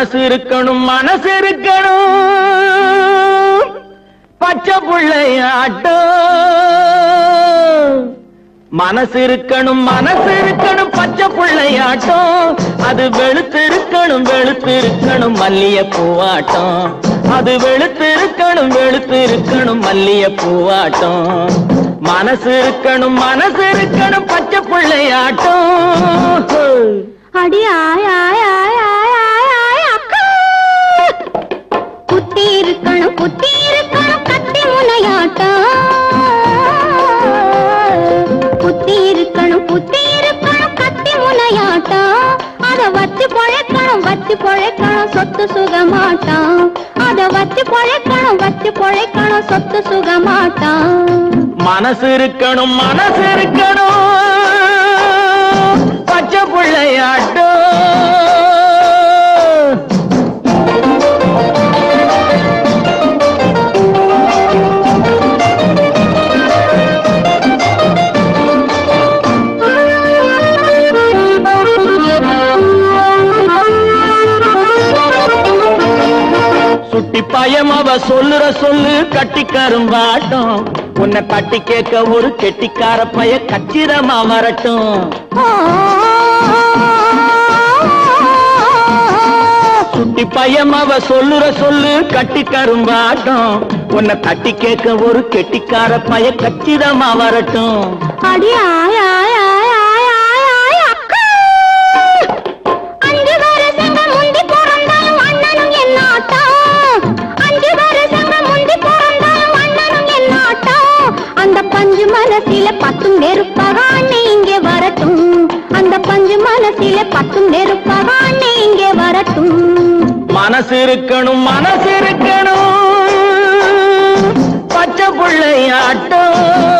மனசு இருக்கணும் மனசு இருக்கணும் பச்சை புள்ளையாட்டம் மனசு இருக்கணும் மனசு இருக்கணும் பச்சை புள்ளையாட்டம் அது வெளுத்து இருக்கணும் வெளுத்து இருக்கணும் மல்லிய பூவாட்டம் அது வெளுத்து இருக்கணும் வெளுத்து இருக்கணும் மல்லிய பூவாட்டம் மனசு இருக்கணும் மனசு இருக்கணும் பச்சை புள்ளையாட்டம் அடி ஆய் ஆய் ஆய் ஆய் ஆய் ஆய் அக்கா குத்தி இருக்கணும் குத்தி இருக்கணும் கத்தி முனையாட்டம் குத்தி இருக்கணும் குத்தி இருக்கணும் கத்தி முனையாட்டம் அத வச்சு பொழைக்கணும் வச்சு பொழைக்கணும் சொத்து சுகமாட்டம் அத வச்சு பொழைக்கணும் வச்சு பொழைக்கணும் சொத்து சுகமாட்டம் மனசு இருக்கணும் மனசு இருக்கணும் பச்சை புள்ளையாட்டம் சுட்டி பயம் அவ சொல்லுற சொல்லு கட்டி கரும்பாட்டம் உன்னை தட்டி கேட்க ஒரு கெட்டிக்கார பைய கச்சிதமா வரட்டும் சுட்டி பையம் அவ சொல்லுற சொல்லு கட்டி கரும்பாட்டம் உன்னை தட்டி கேட்க ஒரு கெட்டிக்கார பைய கச்சிதமா வரட்டும் அடி ஆய் ஆய் ஆய் ஆய் ஆய் ஆய் அக்கா அஞ்சு வருஷங்க முந்தி பிறந்தாலும் அண்ணனும் என்னாட்டம் அஞ்சு வருஷங்க முந்தி பிறந்தாலும் அண்ணனும் என்னாட்டம் அந்த பஞ்சு மனசில பத்தும் நெருப்பாக அண்ணே இங்கே வரட்டும் அந்த பஞ்சு மனசில பத்தும் நெருப்பாக அண்ணே இங்கே வரட்டும் மனசு இருக்கணும் மனசு இருக்கணும் பச்சை புள்ளையாட்டம்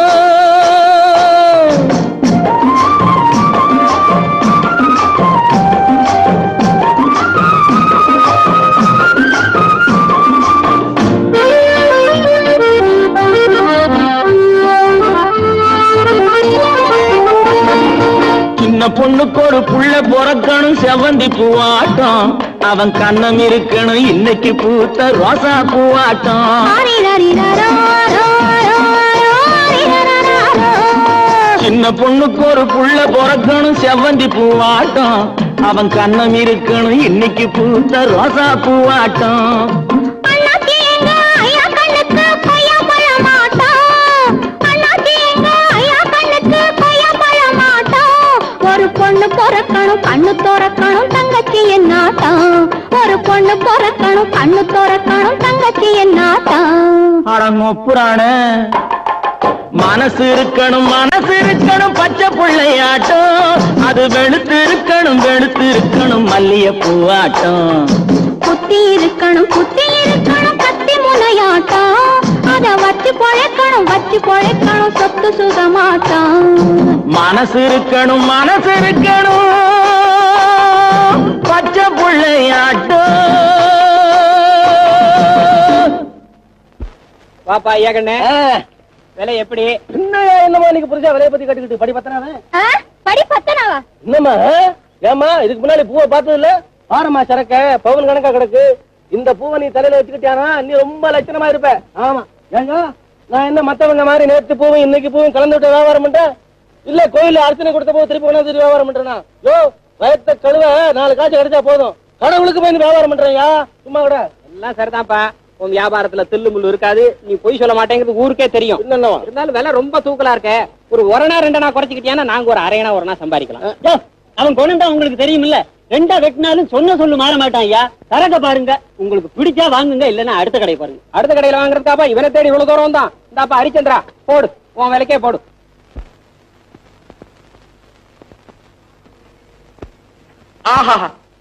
சின்ன பொண்ணுக்கு ஒரு புள்ள பிறக்கணும் செவந்தி பூவாட்டம் அவன் கண்ணம் இருக்கணும் இன்னைக்கு பூத்த ரோசா பூவாட்டம் சின்ன பொண்ணுக்கு ஒரு புள்ள பிறக்கணும் செவந்தி பூவாட்டம் அவன் கண்ணம் இருக்கணும் இன்னைக்கு பூத்த ரோசா பூவாட்டம் அண்ணாச்சி எங்க ஐயா கண்ணுக்கு கொய்யா பழம் மாட்டோம் அண்ணாச்சி எங்க ஐயா கண்ணுக்கு கொய்யா பழம் மாட்டோம் ஒரு பொண்ணு பிறக்கணும் கண்ணு திறக்கணும் தங்கச்சி என்னாட்டம் ஒரு பொண்ணு பிறக்கணும் கண்ணு திறக்கணும் தங்கச்சி என்னாட்டம் அடங்கொப்புறான மனசு இருக்கணும் மனசு இருக்கணும் பச்சை புள்ளையாட்டம் அது வெளுத்து இருக்கணும் வெளுத்து இருக்கணும் மல்லிய பூவாட்டம் குத்தி இருக்கணும் குத்தி இருக்கணும் கத்தி முனையாட்டம் அத வச்சு பொழைக்கணும் வச்சு பொழைக்கணும் சொத்து சுகமாட்டம் மனசு இருக்கணும் மனசு இருக்கணும் பச்சை புள்ளையாட்டம் வாப்பா ஐயா கண்ணே விலை எப்படி இன்னும் என்னமா இன்னைக்கு புரிஞ்சா விலைய பத்தி கட்டிக்கிட்டு படி பத்தனாவே ஆ? படி பத்தனாவா என்னம்மா ஏமா இதுக்கு முன்னாடி பூவை பார்த்தது இல்ல பாரமா சரக்க பவுன் கணக்கா கிடக்கு இந்த பூவை நீ தலையில வச்சுக்கிட்டியானா நீ ரொம்ப லட்சணமா இருப்ப ஆமா ஏங்க நான் என்ன மத்தவங்க மாதிரி நேத்து பூவும் இன்னைக்கு பூவும் கலந்து விட்டு வியாபாரம் பண்றேன் இல்ல கோயில்ல அர்ச்சனை கொடுத்த போது திருப்பி கொண்டாந்து வியாபாரம் பண்றேனா யோ வயத்த கழுவ நாலு காசு கிடைச்சா போதும் கடவுளுக்கு போய் வியாபாரம் பண்றேயா சும்மா கூட எல்லாம் சரிதான்ப்பா உன் வியாபாரத்துல தில்லு முள்ளு இருக்காது நீ பொய் சொல்ல மாட்டேங்கிறது ஊருக்கே தெரியும் என்னவா இருந்தாலும் விலை ரொம்ப தூக்கலா இருக்க ஒரு ஒரணா ரெண்டனா குறைச்சிக்கிட்டியானா நாங்க ஒரு அரையனா ஒரணா சம்பாதிக்கலாம் அவன் கொண்டு உங்களுக்கு தெரியும் இல்ல ரெண்டா வெட்டினாலும் சொன்ன சொல்லு மாற மாட்டான் ஐயா தரக பாருங்க உங்களுக்கு பிடிச்சா வாங்குங்க இல்லன்னா அடுத்த கடை பாருங்க அடுத்த கடையில வாங்குறதுக்காப்பா இவனை தேடி இவ்வளவு தூரம் தான் இந்தாப்பா ஹரிச்சந்திரா போடு உன் விலைக்கே போடு ஆஹா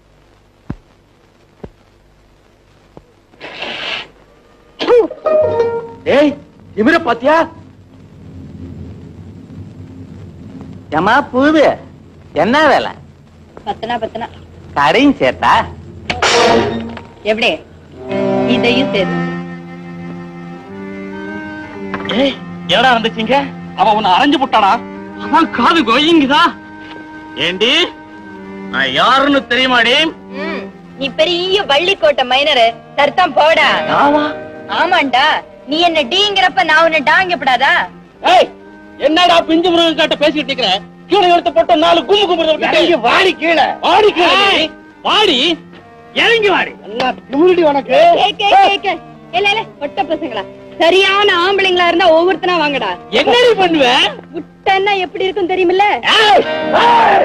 ஏய் திமிர பாத்தியா ஏமா பூது என்ன வேலை பத்தனா பத்தனா கடையும் சேர்த்தா எப்படி இதையும் சேர்த்து ஏய் என்னடா வந்துச்சீங்க அவன் உன்னை அரைஞ்சு புட்டானா அவன் காது கோயிங்குதா ஏண்டி நான் யாருன்னு தெரியுமாடி நீ பெரிய வள்ளிக்கோட்டை மைனரு சர்த்தம் போடா ஆமாண்டா நீ என்ன டீங்கிறப்ப நான் உன்னை டாங்கப்படாதா ஏய் என்னடா பிஞ்சு முருகன் கிட்ட பேசிட்டு இருக்கிற கீழே எடுத்து போட்ட நாலு கும்பு கும்பு வாடி கீழே வாடி கீழே வாடி இறங்கி வாடி என்ன திமிருடி உனக்கு கேக்க கேக்க இல்ல இல்ல ஒட்ட பசங்களா சரியான ஆம்பளைங்களா இருந்தா ஒவ்வொருத்தனா வாங்கடா என்னடி பண்ணுவ விட்டன்னா எப்படி இருக்கும் தெரியுமில்ல ஏய், ஏய்.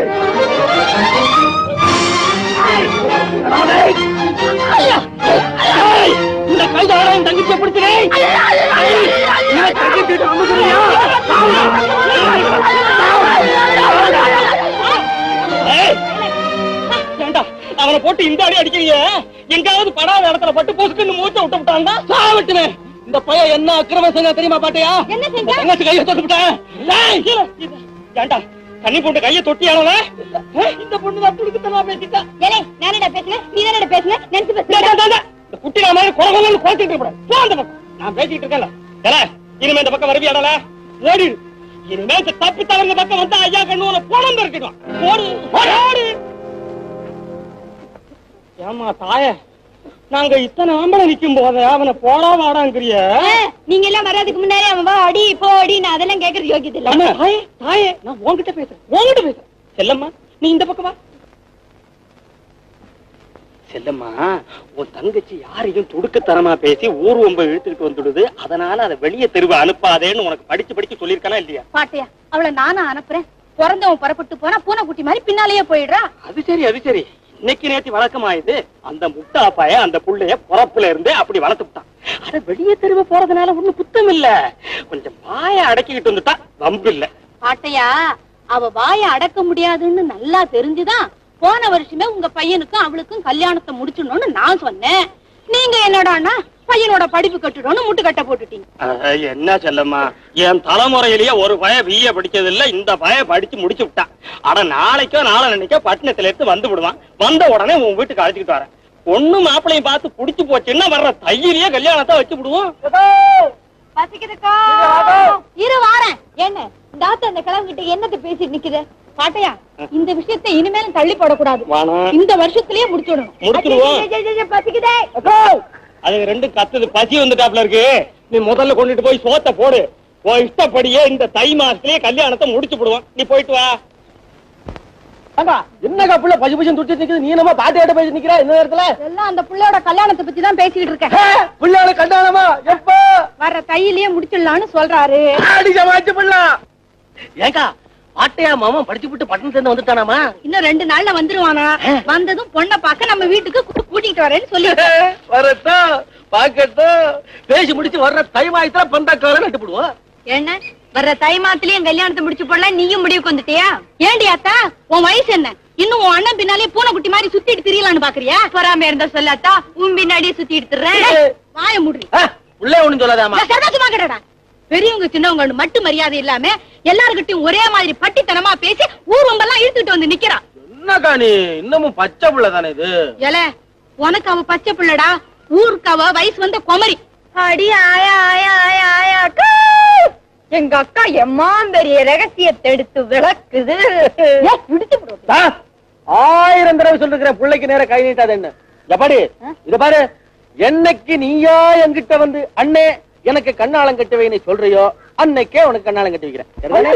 ஏய், இந்த கைதார என் தங்கச்சியை பிடிச்சிரு. இவன் தங்கச்சிட்ட அமுக்குறியா? ஏய், ஏண்டா, அவனை போட்டு இந்த அடி அடிக்கிறீங்க எங்காவது படாத இடத்துல பட்டு பொசுக்குன்னு மூச்ச விட்டு விட்டான்டா சாவட்டுமே இந்த பையன் என்ன அக்கிரமம் செஞ்சா தெரியுமா பாட்டியா என்ன செஞ்சா? உன் தங்கச்சி கையை தொட்டு விட்டேன் ஏய், கீழே, இது, ஏண்டா கண்ணி போட்டு கையை தொட்டியானவ இந்த பொண்ணு தான் துடுக்குத்தனமா பேசிட்டா ஏலே நானடா பேசுனேன் நீ தானடா பேசுன நினைச்சு டேய், டேய், டேய், டேய். இந்த குட்டிடா மாதிரி குறகுறன்னு குறைச்சிட்டு இருக்கக்கூடாது. போ அந்த பக்கம். நான் பேசிட்டு இருக்கேன்ல. ஏலே, இனிமே இந்த பக்கம் வருவியாடல? ஓடிடு. இனிமே இந்த தப்பி தவறுங்க பக்கம் வந்தா ஐயா கண்ணு உன்னை பொழந்து இருக்கட்டும். ஓடு, ஓடு, ஓடு. ஏம்மா தாயே நாங்க இத்தனை ஆம்பளை நிக்கும் போது அவனை போடா வாடாங்கிறிய நீங்க எல்லாம் வர்றதுக்கு முன்னாடி அவன் வா அடி போ அடி நான் அதெல்லாம் கேக்குறது யோகியது இல்ல அம்மா, தாயே தாயே நான் உன்கிட்ட பேசுறேன் உன்கிட்ட பேசுறேன் செல்லம்மா நீ இந்த பக்கம் வா செல்லம்மா உன் தங்கச்சி யாரையும் துடுக்குத்தனமா பேசி ஊர் ஒம்ப இழுத்துக்கிட்டு வந்துடுது அதனால அதை வெளியே தெருவு அனுப்பாதேன்னு உனக்கு படிச்சு படிச்சு சொல்லியிருக்கானா இல்லையா பாட்டியா அவளை நானும் அனுப்புறேன் பிறந்தவன் புறப்பட்டு போனா பூனைக்குட்டி மாதிரி பின்னாலேயே போயிடுறா அது சரி அது சரி இன்னைக்கு நேத்தி வழக்கமாயுது அந்த முட்டா பாய அந்த புள்ளைய பொறப்புல இருந்தே அப்படி வளர்த்து விட்டான் அட வெளியே தெருவு போறதுனால ஒண்ணும் புத்தம் இல்ல கொஞ்சம் பாய அடக்கிக்கிட்டு வந்துட்டா வம்பு இல்ல பாட்டையா அவ வாய அடக்க முடியாதுன்னு நல்லா தெரிஞ்சுதான் போன வருஷமே உங்க பையனுக்கும் அவளுக்கும் கல்யாணத்தை முடிச்சிடணும்னு நான் சொன்னேன் நீங்க என்னடான்னா பையனோட படிப்பு கட்டுடணும்னு முட்டு கட்ட போட்டுட்டீங்க அஹ், என்ன செல்லம்மா என் தலைமுறையிலேயே ஒரு பய பிஏ படிச்சது இல்ல இந்த பய படிச்சு முடிச்சு விட்டான் ஆனா நாளைக்கோ நாளை நினைக்கோ பட்டணத்துல இருந்து வந்து விடுவான் வந்த உடனே உன் வீட்டுக்கு அழைச்சிக்கிட்டு வரேன் பொண்ணு மாப்பிளையும் பார்த்து புடிச்சு போச்சுன்னா வர்ற தையிலேயே கல்யாணத்தை வச்சு விடுவோம் பசிக்குதுக்கா இரு வாரேன் என்ன இந்த ஆத்த அந்த கிழங்கிட்ட என்னத்தை பேசிட்டு நிக்குது பாட்டையா இந்த விஷயத்தை இனிமேலும் தள்ளி போடக்கூடாது வேணாம். இந்த வருஷத்திலேயே முடிச்சுடணும் முடிச்சிடுவோம். ஐய, ஐய, ஐய, பசிக்குதே அது ரெண்டு கத்துது பசி வந்துட்டாப்ல இருக்கு நீ முதல்ல கொண்டுட்டு போய் சோத்த போடு உன் இஷ்டப்படியே இந்த தை மாசத்திலேயே கல்யாணத்தை முடிச்சு விடுவோம் நீ போயிட்டு வா என்னக்கா புள்ள பசி பசி துடிச்சு நிக்குது நீ நம்ம பாட்டியாட்ட பேசி நிக்கிற இந்த நேரத்துல எல்லாம் அந்த புள்ளையோட கல்யாணத்தை பத்தி தான் பேசிக்கிட்டு இருக்கேன் பிள்ளையோட கல்யாணமா எப்ப வர்ற தையிலேயே முடிச்சிடலாம்னு சொல்றாரு அடிச்ச மாச்சு பிள்ளை ஏங்கா பாட்டையா மாமா படிச்சு விட்டு பட்டணத்துல இருந்து வந்துட்டானாமா இன்னும் ரெண்டு நாள்ல வந்துருவானா வந்ததும் பொண்ணை பார்க்க நம்ம வீட்டுக்கு கூ- கூட்டிட்டு வரேன்னு சொல்லி வரட்டும் பாக்கட்டும் பேசி முடிச்சு வர்ற தை மாயத்துல பந்தாக்கார நட்டு போடுவோம் என்ன வர்ற தை மாத்திலயும் கல்யாணத்தை முடிச்சு போடலாம் நீயும் முடிவுக்கு வந்துட்டியா ஏண்டி அத்தா உன் வயசு என்ன இன்னும் உன் அண்ணன் பின்னாலே பூனைக்குட்டி மாதிரி சுத்திட்டு திரியலான்னு பாக்குறியா பொறாம இருந்தா சொல்லாத்தா உன் பின்னாடியே சுத்தி எடுத்துறேன் வாய முடி உள்ளே ஒண்ணும் சொல்லாதாமா சர்வசுமா கடடா பெரியவங்க சின்னவங்க மட்டும் மரியாதை இல்லாம எல்லாருக்கிட்டையும் ஒரே மாதிரி பட்டித்தனமா பேசி ஊர் வம்பெல்லாம் இழுத்துட்டு வந்து நிக்கிறான் என்னக்கா நீ இன்னமும் பச்சை புள்ள தானே இது ஏல உனக்கு அவ பச்சை பிள்ளடா ஊருக்கு அவ வயசு வந்த குமரி அடி ஆயா ஆயா ஆயா ஆயா டூ! எங்க அக்கா எம்மா பெரிய ரகசியத்தை எடுத்து விளக்குது இடிச்சு விடுவோம். ஆயிரம் தடவை சொல்லிருக்கிற பிள்ளைக்கு நேர கை நீட்டாது என்ன எப்பாடி இத பாரு என்னைக்கு நீயா என்கிட்ட வந்து அண்ணே எனக்கு கண்ணாலம் கட்டுவேன்னு சொல்றியோ அன்னைக்கே உனக்கு கண்ணாலம் கட்டி வைக்கிறேன் சரிதானே?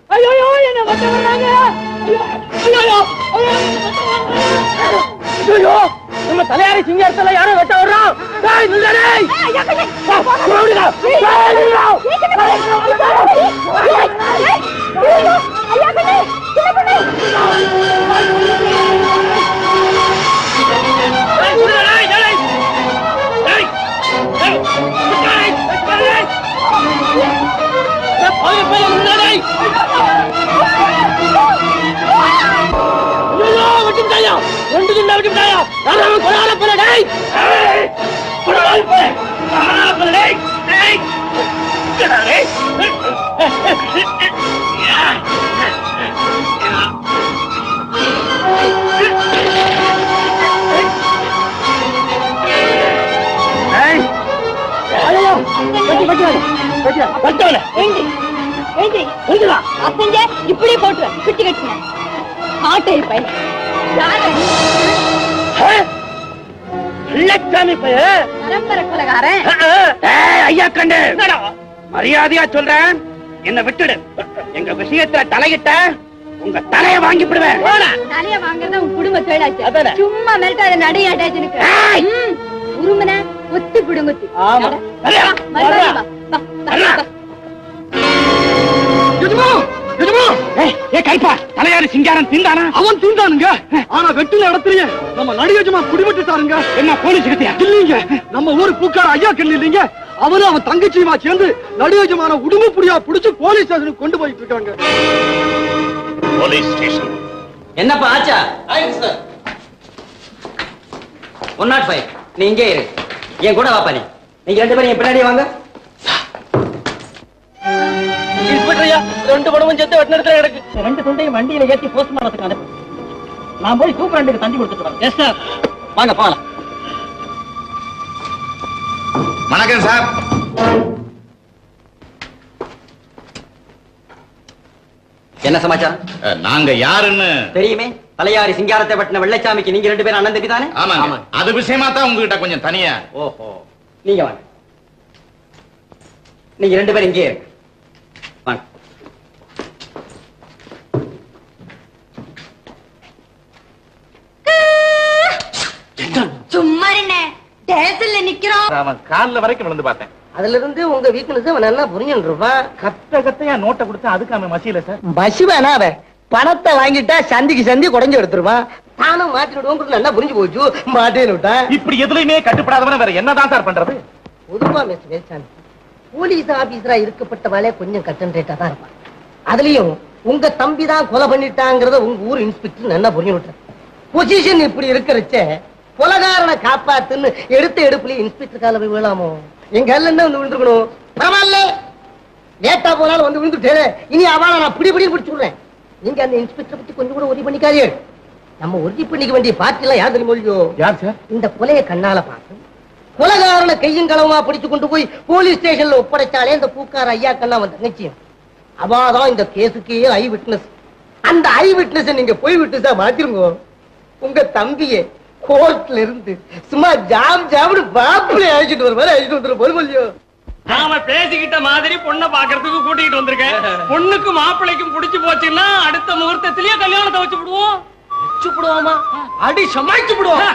ஐயோ, நம்ம தலையாரி சிங்காரத்துல யாரோ வெட்ட வர்றோம் டேய், நில்லுடா, டேய். வா, ஓடுடா. டேய், நில்லுடா. டேய், நில்லுடா, டேய், டேய். டேய், டேய், டேய், டேய். டேய், பையன், பையன், நில்லுடா, டேய். ஐயோ, விட்டுட்டாயா? ரெண்டு துண்டா விட்டுட்டாயா? யாராவது கொலையாள பிள்ளை, டேய். டேய், கொலையாள பிள்ளை, கொலையாள பிள்ளை, டேய். டேய். என்னடா, டேய்? டேய். ஐயோ, வெட்டி, வெட்டி வாங்க. வெட்டி வாங்க. வெட்டவனே. ஏண்டி ஏண்டி வெட்டுடா. அசஞ்ச இப்படியே போட்டு பிச்சு கட்டுங்க ஆட்டை பையன் யாரு ஆ? வெள்ளச்சாமி பையன் பரம்பரை கொலகாரன் ஐயா கண்டு மரியாதையா சொல்றேன் என்ன விட்டுடு எங்க விஷயத்துல தலையிட்ட உங்க தலைய வாங்கி விடுவேன் தலைய வாங்குறதா உன் குடும்ப தொழிலாச்சு அதானே. சும்மா மெல்ட்டாத நடையாட்டாச்சுனுக்கு உருமன ஒத்தி பிடுங்குத்தி ஆமா. வா, வா, வா, வா, வா, வா, வா. ஏ கைப்பா தலையாரு சிங்காரம் திண்டானா அவன் தூண்டானுங்க ஆனா வெட்டுல இடத்துலயே நம்ம நடிகஜமா குடிபட்டுட்டாருங்க என்ன போலீஸ் கிட்டியா இல்லீங்க நம்ம ஊர் பூக்கார ஐயா கண்ணு இல்லீங்க அவரும் அவன் தங்கச்சியுமா சேர்ந்து நடிகஜமான உடும்பு புடியா புடிச்சு போலீஸ் ஸ்டேஷனுக்கு கொண்டு போயிட்டு இருக்காங்க போலீஸ் ஸ்டேஷன் என்னப்பா ஆச்சா ஒன் நாட் ஃபைவ் நீ இங்கே இரு என் கூட வாப்பா நீ நீங்க ரெண்டு பேரும் என் பின்னாடி வாங்க இன்ஸ்பெக்டர் ஐயா ரெண்டு படமும் செத்து வெட்ட இடத்துல கிடக்கு ரெண்டு துண்டையும் வண்டியில ஏத்தி போஸ்ட்மார்ட்டத்துக்கு அனுப்பு நான் போய் சூப்பரண்டுக்கு தந்தி கொடுத்துட்டு வரேன் எஸ் சார் வாங்க போகலாம் வணக்கம் சார் என்ன சமாச்சாரம் அஹ், நாங்க யாருன்னு தெரியுமே தலையாரி சிங்காரத்தை பட்டின வெள்ளைச்சாமிக்கு நீங்க ரெண்டு பேரும் அண்ணன் தம்பி தானே ஆமாங்க அது விஷயமா தான் உங்ககிட்ட கொஞ்சம் தனியா ஓஹோ நீங்க வாங்க நீங்க ரெண்டு பேரும் இங்கே இருங்க வாங்க சும்மா என்ன டேசல்ல நிக்கிறோம் அவன் கால்ல வரைக்கும் விழுந்து பார்த்தேன் அதுல இருந்து உங்க வீக்னஸ் அவன் நல்லா புரிஞ்சுட்டு இருப்பான் கத்த கத்தையா நோட்டை கொடுத்தா அதுக்கு அவன் மசியல சார் பசு வேணா அவன் பணத்தை வாங்கிட்டா சந்திக்கு சந்தி குறைஞ்சு எடுத்துருவான் தானும் மாத்தி விடுவோங்கிறது நல்லா புரிஞ்சு போச்சு மாட்டேன்னு விட்டான் இப்படி எதுலயுமே கட்டுப்படாதவன வேற என்னதான் சார் பண்றது பொதுவா மிஸ்டர் வேல்சாமி போலீஸ் ஆபீசரா இருக்கப்பட்டவாளே கொஞ்சம் கட்டன் ரேட்டா தான் இருப்பான் அதுலயும் உங்க தம்பி தான் கொலை பண்ணிட்டாங்கிறத உங்க ஊர் இன்ஸ்பெக்டர் நல்லா புரிஞ்சு விட்டார் பொசிஷன் இப்படி இருக்கிறச்ச கொலகாரனை காப்பாத்துன்னு எடுத்த எடுப்புல இன்ஸ்பெக்டர் கால போய் விழாமோ எங்க கல்ல என்ன வந்து விழுந்துருக்கணும் பரவாயில்ல லேட்டா போனாலும் வந்து விழுந்துட்டே இனி அவளை நான் பிடி பிடி பிடிச்சுடுறேன் நீங்க அந்த இன்ஸ்பெக்டர் பத்தி கொஞ்சம் கூட உறுதி பண்ணிக்காதீங்க நம்ம உறுதி பண்ணிக்க வேண்டிய பார்ட்டி எல்லாம் யார் தெரியுமோ இல்லையோ யார் சார் இந்த கொலையை கண்ணால பார்த்து கொலகாரனை கையும் களவுமா பிடிச்சு கொண்டு போய் போலீஸ் ஸ்டேஷன்ல ஒப்படைச்சாலே இந்த பூக்கார ஐயா கண்ணா அவன் தங்கச்சியும் அவாதான் இந்த கேஸுக்கே ஐ விட்னஸ் அந்த ஐ விட்னஸ் நீங்க போய் விட்டுசா மாத்திருங்க உங்க தம்பியை கோர்ட்ல இருந்து சும்மா ஜாம் ஜாம்னு பாப்புல அழைச்சிட்டு வர மாதிரி அழைச்சிட்டு வந்துடும் போய் இல்லையோ நாம பேசிக்கிட்ட மாதிரி பொண்ணை பாக்குறதுக்கு கூட்டிட்டு வந்திருக்கேன் பொண்ணுக்கு மாப்பிள்ளைக்கும் புடிச்சு போச்சுன்னா அடுத்த முகூர்த்தத்திலேயே கல்யாணத்தை வச்சு விடுவோம் சுப்பிடுவோமா அடி சமாளிச்சு விடுவோம்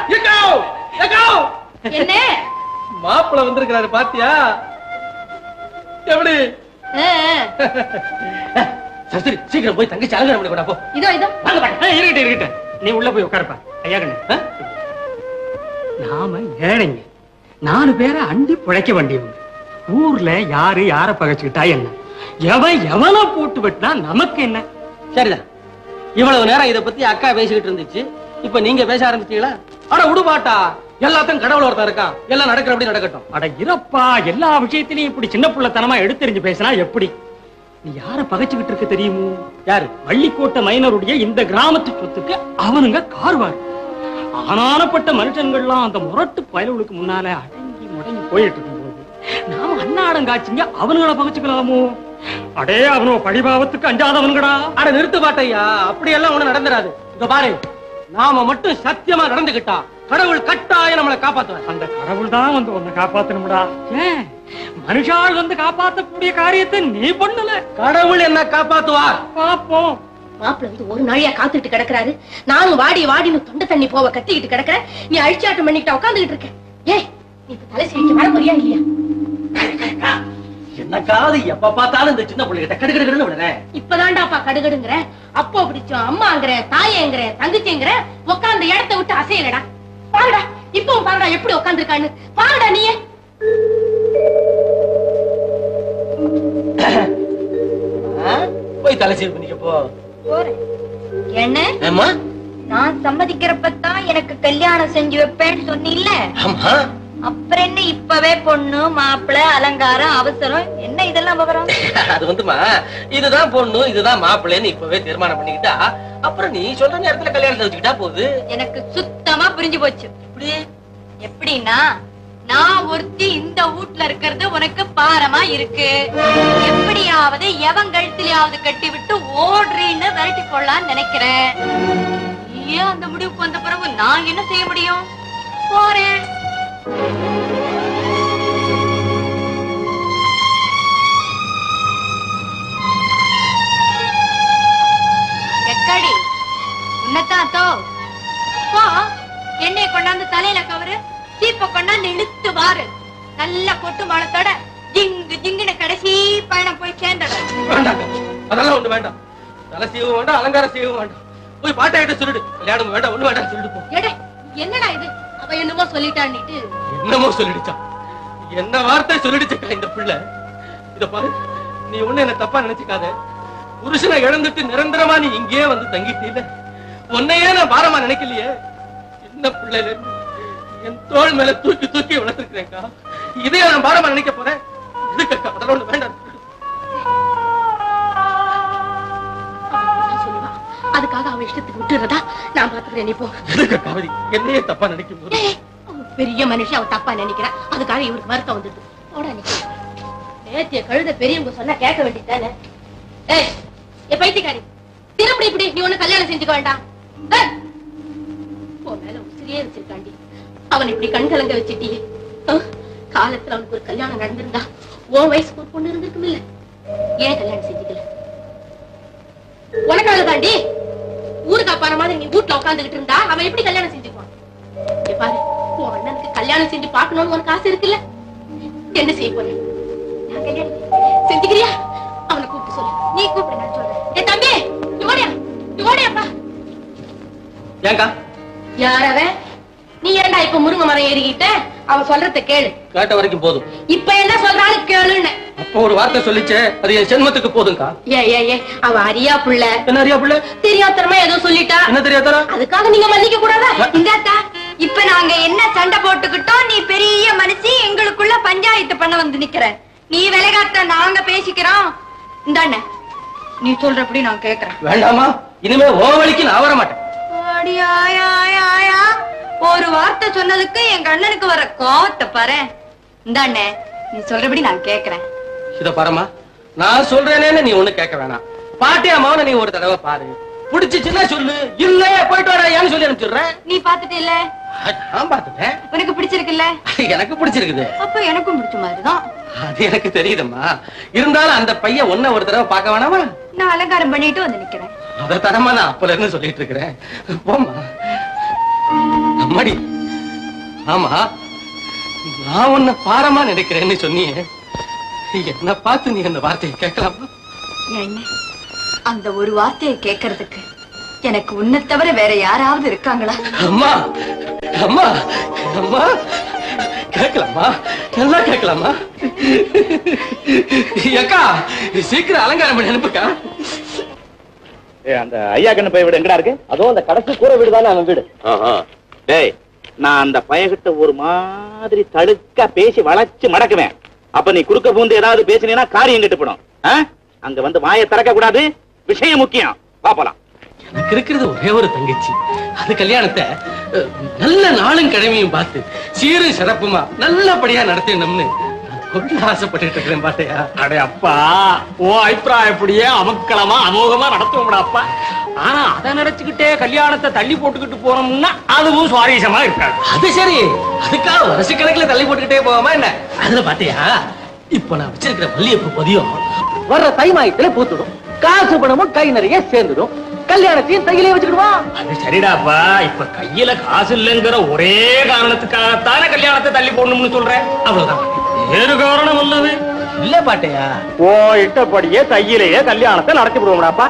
என்ன மாப்பிள்ள வந்திருக்கிறாரு பாத்தியா எப்படி ஆ, ஆ. சரி சரி சீக்கிரம் போய் தங்கச்சி அலங்காரம் பண்ணி கொண்டா போ இதோ இதோ வாங்க பாட்டு இருக்கட்டும் இருக்கட்டும் நீ உள்ள போய் உட்காருப்பா ஐயா கண்ணு ஆ? நாம ஏழைங்க நாலு பேரை அண்டி பிழைக்க வேண்டியவங்க ஊர்ல யாரு யார பகைச்சுக்கிட்டா என்ன எவன் எவனை போட்டு வெட்டினா நமக்கு என்ன சரிதான் இவ்வளவு நேரம் இத பத்தி அக்கா பேசிக்கிட்டு இருந்துச்சு இப்ப நீங்க பேச ஆரம்பிச்சீங்களா அட விடுபாட்டா எல்லாத்தையும் கடவுள் ஒருத்தன் இருக்கான் எல்லாம் நடக்கிறபடி நடக்கட்டும் அட இறப்பா எல்லா விஷயத்திலையும் இப்படி சின்ன புள்ளத்தனமா எடுத்தெறிஞ்சு பேசினா எப்படி நீ யார பகைச்சுக்கிட்டு இருக்க தெரியுமோ யாரு வள்ளிக்கோட்டை மைனருடைய இந்த கிராமத்து சொத்துக்கு அவனுங்க கார்வார் ஆனானப்பட்ட மனுஷன்கள்லாம் அந்த முரட்டு பயலுக்கு முன்னால அடங்கி முடங்கி போயிட்டு இருக்கும்போது நாம அன்னாடம் காய்ச்சிங்க அவனுங்கள பகைச்சுக்கலாமோ அடே அவனோ பழிபாவத்துக்கு அஞ்சாதவனுங்கடா அட நிறுத்து பாட்டையா அப்படி எல்லாம் ஒண்ணு நடந்துராது இங்க பாரு நாம மட்டும் சத்தியமா நடந்துகிட்டா கடவுள் கட்டாயம் நம்மளை காப்பாத்துவார் அந்த கடவுள் தான் வந்து உன்னை காப்பாத்தணும்டா ஏன் மனுஷால் வந்து காப்பாத்தக்கூடிய காரியத்தை நீ பண்ணல கடவுள் என்ன காப்பாத்துவார் பாப்போம் மாப்பிள்ள வந்து ஒரு நாளையா காத்துட்டு கிடக்குறாரு நானும் வாடி வாடின்னு தொண்டை தண்ணி போவ கத்திக்கிட்டு கிடக்குறேன் நீ அழிச்சாட்டம் பண்ணிக்கிட்டு உட்காந்துக்கிட்டு இருக்க ஏய் நீ இப்ப தலை சீட்டு வர போறியா இல்லையா என்னக்காவது எப்ப பார்த்தாலும் இந்த சின்ன பிள்ளைகிட்ட கடுக்கடுக்கடுன்னு விடுறேன் இப்பதான்டாப்பா கடுகடுங்கிற அப்போ பிடிச்சோம் அம்மாங்கிற தாயேங்கிற தங்கச்சிங்கிற உட்கார்ந்த இடத்த விட்டு அசையலடா பாருடா இப்பவும் பாருடா எப்படி உட்காந்துருக்கான்னு பாருடா நீயே போய் தலை சீர் பண்ணிக்க போ போறேன் என்ன ஏம்மா நான் சம்மதிக்கிறப்பதான் எனக்கு கல்யாணம் செஞ்சு வைப்பேன்னு சொன்னீல்ல ஆமா அப்புறம் என்ன இப்பவே பொண்ணு மாப்பிள்ளை அலங்காரம் அவசரம் என்ன இதெல்லாம் விவரம் அது வந்துமா இதுதான் பொண்ணு இதுதான் மாப்பிள்ளைன்னு இப்பவே தீர்மானம் பண்ணிக்கிட்டா அப்புறம் நீ சொல்ற நேரத்துல கல்யாணத்தை வச்சுக்கிட்டா போகுது எனக்கு சுத்தமா புரிஞ்சு போச்சு இப்படி எப்படின்னா நான் ஒருத்தி இந்த வீட்ல இருக்கிறது உனக்கு பாரமா இருக்கு எப்படியாவது எவன் கழுத்திலேயாவது கட்டி விட்டு ஓடுறீன்னு விரட்டி போடலாம்னு நினைக்கிறேன் ஏன் அந்த முடிவுக்கு வந்த பிறகு நான் என்ன செய்ய முடியும் போறேன் எக்கடி உன்னதான் தோ போ எண்ணெய கொண்டாந்து தலையில கவரு சீப்ப கொண்டாந்து இழுத்து வாரு நல்ல கொட்டு மரத்தோட ஜிங்கு ஜிங்குன்னு கடைசி பயணம் போய் சேர்ந்தட வேண்டாம் அதெல்லாம் ஒண்ணு வேண்டாம் தலை சீவும் வேண்டாம் அலங்கார சீவும் வேண்டாம் போய் பாட்டாயிட்ட சொல்லிடு கல்யாணம் வேண்டாம் ஒண்ணு வேண்டாம் சொல்லிட்டு போ எடே என்னடா இது அவ என்னமோ சொல்லிட்டான்னுட்டு என்னமோ சொல்லிடுச்சா என்ன வார்த்தை சொல்லிடுச்சுக்கா இந்த பிள்ளை இத பாரு நீ ஒண்ணு என்ன தப்பா நினைச்சுக்காத புருஷனை இழந்துட்டு நிரந்தரமா நீ இங்கேயே வந்து தங்கிட்டீல உன்னையே நான் பாரமா நினைக்கலையே என்ன பிள்ளைல இருந்து என் தோள் மேல தூக்கி தூக்கி வளர்த்துருக்கிறேன்க்கா இதே நான் பாரமா நினைக்க போறேன் இதுக்கா அதெல்லாம் ஒண்ணு வேண்டாம் சொல்லுவா அதுக்காக அவன் இஷ்டத்துக்கு விட்டுறதா நான் பாத்துக்கிறேன் நீ போ எதுக்கு காவதி என்னையே தப்பா நினைக்கும் போது ஏய், அவன் பெரிய மனுஷன் அவன் தப்பா நினைக்கிறான் அதுக்காக இவருக்கு வருத்தம் வந்துட்டு போடா நீ நேத்திய கழுத பெரியவங்க சொன்னா கேட்க வேண்டியதானே ஏய் எ பைத்தியக்காரி திரும்பி இப்படி நீ ஒண்ணு கல்யாணம் செஞ்சுக்க வேண்டாம் ஏய், உன் மேல உசிரியே வச்சிருக்காண்டி அவன் இப்படி கண் கலங்க வச்சிட்டியே அஹ், காலத்துல அவனுக்கு ஒரு கல்யாணம் நடந்திருந்தா உன் வயசுக்கு ஒரு பொண்ணு இருந்திருக்கும் இல்ல ஏன் கல்யாணம் செஞ்சுக்கல உனக்காக தாண்டி ஊருக்கு அப்பாற மாதிரி நீ வீட்டுல உட்காந்துக்கிட்டு இருந்தா அவன் எப்படி கல்யாணம் செஞ்சுக்குவான் இங்க பாரு உன் அண்ணனுக்கு கல்யாணம் செஞ்சு பார்க்கணும்னு உனக்கு ஆசை இருக்குல்ல என்ன செய்ய போற நான் கல்யாணம் செஞ்சுக்கிறியா அவனை கூப்பிட்டு சொல்லு நீ கூப்பிடு நான் சொல்றேன் ஏ தம்பி ஓடியா ஓடியாப்பா ஏங்கா யார் அவன் நீ ஏன்டா இப்ப முருங்கை மரம் ஏறிக்கிட்ட அவன் சொல்றத கேளு கேட்ட வரைக்கும் போதும் இப்ப என்ன சொல்றாலும் கேளுன்னு அப்போ ஒரு வார்த்தை சொல்லிச்சே அது என் ஜென்மத்துக்கு போதும்க்கா ஏ ஏ ஏ அவ அரியா புள்ள என்ன அறியா பிள்ளை தெரியாத்தனமா ஏதோ சொல்லிட்டா என்ன தெரியாதா அதுக்காக நீங்க மன்னிக்க கூடாதா இந்தாத்தா இப்ப நாங்க என்ன சண்டை போட்டுக்கிட்டோம் நீ பெரிய மனுஷி எங்களுக்குள்ள பஞ்சாயத்து பண்ண வந்து நிக்கிற நீ விலகாத்த நாங்க பேசிக்கிறோம் இந்தாண்ணே நீ சொல்றபடி நான் கேக்குறேன் வேண்டாமா இனிமே ஓ வழிக்கு நான் வர மாட்டேன் அடி, ஆயா, ஆயா, ஆயா. ஒரு வார்த்தை சொன்னதுக்கு என் கண்ணனுக்கு வர கோவத்தை பாரு இந்தாண்ணே நீ சொல்றபடி நான் கேக்குறேன் இத பாருமா நான் சொல்றேனேன்னு நீ ஒண்ணு கேட்க வேணாம் பாட்டியா மௌன நீ ஒரு தடவை பாரு பிடிச்சிச்சுன்னா சொல்லு இல்ல போயிட்டு வாடா ஏன்னு சொல்லி அனுப்பிச்சுடுறேன் நீ பாத்துட்டு இல்ல நான் பாத்துட்டேன் உனக்கு பிடிச்சிருக்குல்ல எனக்கு பிடிச்சிருக்குது அப்ப எனக்கும் பிடிச்ச மாதிரிதான் அது எனக்கு தெரியுதம்மா இருந்தாலும் அந்த பையன் ஒன்ன ஒரு தடவை பார்க்க வேணாமா நான் அலங்காரம் பண்ணிட்டு வந்து நிக்கிறேன் அத தரமா நான் அப்பல இருந்து சொல்லிட்டு இருக்கிறேன் போம்மா அம்மாடி ஆமா நான் உன்னை பாரமா நினைக்கிறேன்னு சொன்னியே என்ன பார்த்து நீ அந்த வார்த்தையை கேட்கலாமா என்ன அந்த ஒரு வார்த்தையை கேட்கறதுக்கு எனக்கு உன்னை தவிர வேற யாராவது இருக்காங்களா அம்மா அம்மா அம்மா கேட்கலாமா நல்லா கேட்கலாமா அக்கா சீக்கிரம் அலங்காரம் பண்ணி அனுப்புக்கா அந்த ஐயா கண்ணு போய் வீடு எங்கடா இருக்கு அதுவும் அந்த கடைசி கூரை வீடு தானே அவன் வீடு டேய் நான் அந்த பயகிட்ட ஒரு மாதிரி தடுக்கா பேசி வளைச்சு மடக்குவேன் அப்ப நீ குறுக்க பூந்து ஏதாவது பேசினீன்னா காரியம் கெட்டுப்படும் ஆ? அங்க வந்து வாயை திறக்க கூடாது விஷயம் முக்கியம் பாப்பலாம் எனக்கு இருக்கிறது ஒரே ஒரு தங்கச்சி அது கல்யாணத்தை அஹ், நல்ல நாளும் கிழமையும் பார்த்து சீரும் சிறப்புமா நல்லபடியா நடத்தணும்னு நான் கொள்ள ஆசைப்பட்டுட்டு இருக்கிறேன் பாட்டையா அடே அப்பா ஓ அபிப்பிராயம் எப்படியே அமக்களமா அமோகமா நடத்துவோம்டா அப்பா ஆனா அதை நினைச்சுக்கிட்டே கல்யாணத்தை தள்ளி போட்டுக்கிட்டு போனோம்னா அதுவும் சுவாரஸ்யமா இருக்காது அது சரி அதுக்காக வருஷக்கணக்கில் தள்ளி போட்டுக்கிட்டே போகாம என்ன அதுல பாத்தியா இப்ப நான் வச்சிருக்கிற மல்லிகைப்பூ பதியம் வர்ற தை மாயத்துல பூத்துடும் காசு பணமும் கை நிறைய சேர்ந்துடும் கல்யாணத்தையும் தையிலே வச்சுக்கிடுவான் அது சரிடாப்பா இப்ப கையில காசு இல்லைங்கிற ஒரே காரணத்துக்காகத்தானே கல்யாணத்தை தள்ளி போடணும்னு சொல்றேன் அவ்வளவுதான் வேறு காரணம் அல்லது இல்ல பாட்டையா ஓ இட்டபடியே கையிலேயே கல்யாணத்தை நடத்தி விடுவோம்டாப்பா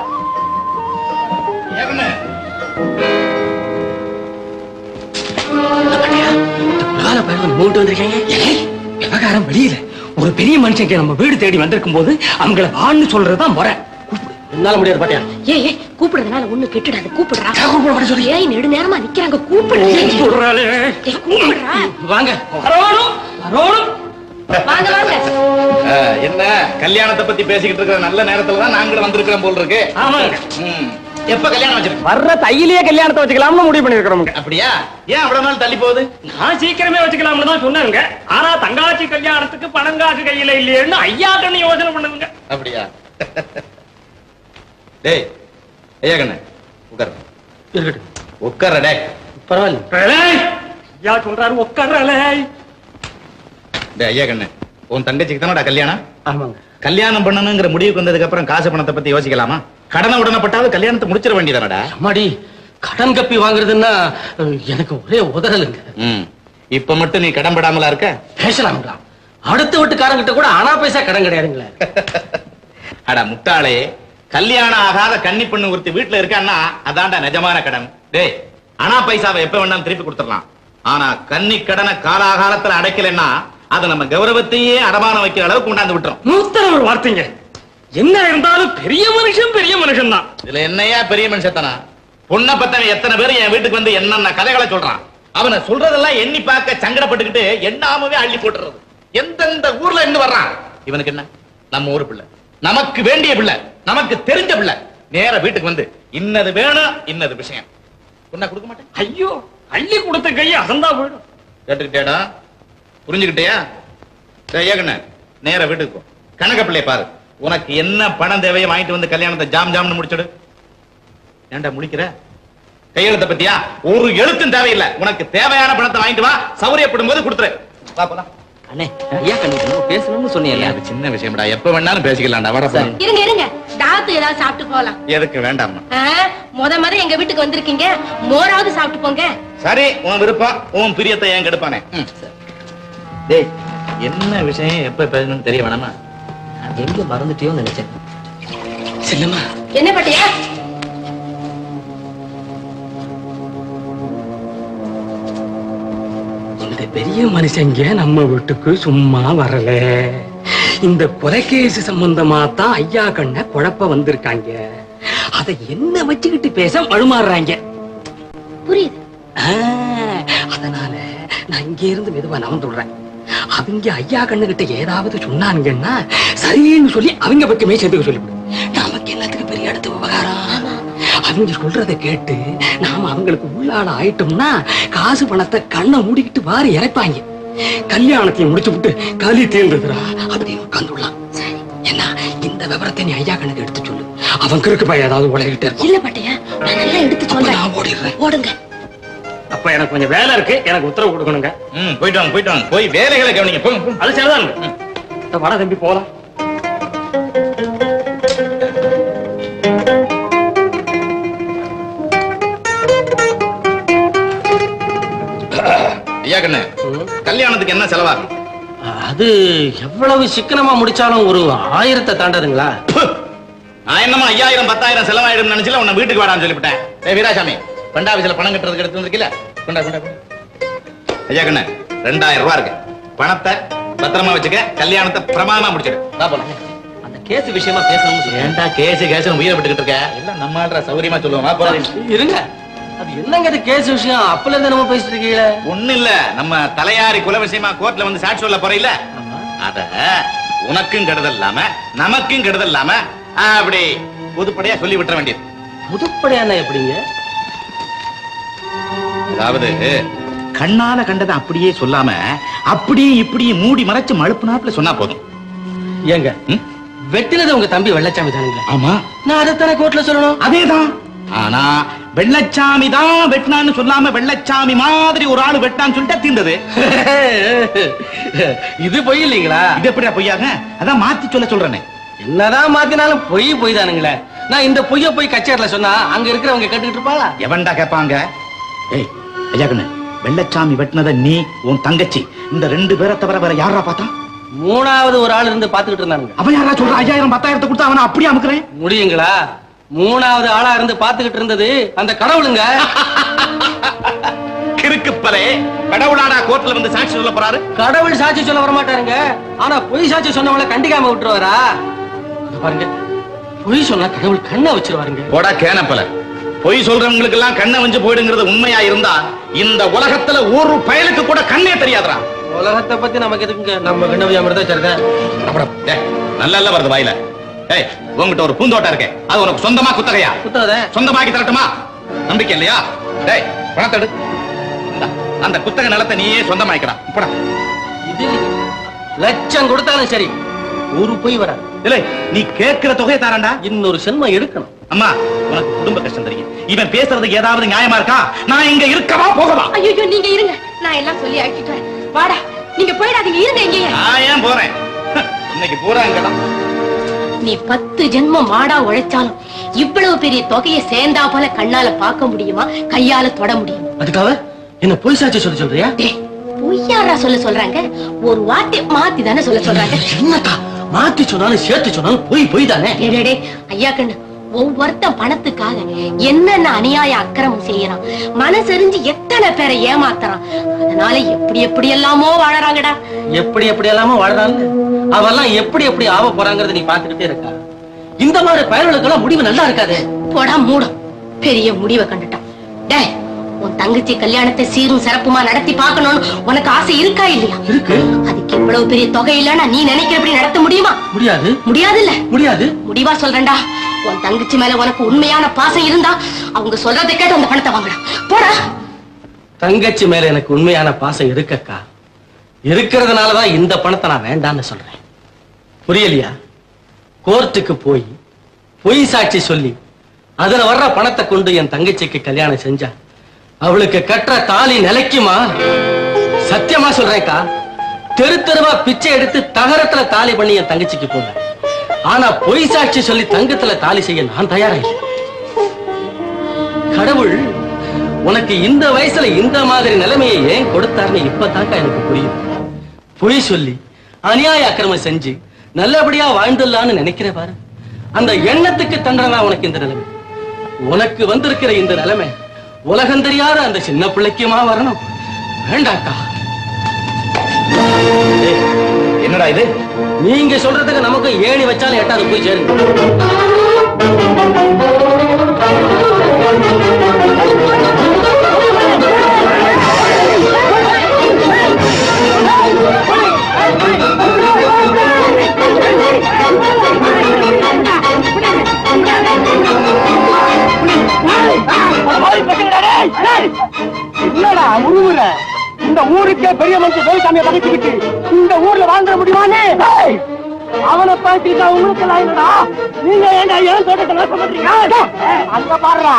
வேலை பயிர் மூட்டு வந்திருக்கீங்க ஏய், விவகாரம் வெளியில ஒரு பெரிய மனுஷங்க நம்ம வீடு தேடி வந்திருக்கும் போது அவங்கள வான்னு சொல்றதுதான் முறை என்னால முடியாது பாட்டியா ஏய் ஏய் கூப்பிடுறதுனால ஒண்ணு கெட்டுடாது கூப்பிடுறா ஏன் கூப்பிட மாட்டே சொல்லு? ஏய் நெடு நேரமா நிக்கிறாங்க கூப்பிடு சொல்றாளே. ஏய், கூப்பிடுறா வாங்க வரணும், வரணும். வாங்க வாங்க என்ன கல்யாணத்தை பத்தி பேசிக்கிட்டு இருக்கிற நல்ல நேரத்துல தான் நாங்களும் வந்திருக்கிறோம் போல் இருக்கு ஆமாங்க ம். எப்ப கல்யாணம் வச்சிருக்கு வர்ற தையிலேயே கல்யாணத்தை வச்சுக்கலாம்னு முடிவு பண்ணிருக்கிறோம் அப்படியா ஏன் அவ்வளவு நாள் தள்ளி போகுது நான் சீக்கிரமே வச்சுக்கலாம்னு தான் சொன்னாங்க ஆனா தங்காச்சி கல்யாணத்துக்கு பணம் காசு கையில இல்லையேன்னு ஐயா கண்ணு யோசனை பண்ணுங்க அப்படியா டேய் ஐயா கண்ணு உட்கார் இருக்கட்டும் உட்கார டேய் பரவாயில்ல ஏய், ஐயா சொல்றாரு உட்கார்றலே டேய் ஐயா கண்ணு உன் தங்கச்சிக்கு தானடா கல்யாணம் ஆமாங்க கல்யாணம் பண்ணணுங்கிற முடிவுக்கு வந்ததுக்கு அப்புறம் காசு பணத்தை பத்தி யோசிக்கலாமா கடனை உடனப்பட்டாவது கல்யாணத்தை முடிச்சிட வேண்டியதானடா அம்மாடி கடன் கப்பி வாங்குறதுன்னா அஹ், எனக்கு ஒரே உதறலுங்க ம் இப்ப மட்டும் நீ கடன் படாமலா இருக்க பேசலாங்களா அடுத்த வீட்டுக்காரங்கிட்ட கூட அனா பைசா கடன் கிடையாதுங்களே அட முட்டாளே கல்யாணம் ஆகாத கன்னி பொண்ணு ஒருத்தி வீட்டுல இருக்கான்னா அதான்டா நிஜமான கடன் டேய் அனா பைசாவை எப்ப வேணாலும் திருப்பி கொடுத்துடலாம் ஆனா கன்னி கடனை காலாகாலத்துல அடைக்கலைன்னா அது நம்ம கௌரவத்தையே அடமானம் வைக்கிற அளவுக்கு கொண்டாந்து விட்டுரும் நூத்தன ஒரு வார்த்தைங்க என்ன இருந்தாலும் பெரிய மனுஷன் பெரிய மனுஷன் தான் இதுல என்னையா பெரிய மனுஷத்தனா பொண்ணை பத்தவன் எத்தனை பேர் என் வீட்டுக்கு வந்து என்னென்ன கதைகளை சொல்றான் அவனை சொல்றதெல்லாம் எண்ணி பார்க்க சங்கடப்பட்டுக்கிட்டு எண்ணாமவே அள்ளி போட்டுறது எந்தெந்த ஊர்ல இருந்து வர்றான் இவனுக்கு என்ன நம்ம ஊரு பிள்ளை நமக்கு வேண்டிய பிள்ளை நமக்கு தெரிஞ்ச பிள்ளை நேர வீட்டுக்கு வந்து இன்னது வேணும் இன்னது விஷயம் பொண்ணை கொடுக்க மாட்டேன் ஐயோ அள்ளி கொடுத்த கையை அசந்தா போயிடும் கேட்டுக்கிட்டேடா புரிஞ்சுக்கிட்டியா சரி ஏகண்ண நேர வீட்டுக்கு போ கணக்க பிள்ளைய பாரு உனக்கு என்ன பணம் தேவையோ வாங்கிட்டு வந்து கல்யாணத்தை ஜாம் ஜாம்னு முடிச்சிடு ஏன்டா முடிக்கிற கையெழுத்த பத்தியா ஒரு எழுத்தும் தேவையில்லை உனக்கு தேவையான பணத்தை வாங்கிட்டு வா சௌரியப்படும் போது கொடுத்துரு வா போலாம் அண்ணே ஐயா கண்ணு பேசணும்னு சொன்னீங்க அது சின்ன விஷயம்டா எப்ப வேணாலும் பேசிக்கலாம்டா வர போ. இருங்க இருங்க தாத்து ஏதாவது சாப்பிட்டு போலாம் எதுக்கு வேண்டாம்மா ஆ, முத முத எங்க வீட்டுக்கு வந்திருக்கீங்க மோராவது சாப்பிட்டு போங்க சரி உன் விருப்பம் உன் பிரியத்தை ஏன் கெடுப்பானே ம். டேய் என்ன விஷயம் எப்ப பேசணும்னு தெரிய வேணாமா எங்க மறந்துட்டியோன்னு நினைச்சேன் செல்லம்மா என்ன பட்டியா இந்த பெரிய மனுஷங்க நம்ம வீட்டுக்கு சும்மா வரல இந்த கொலைகேசு சம்பந்தமா தான் ஐயா கண்ண குழப்ப வந்திருக்காங்க அத என்ன வச்சுக்கிட்டு பேச மழுமாறுறாங்க புரியுது ஆ, அதனால நான் இங்க இருந்து மெதுவா நவந்துடுறேன் அவங்க ஐயா கண்ணுகிட்ட ஏதாவது சொன்னாங்கன்னா சரின்னு சொல்லி அவங்க பக்கமே சேர்த்துக்க சொல்லிவிடு நமக்கு என்னத்துக்கு பெரிய அடுத்த விவகாரம் அவங்க சொல்றத கேட்டு நாம அவங்களுக்கு உள்ளாட ஆயிட்டோம்னா காசு பணத்தை கண்ணை மூடிக்கிட்டு வாரி இறைப்பாங்க கல்யாணத்தையும் முடிச்சு விட்டு களி தீர்ந்ததுரா அப்படின்னு உட்காந்துடலாம் என்ன இந்த விவரத்தை நீ ஐயா கண்ணுக்கு எடுத்து சொல்லு அவன் கிறுக்கு பையன் ஏதாவது உலகிட்டு இருப்பான் இல்ல பட்டியா நான் நல்லா எடுத்து அப்ப சொல்றேன் நான் ஓடிடுறேன் ஓடுங்க அப்ப எனக்கு கொஞ்சம் வேலை இருக்கு எனக்கு உத்தரவு கொடுக்கணுங்க ம் போயிட்டு வாங்க போயிட்டு வாங்க போய் வேலைகளை கவனிங்க போங்க போங்க. அது சரிதான் வட தம்பி போலாம் ஐயா கண்ணு கல்யாணத்துக்கு என்ன செலவாகும் அது எவ்வளவு சிக்கனமா முடிச்சாலும் ஒரு ஆயிரத்தை தாண்டதுங்களா ப்பு! நான் என்னமா ஐயாயிரம் பத்தாயிரம் செலவாயிடும் நினைச்சல உன்னை வீட்டுக்கு வாடான்னு சொல்லிவிட்டேன் ஏ வீராசாமி பண்டாபிசில பணம் கட்டுறதுக்கு எடுத்து வந்திருக்கல கொண்டா கொண்டா கொண்டா. ஐயா கண்ணு ரெண்டாயிரம் ரூபாய் இருக்கு பணத்தை பத்திரமா வச்சுக்க கல்யாணத்தை பிரமாதமா முடிச்சிடு வா போலாம் அந்த கேஸ் விஷயமா பேசணும்னு சொன்னேன் ஏன்டா கேசு கேசு உயிரை விட்டுக்கிட்டு இருக்க எல்லாம் நம்ம ஆள்ற சௌரியமா சொல்லுவோம் வா போலாம் இருங்க அது என்னங்க அது கேஸ் விஷயம் அப்பல இருந்து நம்ம பேசிட்டு இருக்கீங்களே ஒண்ணு இல்ல நம்ம தலையாரி குல விஷயமா கோர்ட்ல வந்து சாட்சி சொல்ல போறீல அத உனக்கும் கெடுதல் இல்லாம நமக்கும் கெடுதல் இல்லாம ஆ, அப்படி பொதுப்படையா சொல்லி விட்டுற வேண்டியது புதுப்படையான எப்படிங்க அதாவது கண்ணால கண்டதை அப்படியே சொல்லாம அப்படியே இப்படியே மூடி மறைச்சு மழுப்புனாப்புல சொன்னா போதும் ஏங்க ம்? வெட்டினது உங்க தம்பி வெள்ளச்சாமி தானுங்களா ஆமா நான் அதைத்தானே கோர்ட்ல சொல்லணும் அதேதான் ஆனா வெள்ளச்சாமி தான் வெட்டினான்னு சொல்லாம வெள்ளச்சாமி மாதிரி ஒரு ஆளு வெட்டான்னு சொல்லிட்டா தீர்ந்தது இது பொய் இல்லைங்களா இது எப்படியா பொய்யாங்க அதான் மாத்தி சொல்ல சொல்றேனே என்னதான் மாத்தினாலும் பொய் பொய் தானுங்களே நான் இந்த பொய்ய போய் கச்சேரில சொன்னா அங்க இருக்கிறவங்க கேட்டுக்கிட்டு இருப்பாளா எவன்டா கேட்பாங்க ஏய் ஐயா கண்ணு வெள்ளச்சாமி வெட்டினத நீ உன் தங்கச்சி இந்த ரெண்டு பேரை தவிர வேற யாரா பார்த்தா மூணாவது ஒரு ஆள் இருந்து பாத்துக்கிட்டு இருந்தானுங்க அவன் யாரா சொல்ற ஐயாயிரம் பத்தாயிரத்தை கொடுத்தா அவனை அப்படியே அமுக்குறேன் முடியுங்களா மூணாவது ஆளா இருந்து பாத்துக்கிட்டு இருந்தது அந்த கடவுளுங்க கிறுக்குப்பலே கடவுளாடா கோர்ட்ல வந்து சாட்சி சொல்ல போறாரு கடவுள் சாட்சி சொல்ல வர மாட்டாருங்க ஆனா பொய் சாட்சி சொன்னவங்கள கண்டிக்காம விட்டுருவாரா அது பாருங்க பொய் சொன்னா கடவுள் கண்ணை வச்சிருவாருங்க போடா கேனப்பல பொய் சொல்றவங்களுக்கு எல்லாம் கண்ணை வஞ்சு போயிடுங்கிறது உண்மையா இருந்தா இந்த உலகத்துல ஒரு பயலுக்கு கூட கண்ணே தெரியாதுடா உலகத்தை பத்தி நமக்கு எதுக்குங்க நம்ம கண்ணவி அமிர்தா சரிதான் அப்புறம் டேய், நல்லா வருது வாயில ஏய் உங்ககிட்ட ஒரு பூந்தோட்டம் இருக்கே அது உனக்கு சொந்தமா குத்தகையா குத்தாத சொந்தமாக்கி தரட்டுமா நம்பிக்கை இல்லையா டேய் பணத்தை எடு இந்தா, அந்த குத்தகை நிலத்தை நீயே சொந்தமாக்கிடா போடா இது லட்சம் கொடுத்தாலும் சரி ஒரு பொய் வராது இல்லை நீ கேட்கிற தொகையை தாரண்டா இன்னொரு சென்மம் எடுக்கணும் அம்மா உனக்கு குடும்ப கஷ்டம் தெரியும் இவன் பேசுறதுக்கு ஏதாவது நியாயமா இருக்கா நான் இங்க இருக்கவா போகவா ஐயோ நீங்க இருங்க நான் எல்லாம் சொல்லி அழைச்சிட்டு வரேன் வாடா நீங்க போயிடாதீங்க இருங்க இங்கேயே நான் ஏன் போறேன் இன்னைக்கு பூரா இங்கதான் நீ பத்து ஜென்மம் மாடா உழைச்சாலும் இவ்வளவு பெரிய தொகையை சேர்ந்தா போல கண்ணால பார்க்க முடியுமா கையால தொட முடியுமா அதுக்காக என்ன பொய் சாட்சி சொல்ல சொல்றியா டேய், பொய்யாரா சொல்ல சொல்றாங்க ஒரு வார்த்தை மாத்தி தானே சொல்ல சொல்றாங்க என்னக்கா மாத்தி சொன்னாலும் சேர்த்து சொன்னாலும் பொய் பொய் தானே டேய், டேய், டேய், ஐயா கண்ணு ஒவ்வொருத்தன் பணத்துக்காக என்னென்ன அநியாய அக்கிரமம் செய்யறான் மனசெறிஞ்சு எத்தனை பேரை ஏமாத்துறான் அதனால எப்படி எப்படி எல்லாமோ வாழறாங்கடா எப்படி எப்படி எல்லாமோ வாழ்றாங்க அவெல்லாம் எப்படி எப்படி ஆக போறாங்கறத நீ பாத்துக்கிட்டே இருக்கா இந்த மாதிரி பயர்களுக்கெல்லாம் முடிவு நல்லா இருக்காது போடா மூடம் பெரிய முடிவை கண்டுட்டான் டேய் உன் தங்கச்சி கல்யாணத்தை சீரும் சிறப்புமா நடத்தி பார்க்கணும்னு உனக்கு ஆசை இருக்கா இல்லையா இருக்கு அதுக்கு இவ்வளவு பெரிய தொகை இல்லைன்னா நீ நினைக்கிறபடி நடத்த முடியுமா முடியாது முடியாதுல்ல முடியாது முடிவா சொல்றேன்டா உன் தங்கச்சி மேல உனக்கு உண்மையான பாசம் இருந்தா அவங்க சொல்றதை கேட்டு அந்த பணத்தை வாங்கடா போடா தங்கச்சி மேல எனக்கு உண்மையான பாசம் இருக்கக்கா இருக்கிறதுனாலதான் இந்த பணத்தை நான் வேண்டாம்னு சொல்றேன் புரியலையா கோர்ட்டுக்கு போய் பொய் சாட்சி சொல்லி அதுல வர்ற பணத்தை கொண்டு என் தங்கச்சிக்கு கல்யாணம் செஞ்சா அவளுக்கு கட்டுற தாலி நிலைக்குமா சத்தியமா சொல்றேன்க்கா தெரு தெருவா பிச்சை எடுத்து தகரத்துல தாலி பண்ணி என் தங்கச்சிக்கு போவேன் ஆனா பொய் சாட்சி சொல்லி தங்கத்துல தாலி செய்ய நான் தயாரா இல்லை கடவுள் உனக்கு இந்த வயசுல இந்த மாதிரி நிலைமையை ஏன் கொடுத்தாருன்னு இப்பதாக்கா எனக்கு புரியும் பொய் சொல்லி அநியாய அக்கிரமம் செஞ்சு நல்லபடியா வாழ்ந்துடலான்னு நினைக்கிற பாரு அந்த எண்ணத்துக்கு தண்டனை உனக்கு இந்த நிலைமை உனக்கு வந்திருக்கிற இந்த நிலைமை உலகம் தெரியாத அந்த சின்ன பிள்ளைக்குமா வரணும் வேண்டாக்கா ஏய், என்னடா இது நீங்க சொல்றதுக்கு நமக்கு ஏணி வச்சாலும் எட்டாவது போய் சேருங்க என்னடா உருவுற இந்த ஊருக்கே பெரிய மனுஷன் வேலுசாமியை பகைச்சுக்கிட்டு இந்த ஊர்ல வாழ்ந்துட முடியுமானே அவனை பார்த்துக்கிட்டா உங்களுக்கு எல்லாம் என்னடா நீங்க ஏன்டா ஏன் தோட்டத்தை நாசம் பண்றீங்க அங்க பாடுறா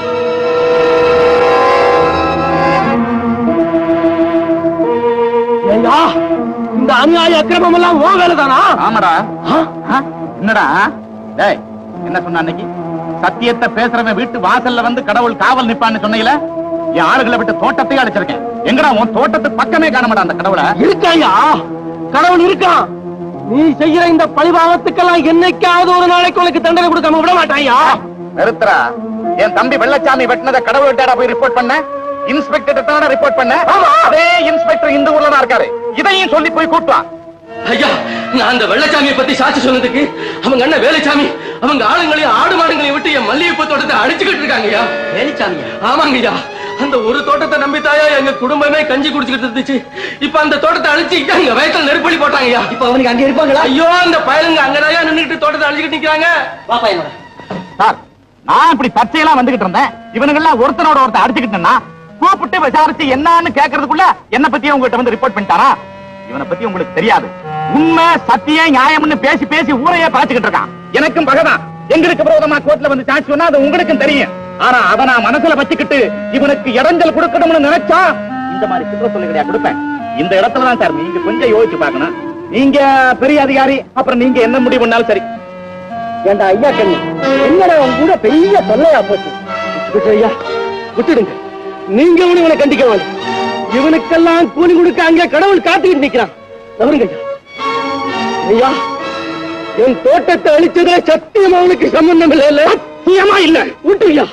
ஏய்யா இந்த அநியாய அக்கிரமம் எல்லாம் உன் வேலைதானா ஆமாடா ஆ? என்னடா டேய் என்ன சொன்ன அன்னைக்கு சத்தியத்தை பேசுறவன் வீட்டு வாசல்ல வந்து கடவுள் காவல் நிப்பான்னு சொன்னீங்களே என் ஆளுகளை விட்டு தோட்டத்தையே அடிச்சிருக்கேன் எங்கடா உன் தோட்டத்து பக்கமே காண மாட்டான் அந்த கடவுளை இருக்காயா கடவுள் இருக்கான் நீ செய்யற இந்த பழிபாவத்துக்கெல்லாம் என்னைக்காவது ஒரு நாளைக்கு உனக்கு தண்டனை கொடுக்காம விட மாட்டாயா நிறுத்துறா என் தம்பி வெள்ளச்சாமி வெட்டினத கடவுள்கிட்ட போய் ரிப்போர்ட் பண்ண இன்ஸ்பெக்டர் தானே ரிப்போர்ட் பண்ண அதே இன்ஸ்பெக்டர் இந்த ஊர்ல தான் இருக்காரு இதையும் சொல்லி போய் கூட்டுவான் ஐயா நான் அந்த வெள்ளச்சாமியை பத்தி சாட்சி சொன்னதுக்கு அவங்க அண்ணன் வேலுச்சாமி அவங்க ஆளுங்களையும் ஆடு மாடுங்களையும் விட்டு என் மல்லிகைப்பூ தோட்டத்தை அடிச்சுக்கிட்டு இருக்காங்க ஐயா வேலுச்சாமியா ஆமாங்க ஐயா அந்த ஒரு தோட்டத்தை நம்பித்தாயா எங்க குடும்பமே கஞ்சி குடிச்சுக்கிட்டு இருந்துச்சு இப்ப அந்த தோட்டத்தை அழிச்சு எங்க வயசுல நெருப்பலி போட்டாங்க ஐயா இப்ப அவனுக்கு அங்க இருப்பாங்களா ஐயோ அந்த பயலுங்க அங்கதான் நின்னுட்டு தோட்டத்தை அழிச்சுக்கிட்டு நிக்கிறாங்க பாப்பா என்னோட சார் நான் இப்படி தற்செயலா வந்துகிட்டு இருந்தேன் இவனுங்கெல்லாம் ஒருத்தனோட ஒருத்தன் அடிச்சுக்கிட்டேன்னா கூப்பிட்டு விசாரிச்சு என்னன்னு கேக்குறதுக்குள்ள என்ன பத்தி உங்ககிட்ட வந்து ரிப்போர்ட் பண்ணிட்டாரா இவனை பத்தி உங்களுக்கு தெரியாது உண்மை சத்தியம் நியாயம்னு பேசி பேசி ஊரையே பாத்துக்கிட்டு இருக்கான் எனக்கும் பகதான் எங்களுக்கு விரோதமா கோர்ட்ல வந்து சாட்சி சொன்னா அது உங்களுக்கும் தெரியும் ஆனா அத நான் மனசுல வச்சுக்கிட்டு இவனுக்கு இடைஞ்சல் கொடுக்கணும்னு நினைச்சா இந்த மாதிரி குற்ற சொல்லுகளையா கொடுப்பேன் இந்த இடத்துல தான் சார் நீங்க கொஞ்சம் யோசிச்சு பார்க்கணும் நீங்க பெரிய அதிகாரி அப்புறம் நீங்க என்ன முடிவு பண்ணாலும் சரி ஏண்டா ஐயா கண்ணு என்னடா உன் கூட பெரிய தொல்லையா போச்சு விட்டு ஐயா விட்டுடுங்க நீங்க ஒண்ணு இவனை கண்டிக்க வேண்டாம் இவனுக்கெல்லாம் கூலி கொடுக்க அங்க கடவுள் காத்துக்கிட்டு நிக்கிறான் தவறுங்க ஐயா ஐயா என் தோட்டத்தை அழிச்சதுல சத்தியம் அவனுக்கு சம்பந்தம் இல்ல இல்ல சத்தியமா இல்ல விட்டு ஐயா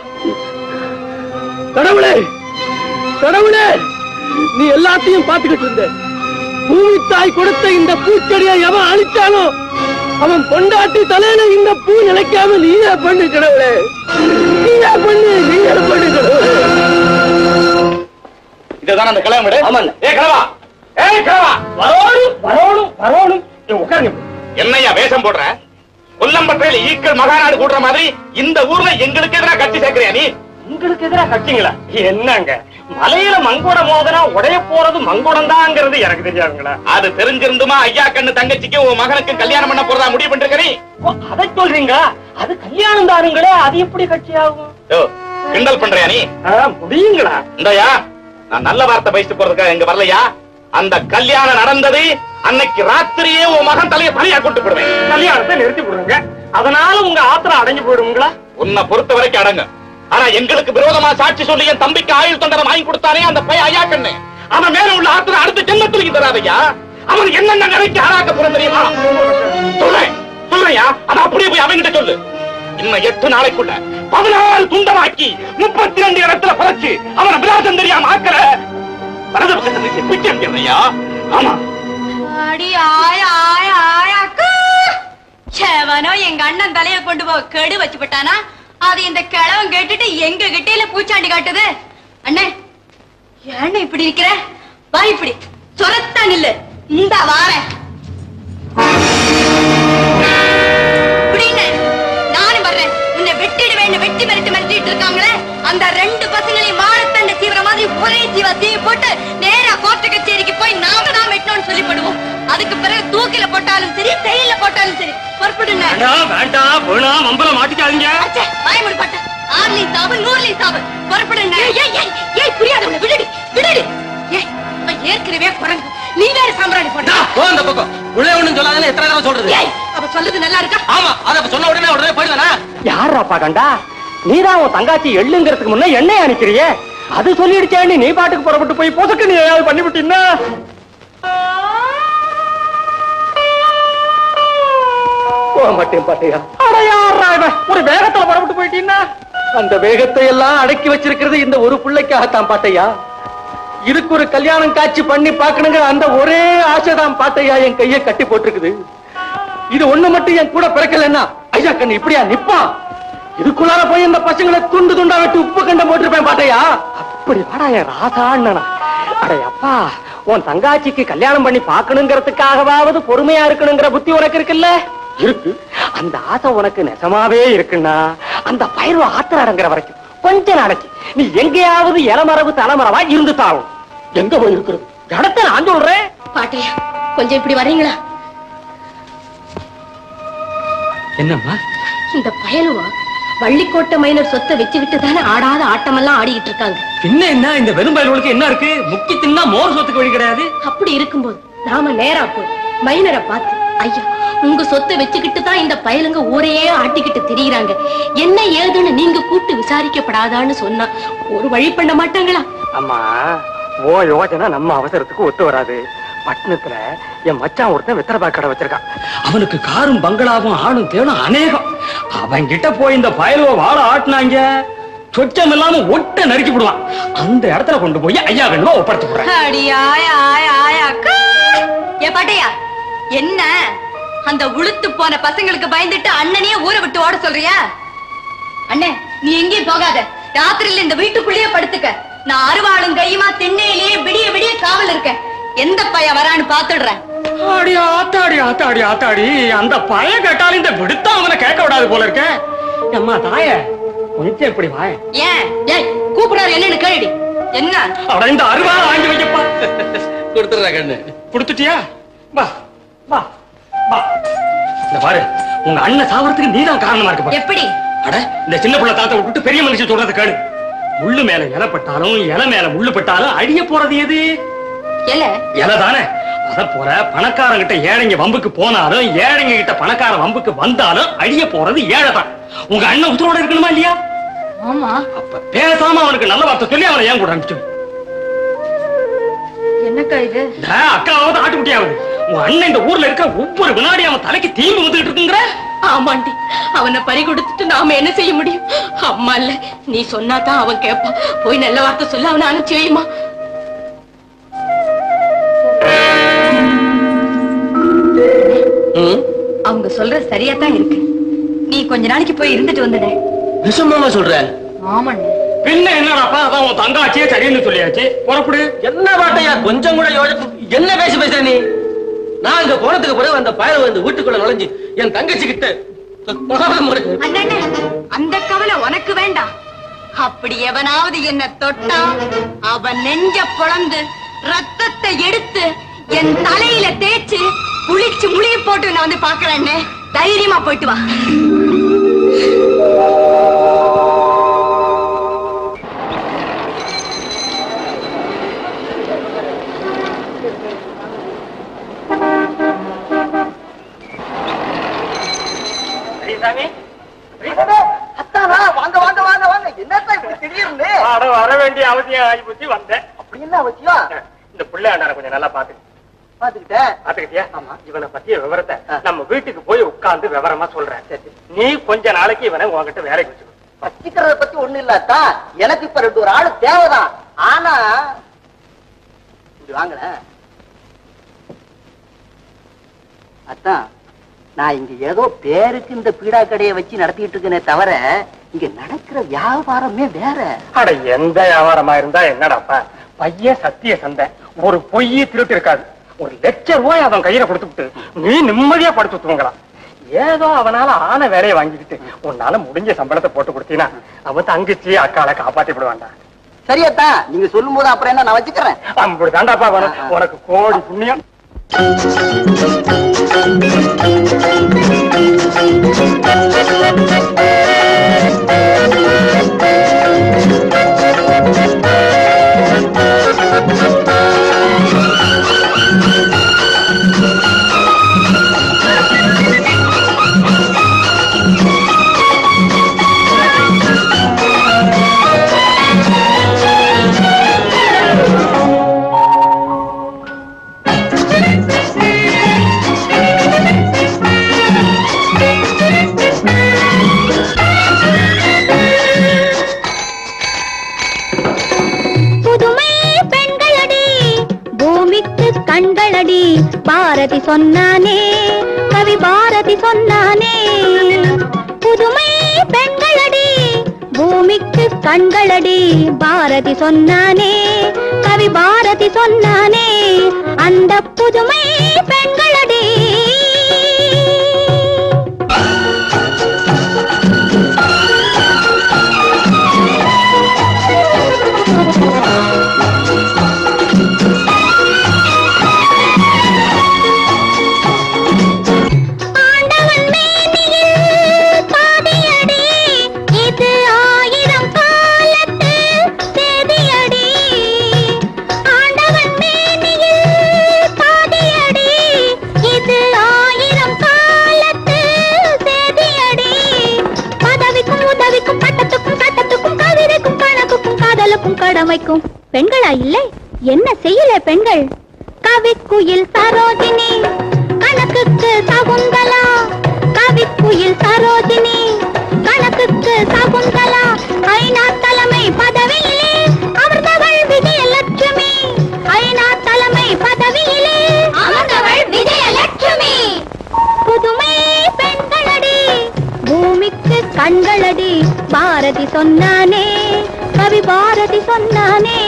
கடவுளே கடவுளே நீ எல்லாத்தையும் பார்த்துக்கிட்டு இருந்த பூமி தாய் கொடுத்த இந்த பூச்செடியை எவன் அழிச்சாலும் அவன் கொண்டாட்டி தலையில இந்த பூ நிலைக்காம நீயே பண்ணு கடவுளே நீயே பண்ணு நீயே பண்ணு கடவுளே இதுதான் அந்த கிளம்ப விடு ஆமாண்ணே. ஏ கிளவா ஏய் கிளவா வரணும் வரணும் வரணும் உட்காருங்க என்னையா வேஷம் போடுற கொல்லம்பற்றையில ஈக்கள் மகாநாடு கூடுற மாதிரி இந்த ஊர்ல எங்களுக்கு எதிராக கட்சி சேர்க்கிறியா நீ உங்களுக்கு எதிரா கட்சிங்களா என்னங்க மலையில மங்கோட மோதனா உடைய போறது மங்கோடம் தாங்கிறது எனக்கு தெரியாதுங்களா அது தெரிஞ்சிருந்துமா ஐயா கண்ணு தங்கச்சிக்கும் உன் மகனுக்கும் கல்யாணம் பண்ண போறதா முடிவு பண்ணிருக்க நீ ஓ, அதை சொல்றீங்களா அது கல்யாணம் தானுங்களே அது எப்படி கட்சி ஆகும் யோ, கிண்டல் பண்றியா நீ ஆ, முடியுங்களா இந்தயா நான் நல்ல வார்த்தை பேசிட்டு போறதுக்காக இங்க வரலையா அந்த கல்யாணம் நடந்தது அன்னைக்கு ராத்திரியே உன் மகன் தலையை பலியா கொண்டு போடுவேன் கல்யாணத்தை நிறுத்தி போடுங்க அதனால உங்க ஆத்திரம் அடைஞ்சு போயிடுங்களா உன்னை பொறுத்த வரைக்கும் அடங்க ஆனா எங்களுக்கு விரோதமா சாட்சி சொல்லி என் தம்பிக்கு ஆயுள் தண்டனை வாங்கி கொடுத்தானே அந்த பையன் ஐயா கண்ணு அவன் மேல உள்ள ஆத்திரம் அடுத்த ஜென்மத்துக்கு தராதையா அவன் என்னென்ன நினைச்சு ஆளாக்க போறேன் தெரியுமா சொல்றேன் சொல்றையா அதை அப்படியே போய் அவன்கிட்ட சொல்லு இன்னும் எட்டு நாளைக்குள்ள பதினாறு துண்டமாக்கி முப்பத்தி ரெண்டு இடத்துல பறச்சு அவனை விலாசம் தெரியாம ஆக்கற வலது பக்கத்துல பிச்சை எடுக்கிறதையா ஆமா அடி ஆய ஆய ஆயாக்கா எவனோ எங்க அண்ணன் தலைய கொண்டு போ கெடு வச்சு விட்டானா அது இந்த கிழவன் கேட்டுட்டு எங்க கிட்டையில பூச்சாண்டி காட்டுது அண்ணே ஏண்ணே இப்படி இருக்கிற வா இப்படி சொரத்தா நில்லு இந்த வாரேன் இப்படின்னு நானும் வர்றேன் உன்னை வெட்டிடுவேன்னு வெட்டி மிரட்டி மிரட்டிட்டு இருக்காங்களே அந்த ரெண்டு பசங்களையும் வாழத்தண்ட தீவிர மாதிரி ஒரே ஜீவா தீ போட்டு நேரா கோர்ட்டு கச்சேரிக்கு போய் நாம தான் வெட்டணும்னு சொல்லி போடுவோம் அதுக்கு பிறகு தூக்கில போட்டாலும் சரி செயல்ல போட்டாலும் சரி பொறுப்படுங்க வேண்டாம் வேண்டாம் வேணாம் மம்பளம் மாட்டிக்காதீங்க அச்சே, வாய் மூடு ஆர்லி சாவு நூறுலி சாவு புறப்படுங்க ஏய் ஏய் ஏய் புரியாத உன்னை விடுடி விடுடி ஏய் அவன் ஏற்கனவே குரங்கு நீ வேற சாம்பிராணி போட்டா போ அந்த பக்கம் உள்ள ஒண்ணும் சொல்லாதுன்னு எத்தனை தடவை சொல்றது ஏய் அவ சொல்லுது நல்லா இருக்கா ஆமா அத அப்ப சொன்ன உடனே உடனே போயிடுவானா யாராப்பா கண்டா நீதான் உன் தங்காச்சி எள்ளுங்கிறதுக்கு முன்ன எண்ணெய் அனுக்கிறியே அது சொல்லிடுச்சேன்னு நீ பாட்டுக்கு புறப்பட்டு போய் பொசுக்கு நீ ஏதாவது பண்ணிவிட்டீன்னா போக மாட்டேன் பாட்டையா அட யாரா இவன்? ஒரு வேகத்துல புறப்பட்டு போயிட்டீன்னா அந்த வேகத்தை எல்லாம் அடக்கி வச்சிருக்கிறது இந்த ஒரு பிள்ளைக்காகத்தான் பாட்டையா இதுக்கு ஒரு கல்யாணம் காட்சி பண்ணி பார்க்கணுங்கிற அந்த ஒரே ஆசைதான் பாட்டையா என் கையை கட்டி போட்டிருக்குது இது ஒண்ணு மட்டும் என் கூட பிறக்கலன்னா ஐயா கண்ணு இப்படியா நிப்பான் இதுக்குள்ளார போய் இந்த பசங்களை துண்டு துண்டா வெட்டி உப்பு கண்ட போட்டிருப்பேன் பாட்டையா அப்படி வாடா என் ராசா அண்ணனா அடே அப்பா உன் தங்காச்சிக்கு கல்யாணம் பண்ணி பார்க்கணுங்கிறதுக்காகவாவது பொறுமையா இருக்கணுங்கிற புத்தி உனக்கு இருக்குல்ல இருக்கு அந்த ஆசை உனக்கு நெசமாவே இருக்குன்னா அந்த பயிர்வு ஆத்திர அடங்குற வரைக்கும் கொஞ்ச நாளைக்கு நீ எங்கேயாவது இளமரவு தலைமரவா இருந்து தாவும் எங்க போய் இருக்கிறது இடத்த நான் சொல்றேன் பாட்டையா கொஞ்சம் இப்படி வரீங்களா என்னம்மா இந்த பயலுவா வள்ளிக்கோட்டை மைனர் சொத்தை வச்சுக்கிட்டு தானே ஆடாத ஆட்டமெல்லாம் ஆடிக்கிட்டு இருக்காங்க பின்ன என்ன இந்த வெறும் பயல்களுக்கு என்ன இருக்கு முக்கி தின்னா மோர் சொத்துக்கு வழி கிடையாது அப்படி இருக்கும்போது நாம நேரா போய் மைனரை பார்த்து ஐயா உங்க சொத்தை வச்சுக்கிட்டு தான் இந்த பயலுங்க ஊரையே ஆட்டிக்கிட்டு திரியுறாங்க என்ன ஏதுன்னு நீங்க கூப்பிட்டு விசாரிக்கப்படாதான்னு சொன்னா ஒரு வழி பண்ண மாட்டாங்களா அம்மா ஓ யோஜனை நம்ம அவசரத்துக்கு ஒத்து வராது பட்டணத்துல என் மச்சான் ஒருத்தன் வெத்தரபா கடை வச்சிருக்கான் அவனுக்கு காரும் பங்களாவும் ஆணும் தேனும் அநேகம் அவன் கிட்ட போய் இந்த பயலுவ வாழ ஆட்டினாங்க சொச்சம் இல்லாம ஒட்ட நறுக்கி விடுவான் அந்த இடத்துல கொண்டு போய் ஐயா கண்ணுவா ஒப்படைச்சு போடுறேன் அடி ஆயா ஆயா ஆயா அக்கா. ஏ பாட்டையா என்ன அந்த உளுத்து போன பசங்களுக்கு பயந்துட்டு அண்ணனையே ஊரை விட்டு ஓட சொல்றியா அண்ணே நீ எங்கேயும் போகாத ராத்திரியில இந்த வீட்டுக்குள்ளேயே படுத்துக்க நான் அருவாளும் கையுமா திண்ணையிலேயே விடிய விடிய காவல் இருக்கேன் எந்த பையன் வரான்னு பாத்துடுறேன் ஆடி ஆத்தாடி ஆத்தாடி ஆத்தாடி அந்த பய கேட்டாலும் இந்த விடுத்தா அவனை கேட்க விடாது போல இருக்க அம்மா தாய கொஞ்சம் இப்படி வாய ஏன் ஏய் கூப்பிடாரு என்னன்னு கேளுடி என்ன அட இந்த அருவா வாங்கி வைக்கப்பா கொடுத்துடுறா கண்ணு கொடுத்துட்டியா வா வா வா இந்த பாரு உங்க அண்ணன் சாவறதுக்கு நீதான் காரணமா இருக்க பாரு. எப்படி அட இந்த சின்ன புள்ள தாத்த விட்டுட்டு பெரிய மனுஷன் சொல்றத கேளு முள்ளு மேல இலை பட்டாலும் இலை மேல முள்ளு பட்டாலும் அழிய போறது எது இல்ல இலை தானே அத போற பணக்காரங்கிட்ட ஏழைங்க வம்புக்கு போனாலும் ஏழைங்க கிட்ட பணக்கார வம்புக்கு வந்தாலும் அழிய போறது ஏழை தான் உங்க அண்ணன் உத்தரவோட இருக்கணுமா இல்லையா ஆமா அப்ப பேசாம அவனுக்கு நல்ல வார்த்தை சொல்லி அவனை ஏன் கூட அனுப்பிச்சு என்னக்கா இது இந்த அக்காவது ஆட்டுக்குட்டியாவது உன் அண்ணன் இந்த ஊர்ல இருக்க ஒவ்வொரு வினாடி அவன் தலைக்கு தீம்பு வந்துட்டு இருக்குங்கிற ஆமாண்டி அவனை பறி கொடுத்துட்டு நாம என்ன செய்ய முடியும் அம்மா இல்ல நீ சொன்னாதான் அவன் கேட்பான் போய் நல்ல வார்த்தை சொல்ல அவனை அனுப்பிச்சு வையுமா அவங்க சொல்ற சரியா தான் இருக்கு நீ கொஞ்ச நாளைக்கு போய் இருந்துட்டு வந்துடு விஷமாமா சொல்ற ஆமாண்ணே பின்ன என்னடாப்பா அதான் உன் தங்காச்சியே சரின்னு சொல்லியாச்சு புறப்படு என்ன பாட்டையா கொஞ்சம் கூட யோசி என்ன பேசி பேசுற நீ நான் அங்க போனதுக்கு பிறகு அந்த பயல வந்து வீட்டுக்குள்ள நுழைஞ்சு என் தங்கச்சி கிட்ட அண்ணே அந்த கவலை உனக்கு வேண்டாம் அப்படி எவனாவது என்ன தொட்டா அவன் நெஞ்ச பொளந்து ரத்தத்தை எடுத்து என் தலையில தேய்ச்சு குளிச்சு முழிய போட்டு நான் வந்து பாக்குறேன்னு தைரியமா போயிட்டு வா அவசியம் ஆகி போச்சு வந்தேன் அப்படி என்ன அவசியம் இந்த பிள்ளையாண்டார கொஞ்சம் நல்லா பாத்து பாத்துக்கிட்டேன் பாத்துக்கிட்டியா ஆமா. இவனை பத்திய விவரத்தை ஆ. நம்ம வீட்டுக்கு போய் உட்கார்ந்து விவரமா சொல்றேன் நீ கொஞ்ச நாளைக்கு இவனை உன்கிட்ட வேலைக்கு வச்சுக்கோ வச்சுக்கிறத பத்தி ஒண்ணு இல்லாதா எனக்கு இப்ப ரெண்டு ஒரு ஆளு தேவைதான் ஆனா இப்படி வாங்கல அத்தான் நான் இங்க ஏதோ பேருக்கு இந்த பீடா கடையை வச்சு நடத்திட்டு இருக்கேனே தவிர இங்க நடக்கிற வியாபாரமே வேற அட எந்த வியாபாரமா இருந்தா என்னடாப்பா பையன் சத்திய சந்தை ஒரு பொய்யே திருட்டு இருக்காது ஒரு லட்சம் ரூபாய் அவன் கையில கொடுத்துட்டு நீ நிம்மதியா படுத்து தூங்கலாம் ஏதோ அவனால ஆன வேலையை வாங்கிக்கிட்டு உன்னால முடிஞ்ச சம்பளத்தை போட்டு கொடுத்தீனா அவன் தங்கச்சி அக்கால காப்பாத்தி விடுவான்டா சரியத்தா நீங்க சொல்லும் போது அப்புறம் என்ன நான் வச்சுக்கிறேன் அப்படி தாண்டாப்பா வேணும் உனக்கு கோடி புண்ணியம் புதுமை பெண்களடி பூமிக்கு கண்களடி பாரதி சொன்னானே கவி பாரதி சொன்னானே புதுமை பெண்களடி பூமிக்கு கண்களடி பாரதி சொன்னானே கவி பாரதி சொன்னானே அந்த புதுமை பெண்களடி ஆண்டவன் மேனியில் பாதியடி இது ஆயிரம் காலத்து சேதியடி ஆண்டவன் மேனியில் பாதியடி இது ஆயிரம் காலத்து சேதியடி பதவிக்கும் உதவிக்கும் பட்டத்துக்கும் சட்டத்துக்கும் கவிதைக்கும் கணக்குக்கும் காதலுக்கும் கடமைக்கும் பெண்களா இல்லை என்ன செய்யல பெண்கள் கவிக்குயில் சரோஜினி கணக்குக்கு சகுந்தலா கவிக்குயில் சரோஜினி கணக்குக்கு சகுந்தலா ஐநா தலைமை பதவியிலே அமர்ந்தவள் விஜயலட்சுமி ஐநா தலைமை பதவியிலே அமர்ந்தவள் விஜயலட்சுமி புதுமை பெண்களடி பூமிக்கு கண்களடி பாரதி சொன்னானே கவி பாரதி சொன்னானே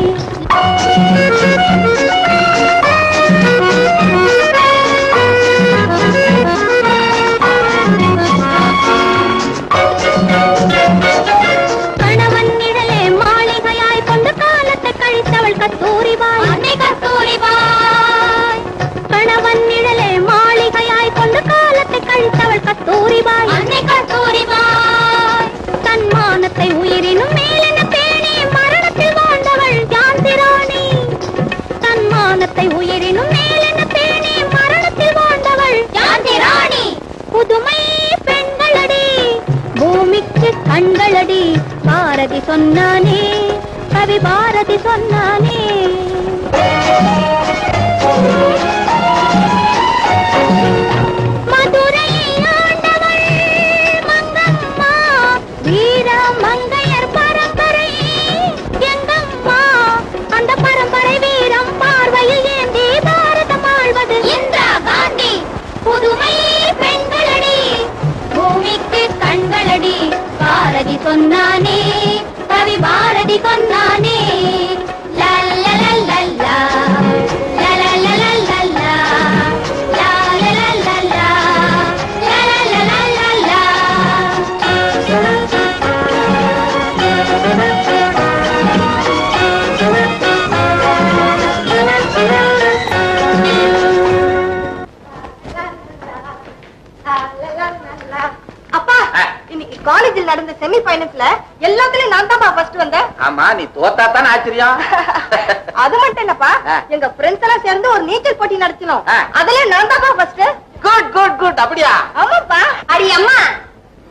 கணவன் நிழலே மாளிகையாய் கொண்டு காலத்தை கழித்தவள் கஸ்தூரிபாய் அன்னை கஸ்தூரிபாய் கணவன் நிழலே மாளிகையாய் கொண்டு காலத்தை கழித்தவள் கஸ்தூரிபாய் அன்னை கஸ்தூரிபாய் தன்மானத்தை உயிரினும் மேலென பேணி மரணத்தில் வாழ்ந்தவள் ஜான்சி ராணி தன்மானத்தை உயிரினும் மேலென பேணி மரணத்தில் வாழ்ந்தவள் ஜான்சி ராணி புதுமை பெண்களடி பூமிக்கு கண்களடி பாரதி சொன்னானே கவி பாரதி சொன்னானே மதுரையை ஆண்டவள் மங்கம்மா வீர மங்கையர் பரம்பரை எங்கம்மா அந்த பரம்பரை வீரம் பார்வையில் ஏந்தி பாரதம் ஆள்வது இந்திரா காந்தி புதுமை பெண்களடி பூமிக்கு கண்களடி பாரதி சொன்னானே கவி பாரதி சொன்னானே லல்லலல்லல்லா, லலலலல்லல்லா, லாலலல்லல்லா, லலலலல்லல்லா. அப்பா இன்னைக்கு காலேஜில் நடந்த செமி ஃபைனல்ஸ்ல எல்லாத்துலயும் நான் தான் ஃபர்ஸ்ட் வந்தேன் ஆமா நீ தோத்தா தானே ஆச்சரியம் அது மட்டும் இல்லப்பா ஆ. எங்க ஃப்ரெண்ட்ஸ் எல்லாம் சேர்ந்து ஒரு நீச்சல் போட்டி நடத்தினோம் ஆ. அதுல நான் தான் ஃபர்ஸ்ட் குட் குட் குட் அப்படியா ஆமாப்பா அடி அம்மா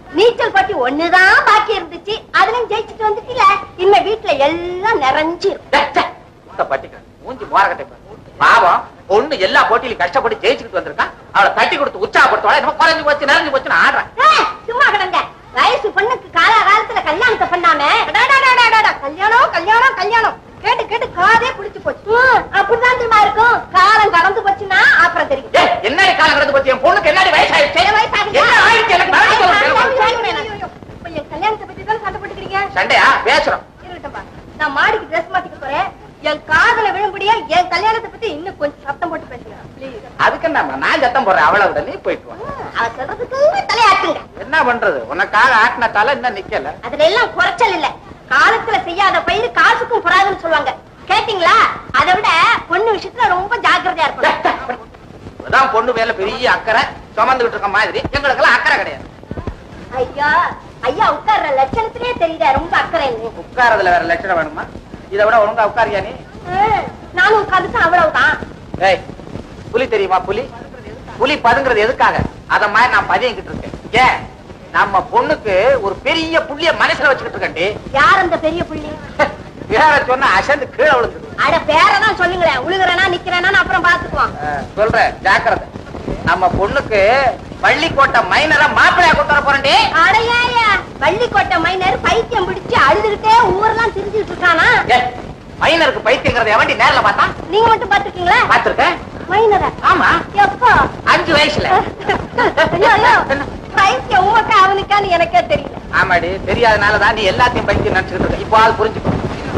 நீச்சல் போட்டி ஒண்ணுதான் பாக்கி இருந்துச்சு அதுலயும் ஜெயிச்சுட்டு வந்துட்டீல இனிமே வீட்டுல எல்லாம் நிறைஞ்சு பட்டிக்க மூஞ்சி மோரகட்டை பாரு. பாவம் பொண்ணு எல்லா போட்டியிலும் கஷ்டப்பட்டு ஜெயிச்சுக்கிட்டு வந்திருக்கான் அவளை தட்டி கொடுத்து உற்சாகப்படுத்தவள என்ன குறைஞ்சு போச்சு நிறைஞ்சு போச்சுன்னு ஆடுறான் ஏய், சும்மா கிடங்க வயசு பொண்ணுக்கு கால காலத்துல கல்யாணத்தை பண்ணாம டா, டா, டா, டா, டா, டா, கல்யாணம் கல்யாணம் கல்யாணம் கேட்டு கேட்டு காதே புடிச்சு போச்சு ம், அப்படிதான் தெரியுமா இருக்கும் காலம் கடந்து போச்சுன்னா அப்புறம் தெரியும் ஏய், என்னடி காலம் கடந்து போச்சு என் பொண்ணுக்கு என்னடி வயசாயிடுச்சு என் வயசாகுதா? என்ன ஆயிடுச்சு எனக்கு நடந்து ஐயோ, சொல்லுங்க. ஐயோ, ஐயோ, ஐயோ, ஐயோ, ஐயோ. இப்ப என் கல்யாணத்தை பத்தி தான் சண்டை போட்டுக்கிறீங்க சண்டையா பேசுறோம் இருக்கட்டும்பா. நான் மாடிக்கு ட்ரெஸ் மாத்திக்க போறேன் என் காதல விழும்படியா என் கல்யாணத்தை பத்தி இன்னும் கொஞ்சம் சத்தம் போட்டு பேசுங்க ப்ளீஸ் அதுக்கு என்ன நான் சத்தம் போடுறேன் அவளை விட நீ போயிட்டு வா அவ சொல்றதுக்கு தலையாட்டுங்க என்ன பண்றது உனக்காக ஆட்டினத்தால இன்னும் நிக்கல அதுல எல்லாம் குறைச்சல் இல்ல காலத்துல செய்யாத பயிர் காசுக்கும் புறாதுன்னு சொல்லுவாங்க கேட்டீங்களா அதை விட பொண்ணு விஷயத்துல ரொம்ப ஜாக்கிரதையா இருக்கணும் அதான் பொண்ணு மேல பெரிய அக்கறை சுமந்துகிட்டு இருக்க மாதிரி எங்களுக்கு எல்லாம் அக்கறை கிடையாது ஐயா ஐயா உட்கார்ற லட்சணத்திலே தெரியுதா ரொம்ப அக்கறை உட்காரதுல வேற லட்சணம் வேணுமா இதை விட ஒழுங்கா உட்காரியா நீ நானும் உட்காந்துட்டு அவ்வளவுதான் ஏய் புலி தெரியுமா புலி புலி பதுங்கிறது எதுக்காக அத மாதிரி நான் பதியங்கிட்டு இருக்கேன் ஏன் நம்ம பொண்ணுக்கு ஒரு பெரிய புள்ளிய மனசுல வச்சுக்கிட்டு இருக்கேன்டி யார் அந்த பெரிய புள்ளி வேற சொன்னா அசந்து கீழே விழுந்துது அட பேரதான் சொல்லுங்களேன் உழுகுறேனா நிக்கிறேனா அப்புறம் பாத்துக்குவோம் அஹ், சொல்றேன் ஜாக்கிரதை நம்ம பொண்ணுக்கு பள்ளிக்கோட்டை மைனரை மாப்பிள்ளையா கொண்டு வர போறேன்டி அடையாயா வள்ளிக்கோட்டை மைனர் பைத்தியம் பிடிச்சு அழுதுகிட்டே ஊரெல்லாம் திரிஞ்சுட்டு இருக்கானா ஏய், மைனருக்கு பைத்தியங்கிறத எவண்டி நேர்ல பார்த்தா நீங்க மட்டும் பாத்துருக்கீங்களா பாத்திருக்கேன் மைனரா ஆமா எப்போ அஞ்சு வயசுல ஐயோ, ஐயோ. பைத்தியம் உமக்கா அவனுக்கான்னு எனக்கே தெரியல ஆமாடி தெரியாதனாலதான் நீ எல்லாத்தையும் பைத்தியம் நினைச்சுக்கிட்டு இருக்க இப்போ ஆள் புரிஞ்சுக்கோ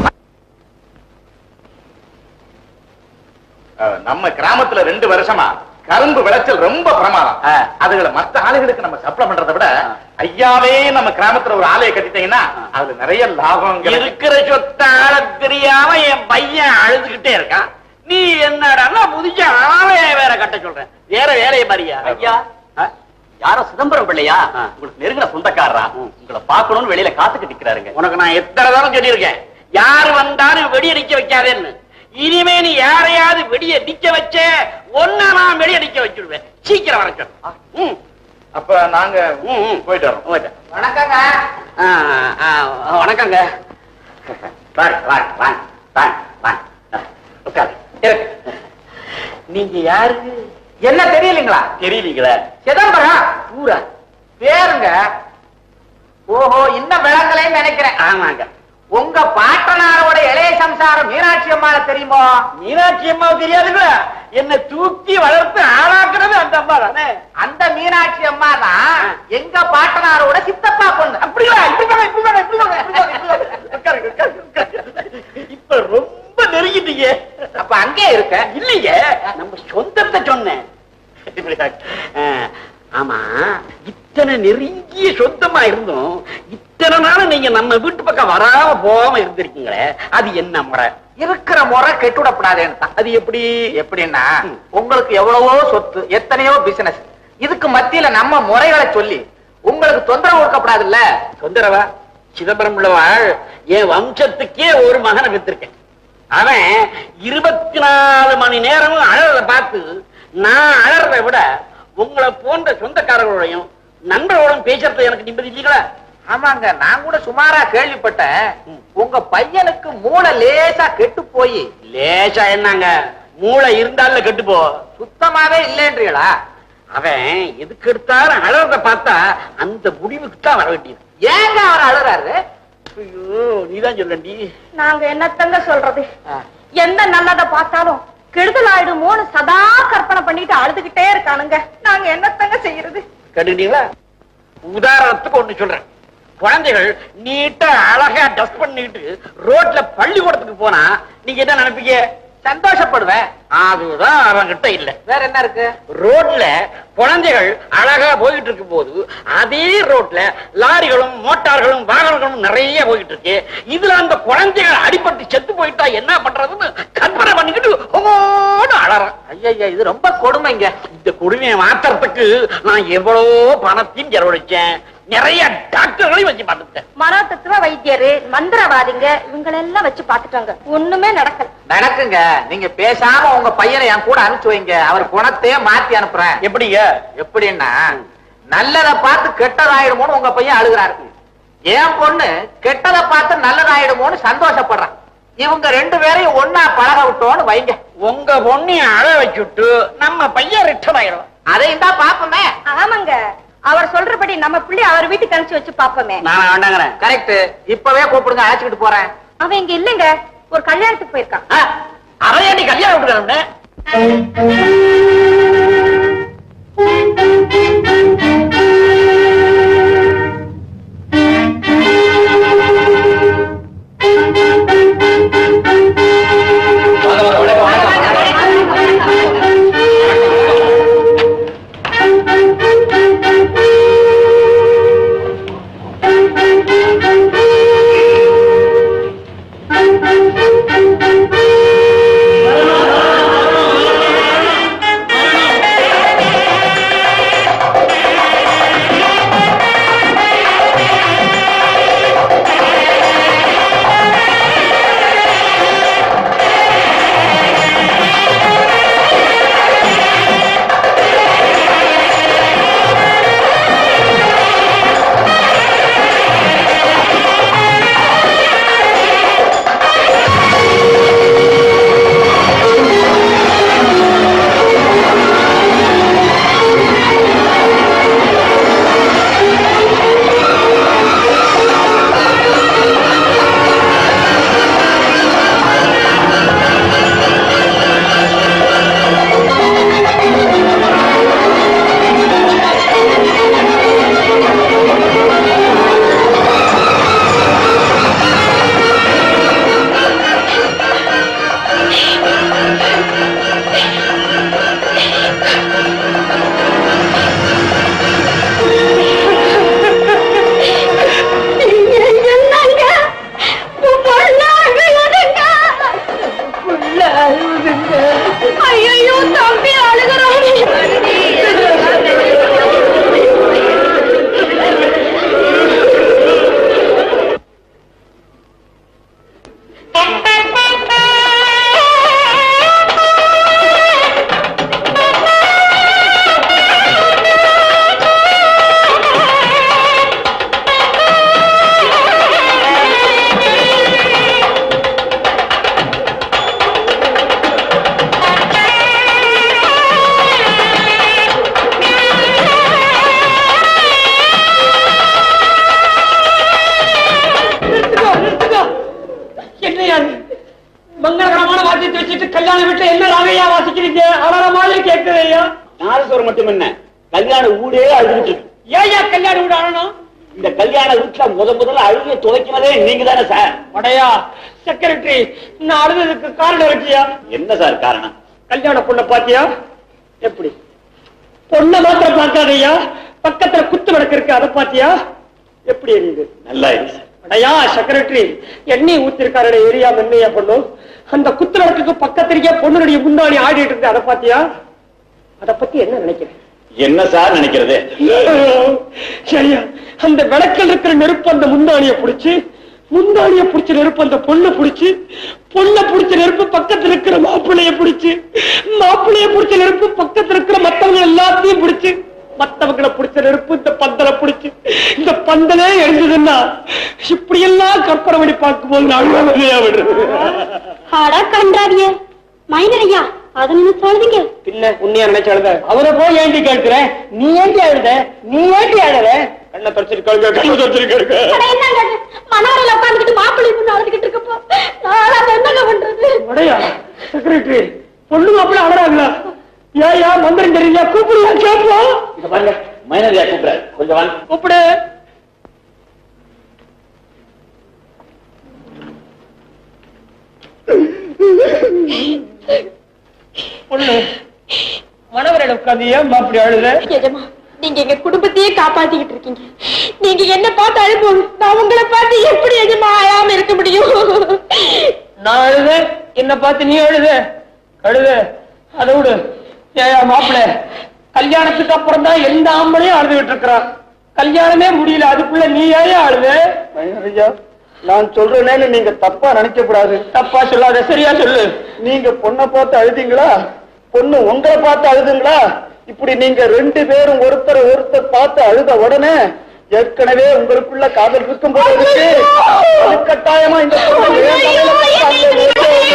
நம்ம கிராமத்துல ரெண்டு வருஷமா கரும்பு விளைச்சல் ரொம்ப பிரமாதம் அதுகளை மத்த ஆளுகளுக்கு நம்ம சப்ளை பண்றதை விட ஐயாவே நம்ம கிராமத்துல ஒரு ஆலையை கட்டிட்டீங்கன்னா அதுல நிறைய லாபம் கிடைக்கும். இருக்கிற சொத்த ஆள தெரியாம என் பையன் அழுதுகிட்டே இருக்கான் நீ என்னடா புதிச்ச ஆளைய வேற கட்ட சொல்ற வேற வேலையை பாரியா ஐயா யாரோ சிதம்பரம் பிள்ளையா உங்களுக்கு நெருங்கின சொந்தக்காரரா உங்களை பார்க்கணும்னு வெளியில காத்துக்கிட்டு நிக்கிறாருங்க உனக்கு நான் எத்தனை தரம் சொல்லியிருக்கேன் யாரு வந்தாலும் வெடி அடிக்க வைக்காதேன்னு இனிமே நீ யாரையாவது வெடிய அடிக்க வச்ச ஒன்னா நான் வெடி அடிக்க வச்சிடுவேன் சீக்கிரம் வர சொல்லு. ம், அப்ப நாங்க ம், ம். போயிட்டு வரோம் போயிட்டு. வணக்கங்க ஆ, ஆ, வணக்கங்க வாங்க வாங்க வாங்க வாங்க வாங்க உட்காரு இருக்கு. நீங்க யாரு என்ன தெரியலீங்களா தெரியலீங்களா சிதம்பரம் ஊரா பேருங்க ஓஹோ இன்னும் விளங்கலைன்னு நினைக்கிறேன் ஆமாங்க உங்க பாட்டனாரோட இளைய சம்சாரம் மீனாட்சி அம்மாள தெரியுமோ மீனாட்சி அம்மாவுக்கு தெரியாதுங்களா என்ன தூக்கி வளர்த்து ஆளாக்குறது அந்த அம்மா தானே அந்த மீனாட்சி அம்மா தான் எங்க பாட்டனாரோட சித்தப்பா பொண்ணு அப்படிங்களா இப்படி வாங்க, இப்படி வாங்க, இப்படி வாங்க, இப்படி வாங்க, இப்படி வாங்க. உட்காருங்க, உட்காருங்க, உட்காருங்க. இப்ப ரொம்ப நெருங்கிட்டீங்க அப்ப அங்கே இருக்க இல்லைங்க நம்ம சொந்தத்தை சொன்னேன் இப்படி வாங்க. ஆ, ஆமா இத்தனை நெருங்கிய சொந்தமா இருந்தும் இத்தனை நாள் நீங்க நம்ம வீட்டு பக்கம் வராம போகாம இருந்திருக்கீங்களே அது என்ன முறை இருக்கிற முறை கெட்டுடப்படாதேன்னு தான் அது எப்படி எப்படின்னா உங்களுக்கு எவ்வளவோ சொத்து எத்தனையோ பிசினஸ் இதுக்கு மத்தியில நம்ம முறைகளை சொல்லி உங்களுக்கு தொந்தரவு கொடுக்கப்படாதுல்ல தொந்தரவா சிதம்பரம் உள்ளவாள் என் வம்சத்துக்கே ஒரு மகனை பெற்றிருக்கேன் அவன் இருபத்தி நாலு மணி நேரமும் அழறத பார்த்து நான் அழறதை விட உங்களை போன்ற சொந்தக்காரர்களோடையும் நண்பர்களோடும் பேசுறது எனக்கு நிம்மதி இல்லைங்களா ஆமாங்க நான் கூட சுமாரா கேள்விப்பட்டேன் உங்க பையனுக்கு மூளை லேசா கெட்டு போய் லேசா என்னங்க மூளை இருந்தால கெட்டு போ சுத்தமாவே இல்லைன்றீங்களா அவன் எதுக்கு எடுத்தாலும் அழறத பார்த்தா அந்த முடிவுக்கு தான் வர வேண்டியது ஏங்க அவர் அழுறாரு ஐயோ நீதான் சொல்லண்டி நாங்க என்னத்தங்க சொல்றது எந்த நல்லத பார்த்தாலும் கெடுதல் ஆயிடுமோன்னு சதா கற்பனை பண்ணிட்டு அழுதுகிட்டே இருக்கானுங்க நாங்க என்னத்தங்க செய்யறது கேட்டுக்கிட்டீங்களா உதாரணத்துக்கு ஒண்ணு சொல்றேன் குழந்தைகள் நீட்டா அழகா டஸ்ட் பண்ணிட்டு ரோட்ல பள்ளிக்கூடத்துக்கு போனா நீங்க என்ன நினைப்பீங்க சந்தோஷப்படுவேன் அதுதான் அவங்கிட்ட இல்ல வேற என்ன இருக்கு ரோட்ல குழந்தைகள் அழகா போயிட்டு இருக்கும் போது அதே ரோட்ல லாரிகளும் மோட்டார்களும் வாகனங்களும் நிறைய போயிட்டு இருக்கு இதுல அந்த குழந்தைகள் அடிபட்டு செத்து போயிட்டா என்ன பண்றதுன்னு கற்பனை பண்ணிக்கிட்டு ஓன்னு அழறான் ஐயா இது ரொம்ப கொடுமைங்க இந்த கொடுமையை மாத்துறதுக்கு நான் எவ்வளவோ பணத்தையும் செலவழிச்சேன் நிறைய டாக்டர்களையும் வச்சு பார்த்துட்டேன் மனோதத்துவ வைத்தியரு மந்திரவாதிங்க இவங்களெல்லாம் வச்சு பாத்துட்டாங்க ஒண்ணுமே நடக்கல நடக்குங்க நீங்க பேசாம உங்க பையனை என் கூட அனுப்பிச்சு வைங்க அவர் குணத்தையே மாத்தி அனுப்புறேன் எப்படிங்க எப்படின்னா நல்லதை பார்த்து கெட்டதாயிடுமோன்னு உங்க பையன் அழுகுறாரு என் பொண்ணு கெட்டதை பார்த்து நல்லதாயிடுமோன்னு சந்தோஷப்படுறான் இவங்க ரெண்டு பேரையும் ஒன்னா பழக விட்டோன்னு வைங்க உங்க பொண்ணைய அழ வச்சுட்டு நம்ம பையன் ரிட்டன் ஆயிடும் அதையும் தான் பாப்போமே ஆமாங்க அவர் சொல்றபடி நம்ம பிள்ளை அவர் வீட்டுக்கு அனுப்பிச்சு வச்சு பாப்போமே நான் வேண்டாங்கிறேன் கரெக்ட் இப்பவே கூப்பிடுங்க அழைச்சிக்கிட்டு போறேன் அவன் இங்க இல்லங்க ஒரு கல்யாணத்துக்கு போயிருக்கான் அவன் ஏண்டி கல்யாணம் விட்டுக்கிறோம் ஐயோ தம்பி அழுகிறான் என்னையா இது? மங்களகரமான வாத்தியத்தை வச்சுட்டு கல்யாண வீட்டுல என்ன ராமையா வாசிக்கிறீங்க அவர மாதிரி கேட்குது ஐயா நாதஸ்வரம் மட்டும் என்ன கல்யாண ஊடே அழுதுகிட்டு இருக்கு ஏயா கல்யாண வீடு ஆனணும் இந்த கல்யாண வீட்டுல முத முதல்ல அழுகைய துவைக்கிறதே நீங்க தானே சார் உடையா செக்ரட்டரி நான் அழுததுக்கு காரணம் இருக்கியா என்ன சார் காரணம் கல்யாண பொண்ணை பாத்தியா எப்படி பொண்ணை மாத்திரம் பார்க்காதய்யா பக்கத்துல குத்து விளக்கு இருக்கு அதை பாத்தியா எப்படி எரியுது நல்லா இருக்கு சார் அடையா செக்ரட்டரி எண்ணெய் ஊத்திருக்காரு ஏரியா மென்னையா பண்ணும் அந்த குத்து விளக்குக்கு பக்கத்திலேயே பொண்ணுடைய முன்னாடி ஆடிட்டு இருக்கு அதை பாத்தியா அதை பத்தி என்ன நினைக்கிறேன் என்ன சார் நினைக்கிறது சரியா அந்த விளக்கில் இருக்கிற நெருப்பு அந்த முந்தாணிய புடிச்சு முந்தாணிய புடிச்ச நெருப்பு அந்த பொண்ணை புடிச்சு பொண்ணை புடிச்ச நெருப்பு பக்கத்துல இருக்கிற மாப்பிள்ளைய புடிச்சு மாப்பிள்ளைய புடிச்ச நெருப்பு பக்கத்துல இருக்கிற மத்தவங்க எல்லாத்தையும் புடிச்சு மத்தவங்களை புடிச்ச நெருப்பு இந்த பந்தலை புடிச்சு இந்த பந்தலே எழுந்ததுன்னா இப்படி எல்லாம் கற்பனை பண்ணி பார்க்கும்போது நான் அழுவதையா விடுறது ஆடா கண்டாவிய மைனர் ஐயா அதை நினைச்சு அழுதுங்க பின்ன உன்னையா நினைச்சு அழுத அவரை போய் ஏண்டி கேட்கிற நீ ஏண்டி அழுத நீ ஏண்டி அழுத கண்ணை தொடச்சிட்டு கழுக கண்ணை தொடச்சிட்டு கழுக அட என்னங்க மனவரையில உட்காந்துக்கிட்டு மாப்பிள்ளை பொண்ணு அழுதுகிட்டு இருக்கப்போ நான் அதை என்னங்க பண்றது உடையா செக்ரட்டரி பொண்ணு மாப்பிள்ள அழறாங்களா ஏயா மந்திரம் தெரியல கூப்பிடுயா கேட்போம் இங்க பாருங்க மைனரியா கூப்பிடுறாரு கொஞ்சம் வாங்க கூப்பிடு பொண்ணு மனவரையில உட்காந்து ஏன் அப்படி அழுத எஜமா நீங்க எங்க குடும்பத்தையே காப்பாத்திக்கிட்டு இருக்கீங்க நீங்க என்ன பார்த்து அழும்போது நான் உங்களை பார்த்து எப்படி எஜமா அழாம இருக்க முடியும் நான் அழுத என்ன பார்த்து நீ அழுத அழுத அதை விடு ஏயா மாப்பிள்ள கல்யாணத்துக்கு அப்புறம் தான் எந்த ஆம்பளையும் அழுதுகிட்டு இருக்கிறான் கல்யாணமே முடியல அதுக்குள்ள நீ ஏன் அழுத ஐயா நான் சொல்றேன்னு நீங்க தப்பா நினைக்க கூடாது தப்பா சொல்லாத சரியா சொல்லு நீங்க பொண்ணை பார்த்து அழுதீங்களா பொண்ணு உங்களை பார்த்து அழுதுங்களா இப்படி நீங்க ரெண்டு பேரும் ஒருத்தர் ஒருத்தர் பார்த்து அழுத உடனே ஏற்கனவே உங்களுக்குள்ள காதல் இருக்கும் போது இருக்கு அது கட்டாயமா இந்த பொண்ணு என் தலையில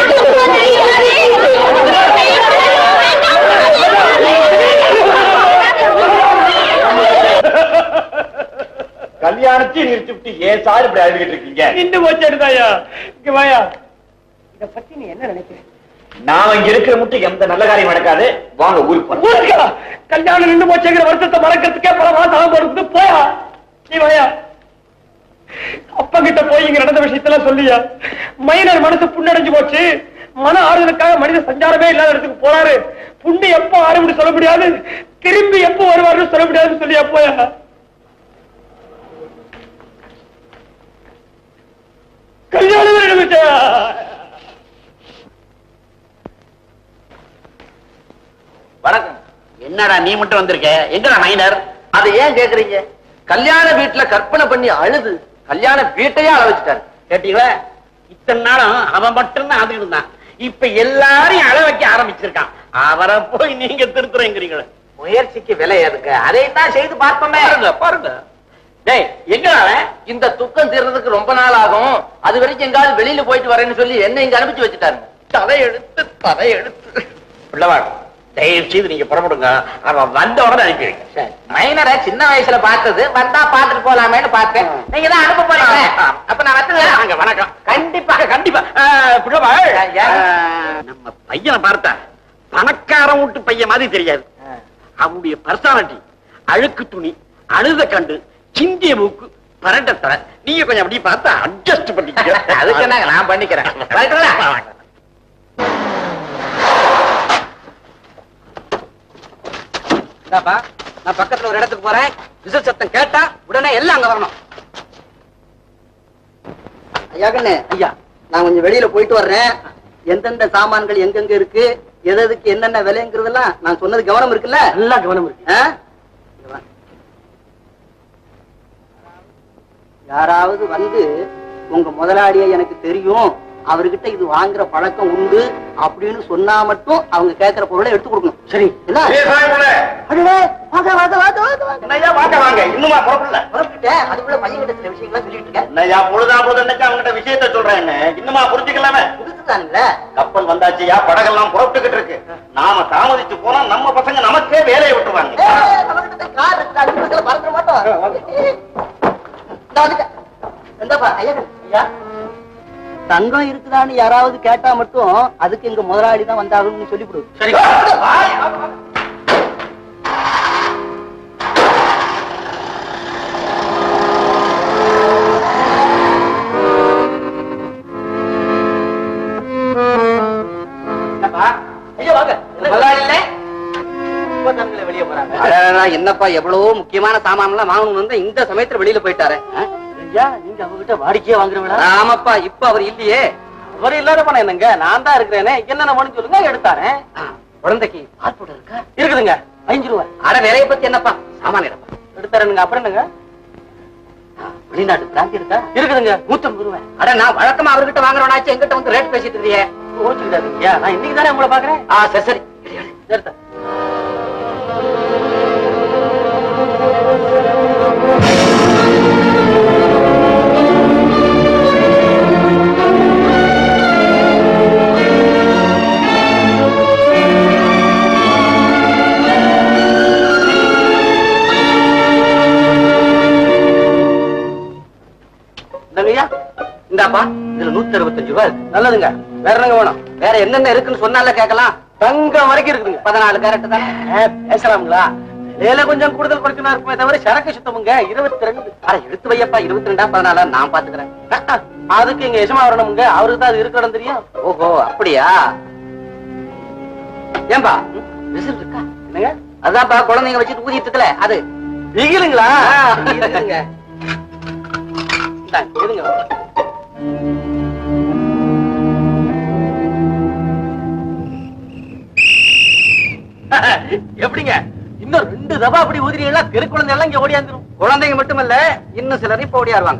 கல்யாணத்தையும் நிறுத்தி விட்டு ஏன் சார் இப்படி அழுதுகிட்டு இருக்கீங்க நின்று போச்சு எடுத்தாயா இங்க வாயா இத பத்தி நீ என்ன நினைக்கிற நான் இங்க இருக்கிற மட்டும் எந்த நல்ல காரியம் நடக்காது வாங்க ஊருக்கு போலாம். ஊருக்கா கல்யாணம் நின்று போச்சுங்கிற வருத்தத்தை மறக்கிறதுக்கே பல மாசம் ஆகும் இருக்குது போயா நீ வாயா அப்பா கிட்ட போய் இங்க நடந்த விஷயத்தெல்லாம் சொல்லியா மைனர் மனசு புண்ணடைஞ்சு போச்சு மன ஆறுதலுக்காக மனித சஞ்சாரமே இல்லாத இடத்துக்கு போறாரு புண்ணு எப்போ ஆரம்பிட்டு சொல்ல முடியாது திரும்பி எப்போ வருவாருன்னு சொல்ல முடியாதுன்னு சொல்லியா போயா கல்யாணம் நடந்துச்சா வணக்கம் என்னடா நீ மட்டும் வந்திருக்க எங்கடா மைனர் அதை ஏன் கேக்குறீங்க கல்யாண வீட்டுல கற்பனை பண்ணி அழுது கல்யாண வீட்டையே அழ வச்சுட்டாரு கேட்டீங்களா இத்தனை நாளும் அவன் மட்டும்தான் அது இருந்தான் இப்ப எல்லாரையும் அழ வைக்க ஆரம்பிச்சிருக்கான் அவரை போய் நீங்க திருத்துறீங்கிறீங்களே முயற்சிக்கு விலை எதுக்கு அதைத்தான் செய்து பார்த்தோமே பாருங்க பாருங்க டேய் எங்கடா அவன் இந்த துக்கம் தீர்றதுக்கு ரொம்ப நாள் ஆகும் அது வரைக்கும் எங்காவது வெளியில போயிட்டு வரேன்னு சொல்லி என்ன இங்க அனுப்பிச்சு வச்சுட்டாருங்க தலையெழுத்து தலையெழுத்து பிள்ளவாடு தயவு செய்து நீங்க புறப்படுங்க அவன் வந்த உடனே அனுப்பி வைங்க மைனரை சின்ன வயசுல பார்த்தது வந்தா பாத்துட்டு போலாமேன்னு பார்த்தேன் நீங்க தான் அனுப்ப போறீங்க அப்ப நான் வாங்க வந்து வணக்கம் கண்டிப்பா கண்டிப்பா ஆஹ், பிள்ளவாள் யார்? ஆஹ், நம்ம பையனை பார்த்தா பணக்காரன் வீட்டு பையன் மாதிரி தெரியாது அவனுடைய பர்சனாலிட்டி அழுக்கு துணி அழுத கண்டு சிந்திய மூக்கு பரட்டத்தர நீங்க கொஞ்சம் அப்படி பார்த்தா அட்ஜஸ்ட் பண்ணிக்க அதுக்கு என்னங்க நான் பண்ணிக்கிறேன் வரட்டுங்களா? இந்தாப்பா நான் பக்கத்துல ஒரு இடத்துக்கு போறேன் விசில் சத்தம் கேட்டா உடனே எல்லாம் அங்க வரணும் ஐயா கண்ணு ஐயா நான் கொஞ்சம் வெளியில போயிட்டு வர்றேன் எந்தெந்த சாமான்கள் எங்கெங்க இருக்கு எது எதுக்கு என்னென்ன விலைங்கிறதெல்லாம் நான் சொன்னது கவனம் இருக்குல்ல நல்லா கவனம் இருக்கு ஆ? இங்க வா. யாராவது வந்து உங்க முதலாளிய எனக்கு தெரியும் அவர்கிட்ட இது வாங்குற பழக்கம் உண்டு அப்படின்னு சொன்னா மட்டும் அவங்க கேட்கிற பொருளை எடுத்து கொடுக்கணும் சரி என்ன ஏ சாயங்களே, அடடே, வாங்க வாங்க வாங்க வாங்க வாங்க என்னய்யா வாங்க வாங்க இன்னுமா புறப்படல புறப்பட்டுட்டேன் அதுக்குள்ள பையன் கிட்ட சில விஷயங்களை சொல்லிட்டு இருக்கேன் என்னய்யா பொழுதா பொழுது அவங்ககிட்ட விஷயத்த சொல்றேன் இன்னுமா புரிஞ்சுக்கலாமே புதுசுதானுங்களே கப்பல் வந்தாச்சுயா படகெல்லாம் புறப்பட்டுக்கிட்டு இருக்கு நாம தாமதிச்சு போனா நம்ம பசங்க நமக்கே வேலையை விட்டுருவாங்க ஏய், நம்மகிட்ட தான் கார் இருக்கு அஞ்சு நிமிஷத்துல பறந்துட மாட்டோம் இந்தா வந்துட்டேன். இந்தாப்பா, ஐயா ஐயா தங்கம் இருக்குதான்னு யாராவது கேட்டா மட்டும் அதுக்கு எங்க முதலாளி தான் வந்தாகணும்னு சொல்லிவிடு சரி ஐயா வாங்க முதலாளி இல்ல வெளியே போறாங்க என்னப்பா எவ்வளவோ முக்கியமான சாமான் எல்லாம் வாங்கணும் வந்தா இந்த சமயத்துல வெளியில போயிட்டாரு ஆ? ஐயா நீங்க அவங்க கிட்ட வாடிக்கையா வாங்குறவங்களா ஆமாப்பா இப்ப அவர் இல்லையே அவர் இல்லாத பணம் என்னங்க நான் தான் இருக்கிறேனே என்னென்ன வேணும்னு சொல்லுங்க எடுத்தாரேன் ஆ, குழந்தைக்கு பாஸ்போர்ட் இருக்கா இருக்குதுங்க ஐந்து ரூபாய் அட விலைய பத்தி என்னப்பா சாமான் எடுப்பா எடுத்தாரனுங்க அப்புறம் என்னங்க வெளிநாட்டு பிராந்தி இருக்கா இருக்குதுங்க நூத்தம்பது ரூபாய் அட நான் வழக்கமா அவர்கிட்ட வாங்குறவனாச்சு எங்கிட்ட வந்து ரேட் பேசிட்டு இருந்தியே கோச்சுக்கிட்டாருங்கய்யா நான் இன்னைக்கு தானே உங்களை பாக்குறேன் ஆ சரி சரி சரிதா இந்தாங்கய்யா இந்தாப்பா இதுல நூத்தி அறுபத்தஞ்சு ரூபாய் இருக்கு நல்லதுங்க வேற என்னங்க வேணும் வேற என்னென்ன இருக்குன்னு சொன்னால கேட்கலாம் தங்கம் வரைக்கும் இருக்குதுங்க பதினாலு கேரட் தான் ஏ, பேசலாம்ங்களா விலையில கொஞ்சம் கூடுதல் குறைக்கணும் இருக்குமே தவிர சரக்கு சுத்தமுங்க இருபத்தி ரெண்டு அட எடுத்து வையப்பா இருபத்தி ரெண்டா பதினாலா நான் பாத்துக்கிறேன் அதுக்கு இங்க எசமா வரணுமுங்க அவருக்கு தான் அது இருக்க இடம் தெரியும் ஓஹோ அப்படியா ஏன்பா விசில் இருக்கா என்னங்க அதான்ப்பா குழந்தைங்க வச்சுட்டு ஊதிட்டு இருக்கல அது பிகிலுங்களா இருக்குதுங்க. இந்தாங்க, இருங்க எப்படிங்க இன்னும் ரெண்டு தபா அப்படி ஊதிரீங்களா தெரு குழந்தை எல்லாம் இங்க ஓடியாந்துரும் குழந்தைங்க மட்டுமல்ல இன்னும் சிலர் இப்ப ஓடியாருவாங்க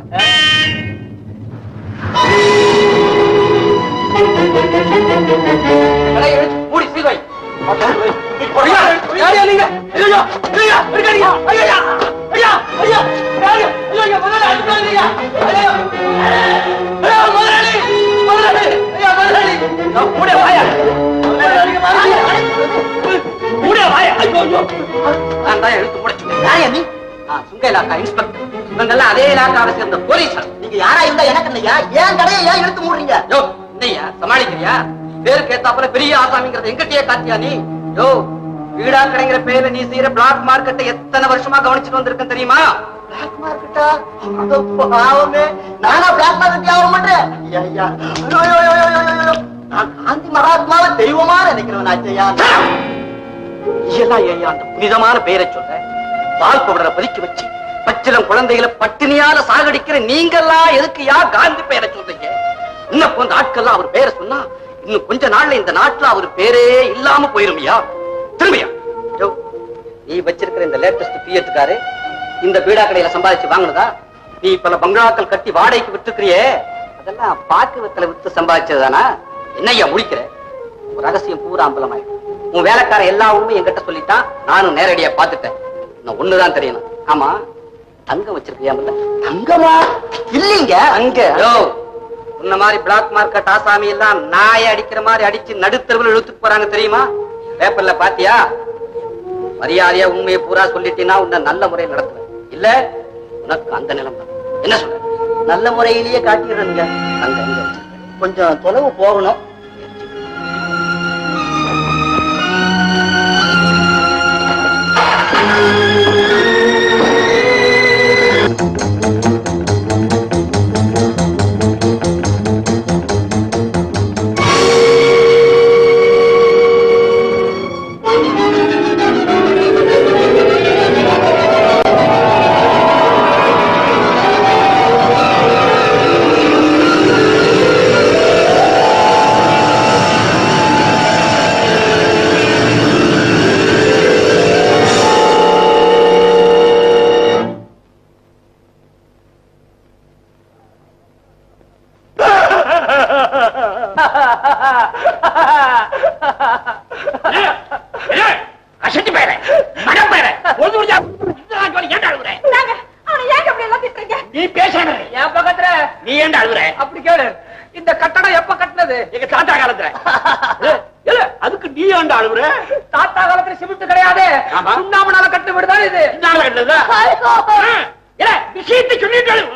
மூடி சீவை யாரையா நீங்க ஐயோ ஐயா இருக்காடியா ஐயா ஐயா ஐயா ஐயா ஐயா முதல்ல அடிக்காதீங்க ஐயா ஐயா முதலாளி முதலாளி ஐயா முதலாளி கூட வாயா கூட வாயா ஐயோ ஐயோ நான் தான் எழுத்து முடிச்சு யாரையா நீ சுங்க இலாக்கா இன்ஸ்பெக்டர் இவங்கெல்லாம் அதே இலாக்காவை சேர்ந்த போலீஸ் நீங்க யாரா இருந்தா எனக்கு என்னையா ஏன் கடையை ஏன் எடுத்து மூடுறீங்க யோ என்னையா சமாளிக்கிறியா பேருக்கு ஏத்தாப்புல பெரிய ஆசாமிங்கிறத எங்கிட்டயே காட்டியா நீ யோ வீடா கடைங்கிற பேர்ல நீ செய்யற பிளாக் மார்க்கெட்டை எத்தனை வருஷமா கவனிச்சுட்டு வந்திருக்கேன் தெரியுமா பிளாக் மார்க்கெட்டா பாவமே நானா பிளாக் மார்க்கெட் வியாபாரம் பண்றேன் ஐயா ஐயா ஐயோ, ஐயோ, ஐயோ, ஐயோ, ஐயோ. நான் காந்தி மகாத்மாவை தெய்வமா நினைக்கிறவன் ஆச்சையா எல்லாம் ஏன் அந்த புனிதமான பெயரை சொல்ற பால் பவுடரை பதுக்கி வச்சு பச்சிலம் குழந்தைகளை பட்டினியால சாகடிக்கிற நீங்கெல்லாம் எதுக்கு யா காந்தி பெயரை சொல்றீங்க இன்னும் போன்ற ஆட்கள்லாம் அவர் பேரை சொன்னா இன்னும் கொஞ்ச நாள்ல இந்த நாட்டுல அவர் பேரே இல்லாம போயிருமையா திரும்பியா யோ, நீ வச்சிருக்கிற இந்த லேட்டஸ்ட் பிஎட்டுக்காரு இந்த பீடா கடையில சம்பாதிச்சு வாங்கினதா நீ பல பங்களாக்கள் கட்டி வாடகைக்கு விட்டுக்கிறியே அதெல்லாம் பாக்கு வெத்தல வித்து சம்பாதிச்சதுதானா என்னய்யா முடிக்கிற ஒரு ரகசியம் பூரா அம்பலமாயிடும் உன் வேலைக்கார எல்லா உண்மையும் என்கிட்ட சொல்லிட்டான் நானும் நேரடியா பார்த்துட்டேன் இன்னும் ஒண்ணுதான் தெரியணும் ஆமா தங்கம் வச்சிருக்கியாமல்ல தங்கமா இல்லீங்க அங்க யோ உன்ன மாதிரி பிளாக் மார்க்கெட் ஆசாமி எல்லாம் நாயை அடிக்கிற மாதிரி அடிச்சு நடுத்தருவில் இழுத்துட்டு போறாங்க தெரியுமா பேப்பர்ல பாத்தியா மரியாதையா உண்மையை பூரா சொல்லிட்டீன்னா உன்னை நல்ல முறையில் நடத்துவேன் இல்ல உனக்கு அந்த நிலம் தான் என்ன சொல்ற நல்ல முறையிலேயே காட்டிடுறேங்க அங்க அங்க வச்சிருக்கேன். கொஞ்சம் தொலைவு போகணும் அசட்டி பேர மடம் பேர ஒரு முடிஞ்சா ஏன்டா அழுகுற அவனை ஏன் அப்படி எல்லாம் திட்டுறீங்க நீ பேசாம என் பக்கத்துல நீ ஏன்டா அழுகுற அப்படி கேளு இந்த கட்டடம் எப்ப கட்டினது எங்க தாத்தா காலத்துல ஏய், ஏலே, அதுக்கு நீ ஏன்டா அழுகுற தாத்தா காலத்துல சிமெண்ட் கிடையாது ஆமா. சுண்ணாமனால கட்டு விடுதான் இது இந்தால கட்டுறதா ஏலே, விஷயத்தை சொல்லிட்டு அழு.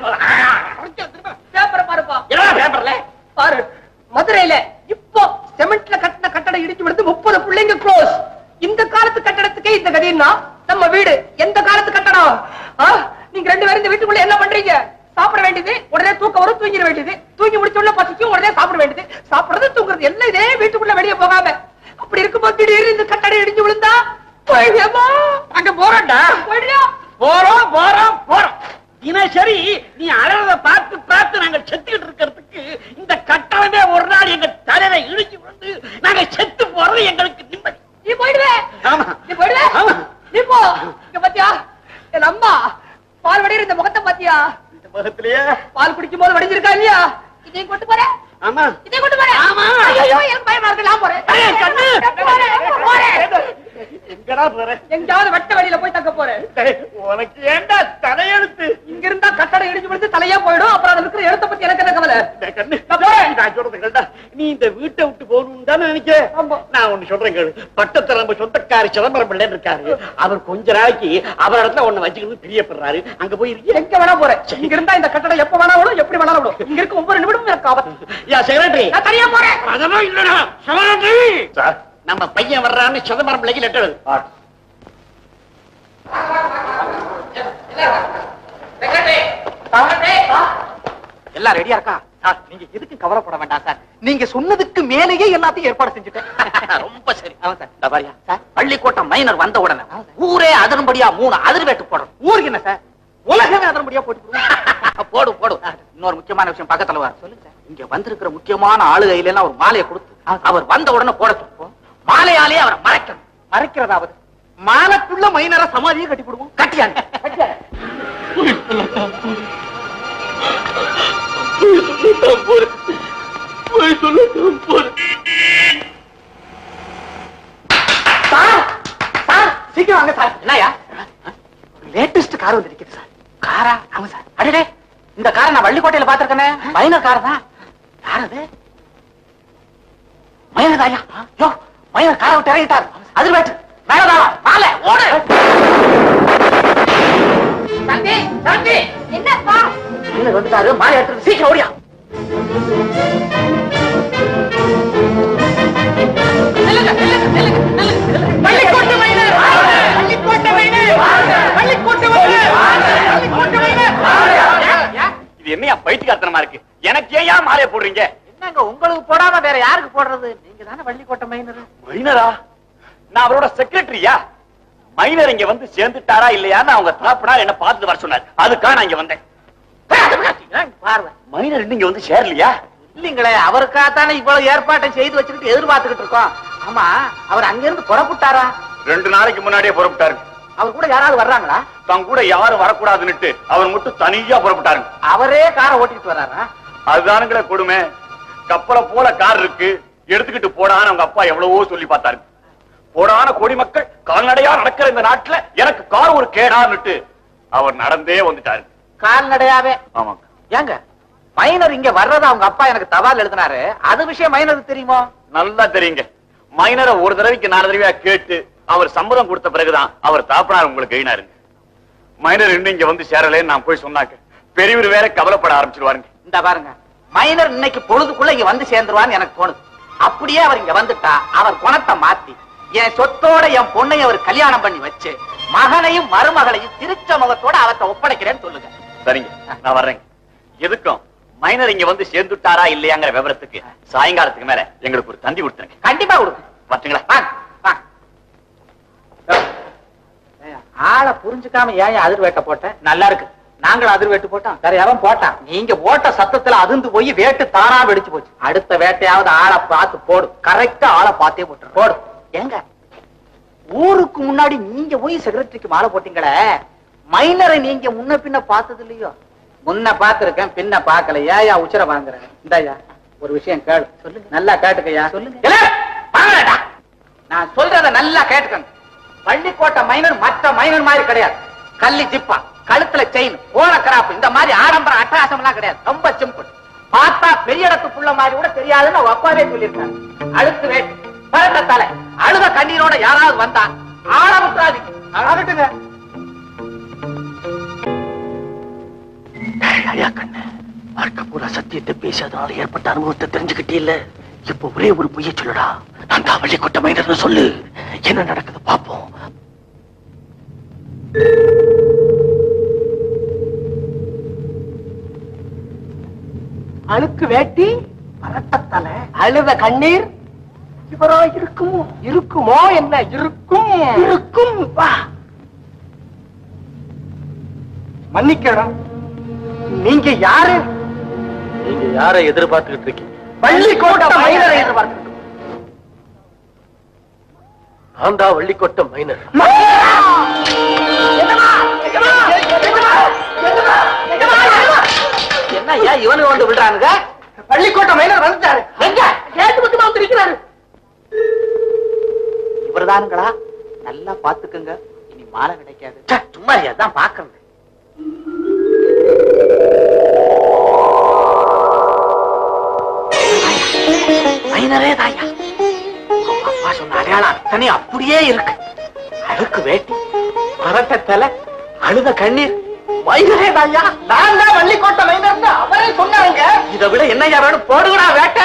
பேப்பரை பாருப்பா என்னடா பேப்பர்ல பாரு மதுரையில இப்போ சிமெண்ட்ல கட்டின கட்டடம் இடிச்சு விடுத்து முப்பது பிள்ளைங்க க்ளோஸ் இந்த காலத்து கட்டடத்துக்கே இந்த கதின்னா நம்ம வீடு எந்த காலத்து கட்டடம் ஆ? நீங்க ரெண்டு பேரும் இந்த வீட்டுக்குள்ள என்ன பண்றீங்க சாப்பிட வேண்டியது உடனே தூக்கம் வரும் தூங்கிட வேண்டியது தூங்கி முடிச்ச உடனே பசிக்கும் உடனே சாப்பிட வேண்டியது சாப்பிடுறது தூங்குறது எல்லாம் இதே வீட்டுக்குள்ள வெளியே போகாம அப்படி இருக்கும்போது திடீர்னு இந்த கட்டடம் இடிஞ்சு விழுந்தா போயிடுமா அங்க போறோம்டா போயிடுயா போறோம் போறோம் போறோம் தினசரி நீ அழறத பார்த்து பார்த்து நாங்க செத்துக்கிட்டு இருக்கிறதுக்கு இந்த கட்டணமே ஒரு நாள் எங்க தலையில இடிச்சு வந்து நாங்க செத்து போறது எங்களுக்கு நிம்மதி நீ போயிடுவே ஆமா நீ போயிடுவே ஆமா. நீ போ இங்க பாத்தியா என் அம்மா பால் வடிகிற இந்த முகத்தை பாத்தியா இந்த முகத்திலேயே பால் குடிக்கும் போது வடிஞ்சிருக்கா இல்லையா இதையும் கொண்டு போறேன் ஆமா இதையும் கொண்டு போறேன் ஆமா. ஐயோ எனக்கு பயமா இருக்கு நான் போறேன் ஏய், கண்ணு. போறேன், போறேன். எங்கடா போற எங்கேயாவது வெட்ட வெளியில போய் தக்க போறேன் டேய், உனக்கு ஏன்டா தலையெழுத்து இங்க இருந்தா கட்டடம் இடிஞ்சு விழுந்து தலையா போயிடும் அப்புறம் அதுல இருக்கிற இடத்த பத்தி எனக்கு என்ன கவலை டேய், கண்ணு நான் போறேன். நான் சொல்றது கேளுடா. நீ இந்த வீட்டை விட்டு போகணும்னு தானே நினைக்க ஆமா. நான் ஒண்ணு சொல்றேன் கேளு பட்டத்துல நம்ம சொந்தக்காரி சிதம்பரம் பிள்ளைன்னு இருக்காரு அவர் கொஞ்ச நாளைக்கு அவர் இடத்துல ஒண்ணு வச்சுக்கணும் பிரியப்படுறாரு அங்க போய் இருக்கியா எங்க வேணா போறேன் இங்க இருந்தா இந்த கட்டடம் எப்ப வேணா விடும் எப்படி வேணா விடும் இங்க இருக்க ஒவ்வொரு நிமிடமும் எனக்கு ஆபத்து யா செக்ரட்டரி நான் தனியா போறேன் அதெல்லாம் இல்லடா செக்ரட்டரி சார் நம்ம பையன் வர்றான்னு சிதம்பரம் பிள்ளைக்கு லெட்டர் எழுது எல்லாம் ரெடியா இருக்கா சார் நீங்க எதுக்கு கவலைப்பட வேண்டாம் சார் நீங்க சொன்னதுக்கு மேலேயே எல்லாத்தையும் ஏற்பாடு செஞ்சுட்டேன் ரொம்ப சரி ஆமா சார் இந்த பாரியா பள்ளிக்கோட்டை மைனர் வந்த உடனே ஊரே அதன்படியா மூணு அதிர்வேட்டு போடணும் ஊருக்கு என்ன சார் உலகமே அதன்படியா போட்டு போடுவோம். போடு போடு இன்னொரு முக்கியமான விஷயம் பக்கத்துல வர சொல்லுங்க இங்க வந்திருக்கிற முக்கியமான ஆளுகையில எல்லாம் ஒரு மாலையை கொடுத்து அவர் வந்த உடனே போட சொல்லுவோம் மாலையாலேயே அவரை மறைக்கணும் மறைக்கிறதாவது மாலக்குள்ள மைனர சமாதியை கட்டி போடுவோம் கட்டியாங்க சார் சார் சீக்கிரம் வாங்க சார் என்னயா லேட்டஸ்ட் கார் வந்து இருக்குது சார் காரா ஆமா சார் அடடே இந்த காரை நான் வள்ளிக்கோட்டையில பாத்திருக்கேனே மைனர் கார் தான் யார் அது மைனர் தாயா யோ மைனர் காரை விட்டு இறங்கிட்டார் அது வேட்டு மேலதாவா மாலை ஓடு தம்பி தம்பி என்னப்பா மைனர் வந்துட்டாரு மாலை எடுத்து சீக்கிரம் ஓடியா நில்லுங்க, நில்லுங்க, நில்லுங்க, நில்லுங்க, நில்லுங்க. Vallikottai minor Vallikottai minor Vallikottai minor Vallikottai minor இது என்னையா பைத்தியக்காரத்தனமா இருக்கு எனக்கு ஏன் ஏன் மாலையை போடுறீங்க என்னங்க உங்களுக்கு போடாம வேற யாருக்கு போடுறது நீங்க தானே வள்ளிக்கோட்டை மைனர் மைனரா நான் அவரோட செக்ரட்டரியா மைனர் இங்க வந்து சேர்ந்துட்டாரா இல்லையான்னு அவங்க தகப்பனார் என்ன பார்த்துட்டு வர சொன்னார் அதுக்காக நான் இங்க வந்தேன் பார்வை மைனர் இன்னும் இங்க வந்து சேரலையா இல்லீங்களே அவருக்காகத்தானே இவ்வளவு ஏற்பாட்டை செய்து வச்சுக்கிட்டு எதிர்பார்த்துக்கிட்டு இருக்கோம் ஆமா அவர் அங்கிருந்து புறப்பட்டாரா ரெண்டு நாளைக்கு முன்னாடியே புறப்பட்டாரு அவர் கூட யாராவது வர்றாங்களா தன் கூட யாரும் வரக்கூடாதுன்னுட்டு அவர் மட்டும் தனியா புறப்பட்டாருங்க அவரே காரை ஓட்டிட்டு வர்றாரா அதுதானுங்களே கொடுமை கப்பலை போல கார் இருக்கு எடுத்துக்கிட்டு போடான்னு அவங்க அப்பா எவ்வளவோ சொல்லி பார்த்தாரு போடான கோடி மக்கள் கால்நடையா நடக்கிற இந்த நாட்டுல எனக்கு கார் ஒரு கேடான்னுட்டு அவர் நடந்தே வந்துட்டாரு கால்நடையாவே ஆமாங்க ஏங்க மைனர் இங்க வர்றத அவங்க அப்பா எனக்கு தபால் எழுதினாரு அது விஷயம் மைனருக்கு தெரியுமோ நல்லா தெரியுங்க மைனரை ஒரு தடவைக்கு நாலு தடவையா கேட்டு அவர் சம்மதம் கொடுத்த பிறகுதான் அவர் தாப்பனார் உங்களுக்கு எழுதினாருங்க மைனர் இன்னும் இங்க வந்து சேரலேன்னு நான் போய் சொன்னாக்க பெரியவர் வேற கவலைப்பட ஆரம்பிச்சிருவாருங்க இந்த பாருங்க மைனர் இன்னைக்கு பொழுதுக்குள்ள இங்க வந்து சேர்ந்துருவான்னு எனக்கு தோணுது அப்படியே அவர் இங்க வந்துட்டா அவர் குணத்தை மாத்தி என் சொத்தோட என் பொண்ணையும் அவர் கல்யாணம் பண்ணி வச்சு மகனையும் மருமகளையும் திருச்ச முகத்தோட அவர்ட்ட ஒப்படைக்கிறேன்னு சொல்லுங்க சரிங்க நான் வர்றேங்க எதுக்கும் மைனர் இங்க வந்து சேர்ந்துட்டாரா இல்லையாங்கிற விவரத்துக்கு சாயங்காலத்துக்கு மேல எங்களுக்கு ஒரு தந்தி கொடுத்துருங்க கண்டிப்பா கொடுங்க பாத்தீங்களா வாங்க, வாங்க. ஏய்யா, ஆளை புரிஞ்சுக்காம ஏன் அதிர்வேட்டை போட்டேன் நல்லா இருக்கு நாங்களும் அதிர்வேட்டு போட்டோம் வேற எவன் போட்டான் நீங்க போட்ட சத்தத்துல அதிர்ந்து போய் வேட்டு தானா வெடிச்சு போச்சு அடுத்த வேட்டையாவது ஆளை பார்த்து போடு கரெக்டா ஆளை பார்த்தே போட்டு போடு ஏங்க ஊருக்கு முன்னாடி நீங்க போய் செக்ரட்டரிக்கு மாலை போட்டீங்களே மைனரை நீங்க முன்ன பின்ன பார்த்தது இல்லையோ முன்ன பார்த்திருக்கேன் பின்ன பார்க்கல ஏயா உச்சர வாங்குறேன் இந்தாயா ஒரு விஷயம் கேளு சொல்லுங்க நல்லா கேட்டுக்கய்யா சொல்லுங்க வாங்கடா நான் சொல்றத நல்லா கேட்டுக்கங்க பள்ளிக்கோட்டை மைனர் மற்ற மைனர் மாதிரி கிடையாது கல்லி ஜிப்பா கழுத்துல செயின் ஓர கிராப் இந்த மாதிரி ஆடம்பர அட்டகாசம் எல்லாம் கிடையாது ரொம்ப சிம்பிள் பார்த்தா பெரிய இடத்து புள்ள மாதிரி கூட தெரியாதுன்னு அவங்க அப்பாவே சொல்லியிருக்காங்க அழுத்து வேட்டு பரட்ட தலை அழுத கண்ணீரோட யாராவது வந்தா ஆள விட்டுறாதீங்க அழகட்டுங்க ஐயா கண்ணு வாழ்க்கை பூரா சத்தியத்தை பேசாதனால ஏற்பட்ட அனுபவத்தை தெரிஞ்சுக்கிட்டே இல்ல இப்ப ஒரே ஒரு பொய்ய சொல்லுடா நான் தான் வள்ளிக்கொட்ட மைனர்னு சொல்லு என்ன நடக்குது பாப்போம் அழுக்கு வேட்டி பரட்ட தலை அழுத கண்ணீர் இவரா இருக்குமோ இருக்குமோ என்ன இருக்கும் இருக்கும் வா மன்னிக்கணும் நீங்க யாரு நீங்க யாரை எதிர்பார்த்துக்கிட்டு இருக்கீங்க பள்ளிக்கோட்டை மைனரை எதிர்பார்த்து நான் தான் வள்ளிக்கொட்ட மைனர் என்ன ஏன் இவனு வந்து விடுறானுங்க பள்ளிக்கோட்டை மைனர் வந்துட்டாரு எங்க கேட்டு மட்டுமா வந்து இருக்கிறாரு இவர்தானுங்களா நல்லா பாத்துக்குங்க இனி மாலை கிடைக்காது ச்சே, சும்மா தான் பாக்குறது மைனரே தாயா உங்க அப்பா சொன்ன அடையாளம் அத்தனை அப்படியே இருக்கு அழுக்கு வேட்டி பரட்ட தலை அழுத கண்ணீர் மைனரே தாயா நான் தான் வள்ளிக்கோட்டை மைனர் அவரே சொன்னாங்க இதை விட என்னையா வேணும் போடுங்கடா வேட்டை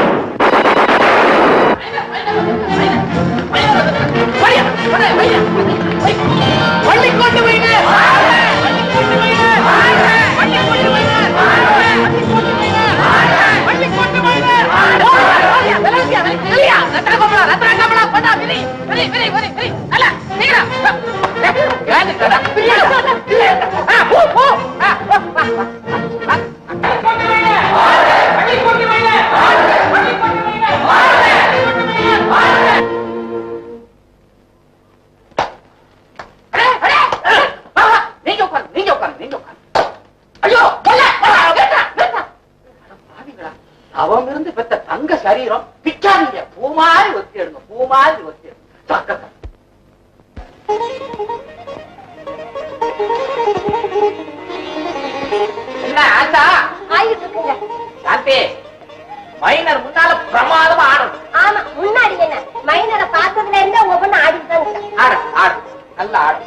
Vallikottai minor Vallikottai minor Vallikottai minor Vallikottai minor Vallikottai minor வெலசியா வெலசியா ரத்ன கமலா ரத்ன கமலா பண்ணா விரி விரி விரி விரி விரி அல்ல நீடா ஏன் கடா பிரியா ஆ போ போ ஆ வா வா வா Vallikottai minor Vallikottai minor Vallikottai minor Vallikottai minor நீங்க உட்காரு நீங்க உட்காரு நீங்க உட்காரு ஐயோ கொல்ல, கொல்ல, நிறுத்தா, நிறுத்தா. அட பாவிங்களா, அவன் இருந்து பெத்த தங்க சரீரம் பிச்சாதீங்க பூ மாதிரி ஒத்தி எடுங்க பூ மாதிரி ஒத்தி எடுங்க என்ன ஆச்சா ஆகிட்டு இருக்குங்க சாந்தி மைனர் முன்னால பிரமாதமா ஆடணும் ஆமா முன்னாடி என்ன மைனரை பார்த்ததுல இருந்தே ஒவ்வொன்னு ஆடிட்டு தான் இருக்கேன். ஆடு ஆடு நல்லா ஆடு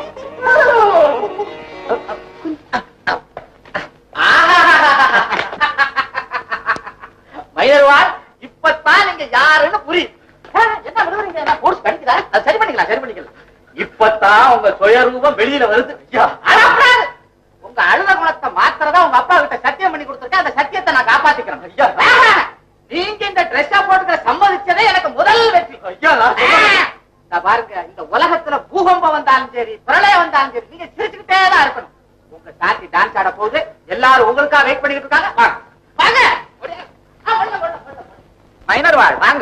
மைனர்வாள் இப்பதான் நீங்க யாருன்னு புரியும் ஆ, என்ன விடுவீங்க என்ன போர்ஸ் கடிக்குதா அது சரி பண்ணிக்கலாம் சரி பண்ணிக்கலாம் இப்பதான் உங்க சுயரூபம் வெளியில வருது ஐயா, அழக்கூடாது. உங்க அழுத குணத்தை மாத்திரதா உங்க அப்பா கிட்ட சத்தியம் பண்ணி கொடுத்துருக்கேன் அந்த சத்தியத்தை நான் காப்பாத்திக்கிறேன் ஐயா வேணாம். நீங்க இந்த ட்ரெஸ்ஸா போட்டுக்கிற சம்மதிச்சதே எனக்கு முதல் வெற்றி ஐயா இந்த பாருங்க இந்த உலகத்துல பூகம்பம் வந்தாலும் சரி பிரளயம் வந்தாலும் சரி நீங்க சிரிச்சுக்கிட்டே தான் இருக்கணும் உங்க சாத்தி டான்ஸ் ஆட போகுது எல்லாரும் உங்களுக்காக வெயிட் பண்ணிக்கிட்டு இருக்காங்க வாங்க. வாங்க ஓடியா. ஆ, வாங்க, வாங்க, வாங்க, வாங்க. மைனர் வாழ் வாங்க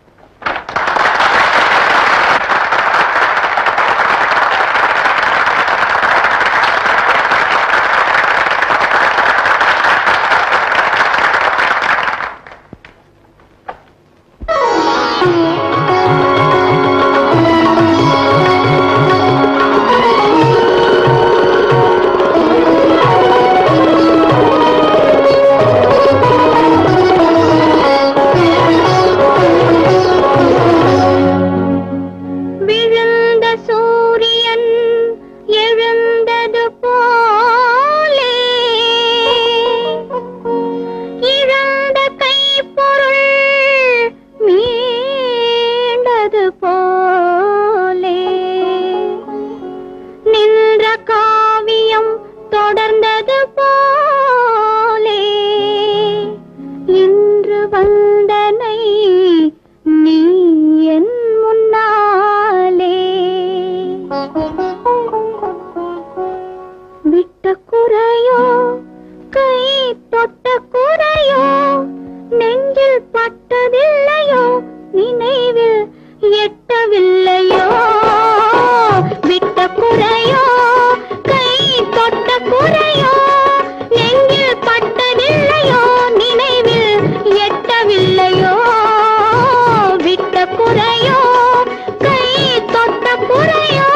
விழுந்த சூரியன் எழுந்தது போலே இழந்த கைப்பொருள் மீண்டது போலே நின்ற காவியம் தொடர்ந்தது போலே இன்று வந்தனை நீ என் முன்னாலே விட்ட குறையோ கை தொட்ட குறையோ நெஞ்சில் பட்டதில்லையோ நினைவில் எட்டவில்லையோ விட்ட குறையோ கை தொட்ட குறையோ நெஞ்சில் பட்டதில்லையோ நினைவில் எட்டவில்லையோ விட்ட குறையோ கை தொட்ட குறையோ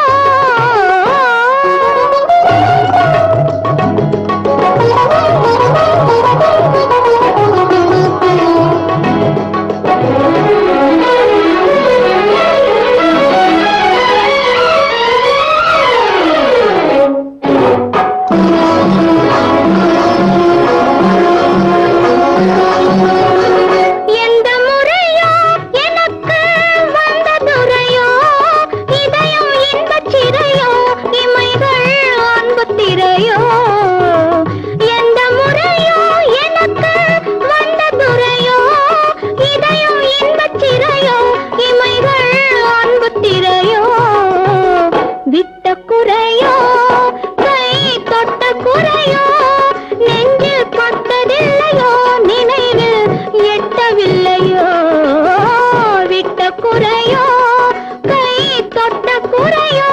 எந்த முறையோ எனக்கு வந்த துறையோ இதயம் இந்த சிறையோ இமைகள் அன்பு திரையோ எந்த முறையோ எனக்கு வந்த துறையோ இதயம் இந்த சிறையோ இமைகள் அன்பு திரையோ விட்ட குறையோ கை தொட்ட குறையோ நெஞ்சில் பட்டதில்லையோ நினைவில் எட்டவில்லையோ விட்ட குறையோ கை தொட்ட குறையோ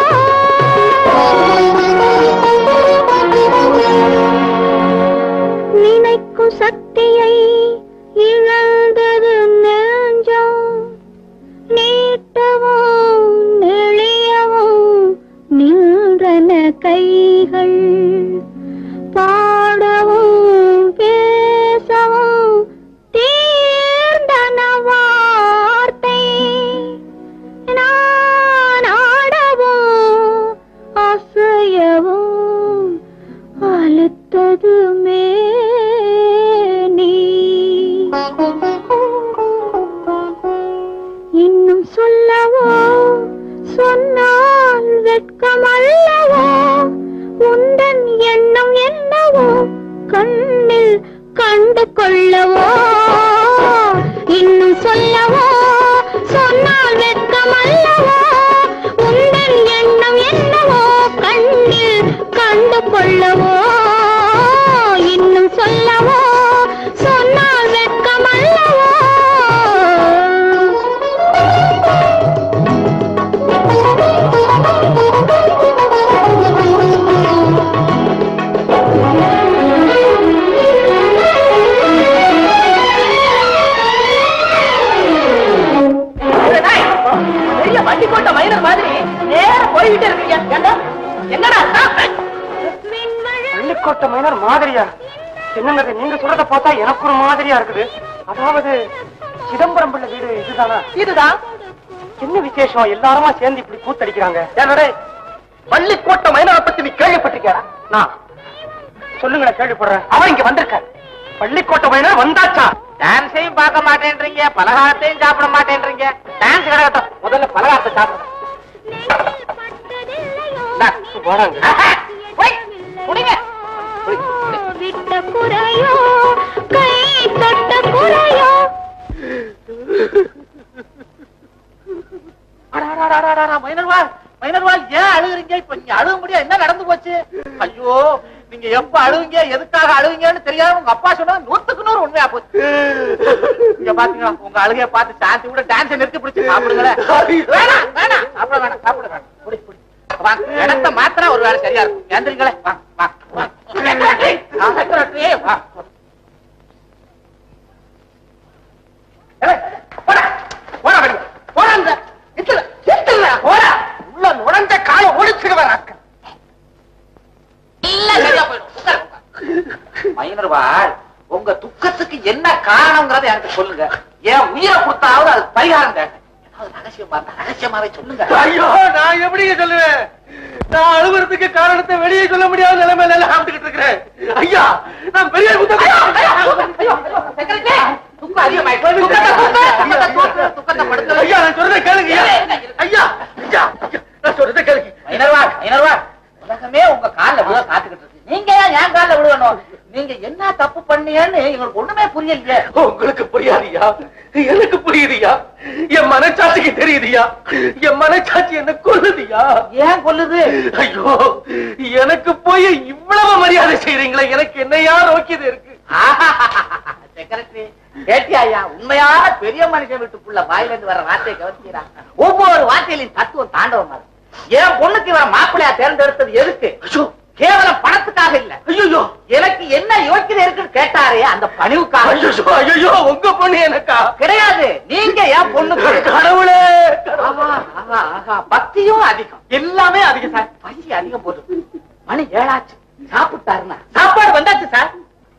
நினைக்கும் சக்தியை இழந்தது நெஞ்சம் நீட்டவும் நெளியவும் நின்றன கைகள் பாடவும் பேசவும் தீர்ந்தன வார்த்தை நான் ஆடவும் அசையவும் அழுத்தது நீ இன்னும் சொல்லவோ சொன்னால் வெட்கம் அல்லவோ உந்தன் எண்ணம் என்னவோ கண்ணில் கண்டு கொள்ளவோ இன்னும் சொல்லவோ சொன்னால் வெட்கம் அல்லவோ உந்தன் எண்ணம் என்னவோ கண்ணில் கண்டு கொள்ளவோ இன்னும் சொல்லவோ சொன்னால் வெட்கம் அல்லவோ வண்டிக்கோட்டை மைனர் மாதிரி நேர போய்கிட்டே இருக்கீங்க ஏண்டா என்னடா அர்த்தம்? பள்ளிக்கோட்டை மைனர் மாதிரியா என்னங்க நீங்க சொல்றத பார்த்தா எனக்கு ஒரு மாதிரியா இருக்குது அதாவது சிதம்பரம் பிள்ளை வீடு இதுதானா இதுதான் என்ன விசேஷம் எல்லாருமா சேர்ந்து இப்படி கூத்தடிக்கிறாங்க என்னடே பள்ளிக்கோட்டை மைனரை பத்தி நீ கேள்விப்பட்டிருக்கியா நான் சொல்லுங்க நான் கேள்விப்படுறேன் அவன் இங்க வந்திருக்காரு பள்ளிக்கோட்டை மைனர் வந்தாச்சா டான்ஸையும் பார்க்க மாட்டேன்றீங்க பலகாரத்தையும் சாப்பிட மாட்டேன்றீங்க டான்ஸ் கிடக்கட்டும் முதல்ல பலகாரத்தை சாப்பிடுங்க போறாங்க விட்ட குறையோ கை தொட்ட குறையோ மைனர்வா மைனர்வா ஏன் அழுகுறீங்க இப்ப நீங்க அழுக முடியாது என்ன நடந்து போச்சு ஐயோ நீங்க எப்ப அழுவீங்க எதுக்காக அழுவீங்கன்னு தெரியாம உங்க அப்பா சொன்னா நூத்துக்கு நூறு உண்மையா போச்சு இங்க பாத்தீங்களா உங்க அழுகைய பார்த்து சாந்தி கூட டான்ஸ் நிறுத்தி பிடிச்சு சாப்பிடுங்களேன் வேணாம் வேணாம் சாப்பிட வேணாம் சாப்பிட வேணாம் புடி புடி வாங்க இடத்த மாத்திரம் ஒரு வேலை சரியா இருக்கும் ஏந்திரிங்களே வாங்க வாங்க வாங்க ஆ, secretary, வா போடா வெளிய. போடாங்க இத்துல இத்துல போடா உள்ள நுழைஞ்ச கால ஒழிச்சிடுவார் அக்கா எல்லாம் சரியா போயிடும் உட்காரு, உட்காரு. மைனர்வாள் உங்க துக்கத்துக்கு என்ன காரணம்ங்கறத எனக்கு சொல்லுங்க என் உயிரை கொடுத்தாவது அது பரிகாரம் கேட்டேன் ஏதாவது ரகசியமா இருந்தா ரகசியமாவே சொல்லுங்க ஐயோ நான் எப்படிங்க சொல்லுவேன் நான் அழுகுறதுக்கு காரணத்தை வெளியே சொல்ல முடியாத நிலைமையில எல்லாம் ஆம்பிட்டு இருக்கிறேன் ஐயா நான் பெரிய செக்ரட்டரி துக்கம் அதிகமாயிடுச்சு துக்கத்தை தூக்கு, துக்கத்தை தூக்கு, துக்கத்தை படுத்து வை. ஐயா நான் சொல்றதை கேளுங்க ஐயா ஐயா ஐயா ஐயா, நான் சொல்றதை கேளுங்க மைனர்வாள் மைனர்வாள் உலகமே உங்க கால்ல விழ காத்துக்கிட்டு இருக்கு நீங்க ஏன் என் கால்ல விழுவணும் நீங்க என்ன தப்பு பண்ணீங்கன்னு எங்களுக்கு ஒண்ணுமே புரியலையே உங்களுக்கு புரியாதியா எனக்கு புரியுதுயா என் மனச்சாட்சிக்கு தெரியுதுயா என் மனச்சாட்சி என்ன கொல்லுதியா ஏன் கொல்லுது ஐயோ எனக்கு போய் இவ்வளவு மரியாதை செய்றீங்களே எனக்கு என்னையா நோக்கியது இருக்கு செக்ரட்டரி கேட்டியா ஐயா உண்மையான பெரிய மனுஷன் வீட்டுக்குள்ள வாயில இருந்து வர வார்த்தையை கவனிக்கிறா ஒவ்வொரு வார்த்தையிலும் தத்துவம் தாண்டவமா இருக்கு என் பொண்ணுக்கு இவன் மாப்பிள்ளையா தேர்ந்தெடுத்தது எதுக்கு கேவலம் பணத்துக்காக இல்ல ஐயோ எனக்கு என்ன யோக்கியதை இருக்குன்னு கேட்டாரே அந்த பணிவுக்காக ஐயோ ஐயோ உங்க பொண்ணு எனக்கா கிடையாது நீங்க என் பொண்ணுக்கு கடவுளே ஆஹா, ஆஹா, ஆஹா, பக்தியும் அதிகம் எல்லாமே அதிகம் சார் பசி அதிகம் போட்டு மணி ஏழாச்சு சாப்பிட்டாருன்னா சாப்பாடு வந்தாச்சு சார்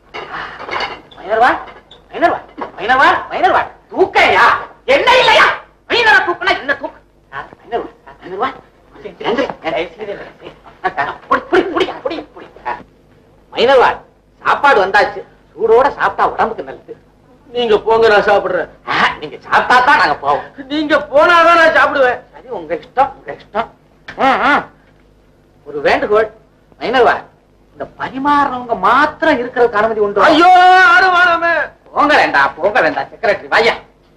மைனர்வா மைனர்வா மைனர்வா மைனர்வா தூக்கையா என்ன இல்லையா மைனரா தூக்குனா என்ன தூக்கு சார், மைனர்வா சார், மைனர்வா நன்றி, தயவு செய்து நன்றி. சார், புடி, புடி, புடி, புடி, புடி. மைனர்வா சாப்பாடு வந்தாச்சு சூடோட சாப்பிட்டா உடம்புக்கு நல்லது நீங்க போங்க நான் சாப்பிடுறேன் ஆஹா, நீங்க சாப்பிட்டா தான் நாங்க போவோம் நீங்க போனாதான் நான் சாப்பிடுவேன் சரி உங்க இஷ்டம் உங்க இஷ்டம் ம், ம். ஒரு வேண்டுகோள் மைனர்வா இந்த பரிமாறுறவங்க மாத்திரம் இருக்கிறதுக்கு அனுமதி உண்டு ஐயோ யாரும் வேணாமே போங்க வேண்டாம் போங்க வேண்டாம் செக்ரட்டரி வாயா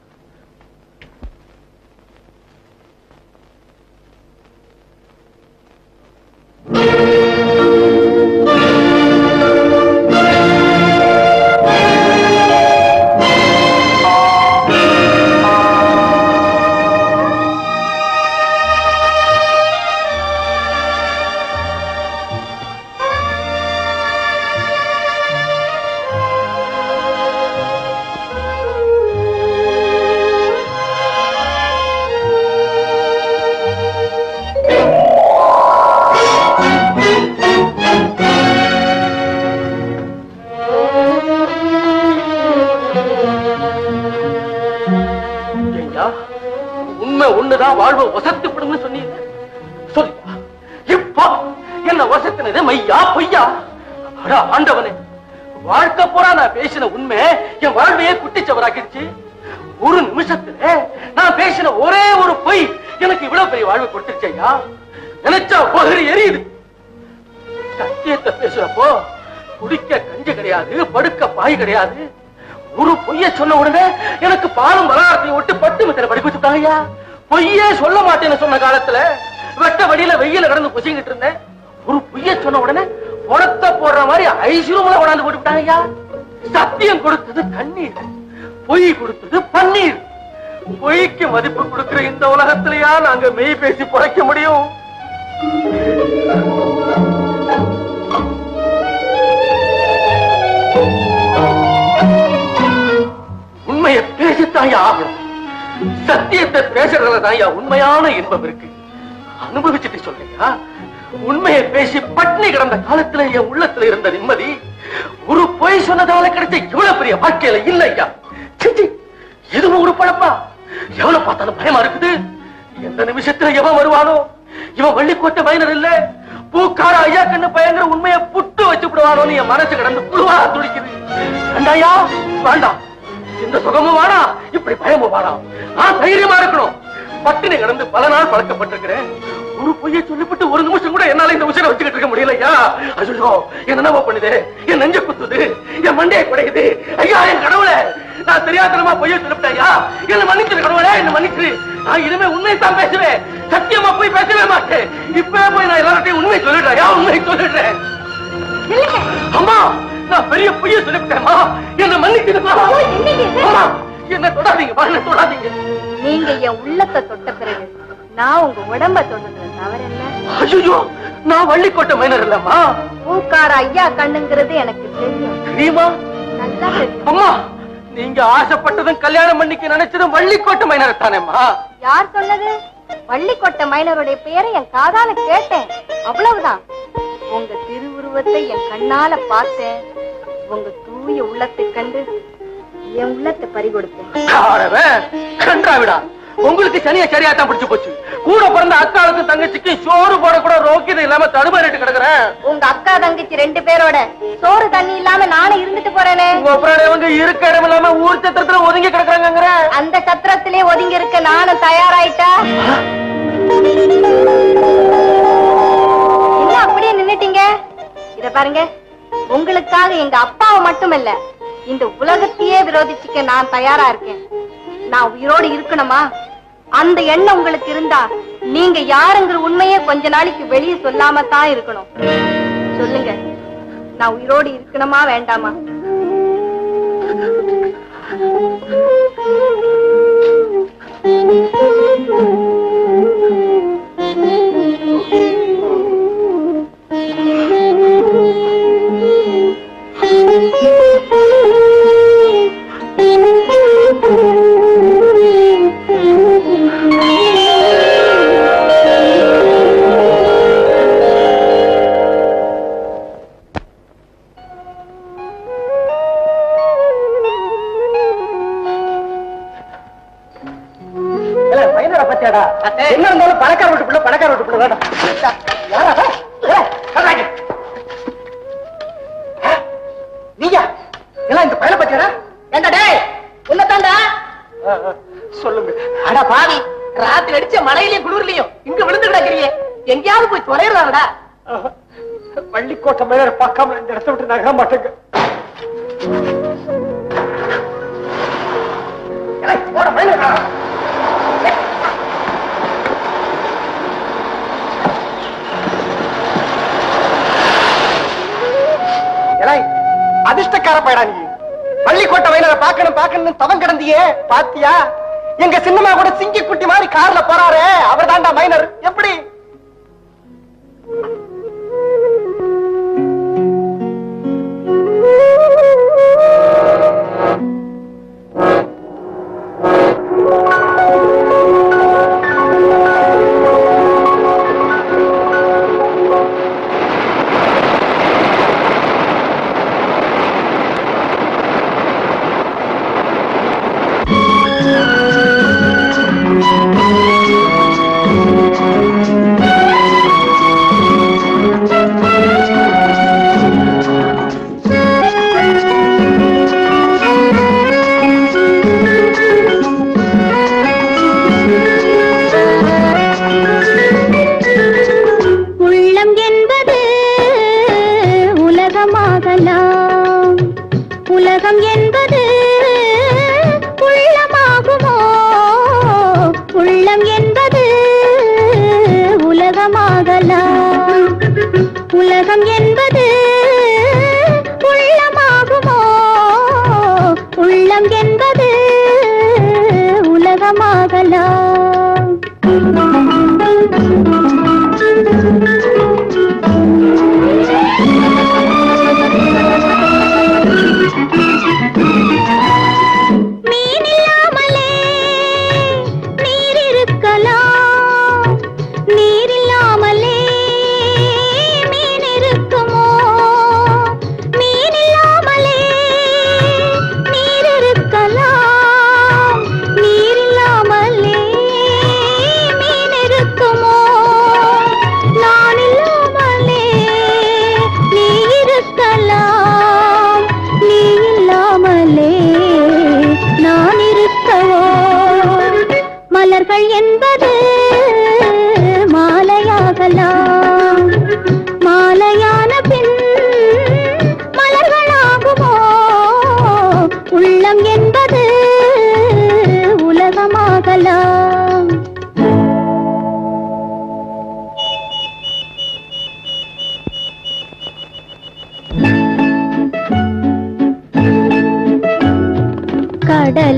ஐயா உண்மை ஒண்ணுதான் வாழ்வை வசத்துப்படும்னு சொன்னீங்க சொல்லியா இப்போ என்ன வசத்தினது மையா பொய்யா அட ஆண்டவனே வாழ்க்கை பூரா நான் பேசின உண்மை என் வாழ்வையே குட்டிச்சவராக்கிடுச்சு ஒரு நிமிஷத்துல நான் பேசின ஒரே ஒரு பொய் எனக்கு இவ்வளவு பெரிய வாழ்வு கொடுத்துருச்சு ஐயா நினைச்சா பகிர் எரியுது சத்தியத்தை பேசுறப்போ குடிக்க கஞ்சி கிடையாது படுக்க பாய் கிடையாது ஒரு பொய்ய சொன்ன உடனே எனக்கு பாலும் பலகாரத்தையும் விட்டு பட்டு மித்திர படிக்க வச்சுட்டாங்கய்யா பொய்யே சொல்ல மாட்டேன்னு சொன்ன காலத்துல வெட்ட வழியில வெயில கடந்து புசிங்கிட்டு இருந்தேன் ஒரு பொய்ய சொன்ன உடனே புடத்தை போடுற மாதிரி ஐஸ்வரமுல கொண்டாந்து போட்டு விட்டாங்கய்யா சத்தியம் கொடுத்தது கண்ணீர் பொய் கொடுத்தது பன்னீர் பொய்க்கு மதிப்பு கொடுக்கிற இந்த உலகத்திலயா நாங்க மெய் பேசி பிழைக்க முடியும் உண்மையை பேசித்தான் ஆகணும் சத்தியத்தை பேசுறதுல தான் ஐயா உண்மையான இன்பம் இருக்கு அனுபவிச்சுட்டு சொல்றியா உண்மையை பேசி பட்னி கிடந்த காலத்துல என் உள்ளத்துல இருந்த நிம்மதி ஒரு பொய் சொன்னதால கிடைச்ச இவ்வளவு பெரிய வாழ்க்கையில இல்ல ஐயா சீ, சீ, இதுவும் ஒரு பழப்பா எவ்வளவு பார்த்தாலும் பயமா இருக்குது எந்த நிமிஷத்துல எவன் வருவானோ இவன் வள்ளிக்கோட்டை பயனர் இல்ல பூக்கார ஐயா கண்ணு பயங்கர உண்மையை புட்டு வச்சு விடுவானோன்னு என் மனசு கிடந்து புழுவா துடிக்குது வேண்டாயா வேண்டாம் இந்த சுகமும் வேணாம் இப்படி பயமும் வேணாம் நான் தைரியமா இருக்கணும் பட்டினி கிடந்து பல நாள் பழக்கப்பட்டிருக்கிறேன் ஒரு பொய்யை சொல்லிவிட்டு ஒரு நிமிஷம் கூட என்னால இந்த உசிரை வச்சுக்கிட்டு இருக்க முடியலையா ஐயோ என்னவோ பண்ணுது என் நெஞ்ச குத்துது என் மண்டையை குடையுது ஐயா என் கடவுளே நான் தெரியாதனமா பொய்யை சொல்லிவிட்டேன் ஐயா என்ன மன்னிச்சிரு கடவுளே என்ன மன்னிச்சிரு நான் இனிமே உண்மை தான் பேசுவேன் சத்தியமா போய் பேசவே மாட்டேன் இப்பவே போய் நான் எல்லார்ட்டையும் உண்மை சொல்லிடுறேன் ஐயா உண்மை சொல்லிடுறேன் அம்மா நான் பெரிய பொய்ய சொல்லிவிட்டேம்மா என்ன மன்னிச்சிருமா அம்மா என்ன தொடாதீங்க என்ன தொடாதீங்க நீங்க என் உள்ளத்தை தொட்ட பிறகு நான் உங்க உடம்ப தொடுறதுல தவறு என்ன ஐயோ நான் வள்ளிக்கோட்டை மைனர் இல்லம்மா பூக்கார ஐயா கண்ணுங்கிறது எனக்கு தெரியும் தெரியுமா நல்லா தெரியும் அம்மா நீங்க ஆசைப்பட்டதும் கல்யாணம் பண்ணிக்க நினைச்சதும் வள்ளிக்கோட்டை மைனர் தானேம்மா யார் சொன்னது வள்ளிக்கொட்டை மைனருடைய பெயரை என் காதால கேட்டேன் அவ்வளவுதான் உங்க திருவுருவத்தை என் கண்ணால பார்த்தேன் உங்க தூய உள்ளத்தை கண்டு என் உள்ளத்தை பறிகொடுத்தேன் காரவன் கன்றாவிடா உங்களுக்கு சனியா சரியா தான் பிடிச்சு போச்சு கூட பிறந்த அக்காளுக்கு தங்கச்சிக்கு சோறு போட கூட ரோக்கியது இல்லாம தடுமாறிட்டு கிடக்குறேன் உங்க அக்கா தங்கச்சி ரெண்டு பேரோட சோறு தண்ணி இல்லாம நானும் இருந்துட்டு போறேனே உங்க அப்புறம் இவங்க இருக்க இடம் இல்லாம ஊர் சத்திரத்துல ஒதுங்கி கிடக்குறாங்கிற அந்த சத்திரத்திலே ஒதுங்கி இருக்க நானும் தயாராயிட்டா என்ன அப்படியே நின்னுட்டீங்க இத பாருங்க உங்களுக்காக எங்க அப்பாவை மட்டுமல்ல இந்த உலகத்தையே விரோதிச்சுக்க நான் தயாரா இருக்கேன் நான் உயிரோடு இருக்கணுமா அந்த எண்ணம் உங்களுக்கு இருந்தா நீங்க யாருங்கிற உண்மையே கொஞ்ச நாளைக்கு வெளியே சொல்லாம தான் இருக்கணும் சொல்லுங்க நான் உயிரோடு இருக்கணுமா வேண்டாமா மைனரை பத்தியாடா என்ன இருந்தாலும் பணக்கார வீட்டு பிள்ளை பணக்கார வீட்டு பிள்ளை வேண்டாம் யாரா அவன்? ஏய், வர்றாங்க. ஆ? நீயா எல்லாம் இந்த பயல பத்தியாடா ஏண்டா டேய் உன்னதாண்டா சொல்லுங்க அட பாவி ராத்திரி அடிச்ச மழையிலயும் குளிர்லயும் இங்க விழுந்து கிடக்குறியே எங்கேயாவது போய் தொலைறாங்கடா பள்ளிக்கோட்டை மைனரை பார்க்காம இந்த இடத்த விட்டு நகர மாட்டேங்க ஏய், போடா, மைனரை. ஏலே, அதிர்ஷ்டக்கார பையடா நீ பள்ளிக்கோட்டை வயலரை பார்க்கணும் பார்க்கணும் தவம் கிடந்தியே பாத்தியா எங்க சின்னமா கூட சிங்கி குட்டி மாதிரி கார்ல போறாரே அவர் தாண்டா மைனர் எப்படி Thank you.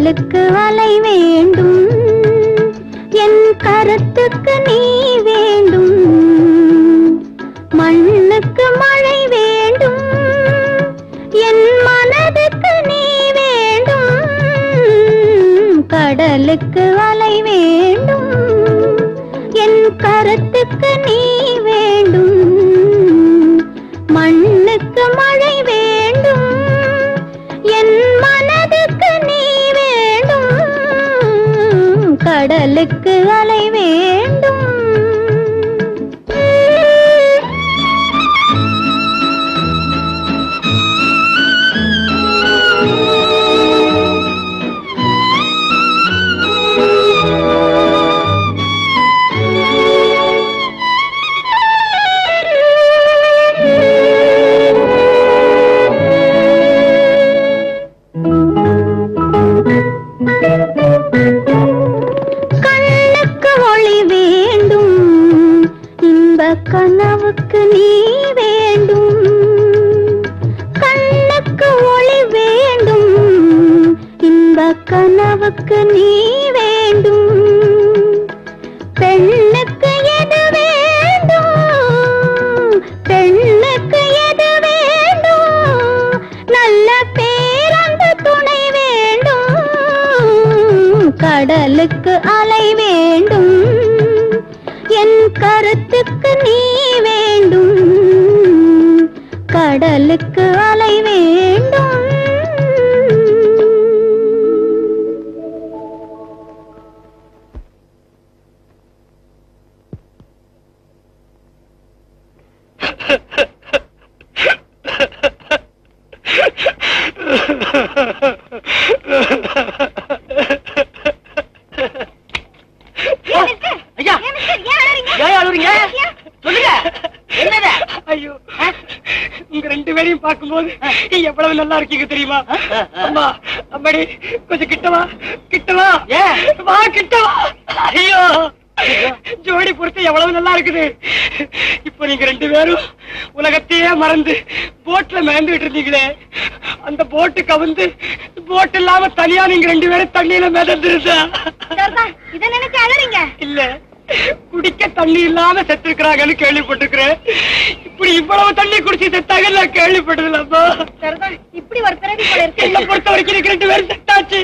கடலுக்கு அலை வேண்டும் என் கருத்துக்கு நீ வேண்டும் மண்ணுக்கு மழை வேண்டும் என் மனதுக்கு நீ வேண்டும் கடலுக்கு அலை வேண்டும் என் கருத்துக்கு நீ வேண்டும் மண்ணுக்கு மழை வேண்டும் என் மனதுக்கு நீ வேண்டும் கடலுக்கு அலை வேண்டும் கண்ணுக்கு ஒளி வேண்டும் இன்ப கனவுக்கு நீ வேண்டும் கண்ணுக்கு ஒளி வேண்டும் இன்ப கனவுக்கு நீ வேண்டும் பெண்ணுக்கு எது வேண்டும் பெண்ணுக்கு எது வேண்டும் நல்ல பேரந்த துணை வேண்டும் கடலுக்கு அலை வேண்டும் என் கருத்துக்கு நீ வேண்டும் கடலுக்கு அலை வேண்டும் ஐயா ஏன் அழுறீங்க சொல்லுங்க என்னது ஐயோ உங்க ரெண்டு பேரையும் பார்க்கும்போது எவ்வளவு நல்லா இருக்கீங்க தெரியுமா அம்மா அம்மாடி கொஞ்சம் கிட்டவா கிட்டவா வா கிட்டவா ஐயோ ஜோடி பொறுத்து எவ்வளவு நல்லா இருக்குது இப்ப நீங்க ரெண்டு பேரும் உலகத்தையே மறந்து போட்ல மிதந்துட்டு இருந்தீங்களே அந்த போட்டு கவுந்து போட் இல்லாம தனியா நீங்க ரெண்டு பேரும் தண்ணியில மிதந்துருந்தா இத நினைச்சு அழறீங்க இல்ல குடிக்க தண்ணி இல்லாம செத்து இருக்கிறாங்கன்னு கேள்விப்பட்டிருக்கிறேன் இப்படி இவ்வளவு தண்ணி குடிச்சு செத்தாங்க நான் கேள்விப்பட்டதில்லப்பா இப்படி ஒரு பிறவி போல இருக்கு என்ன பொறுத்த வரைக்கும் எனக்கு ரெண்டு பேரும் செத்தாச்சு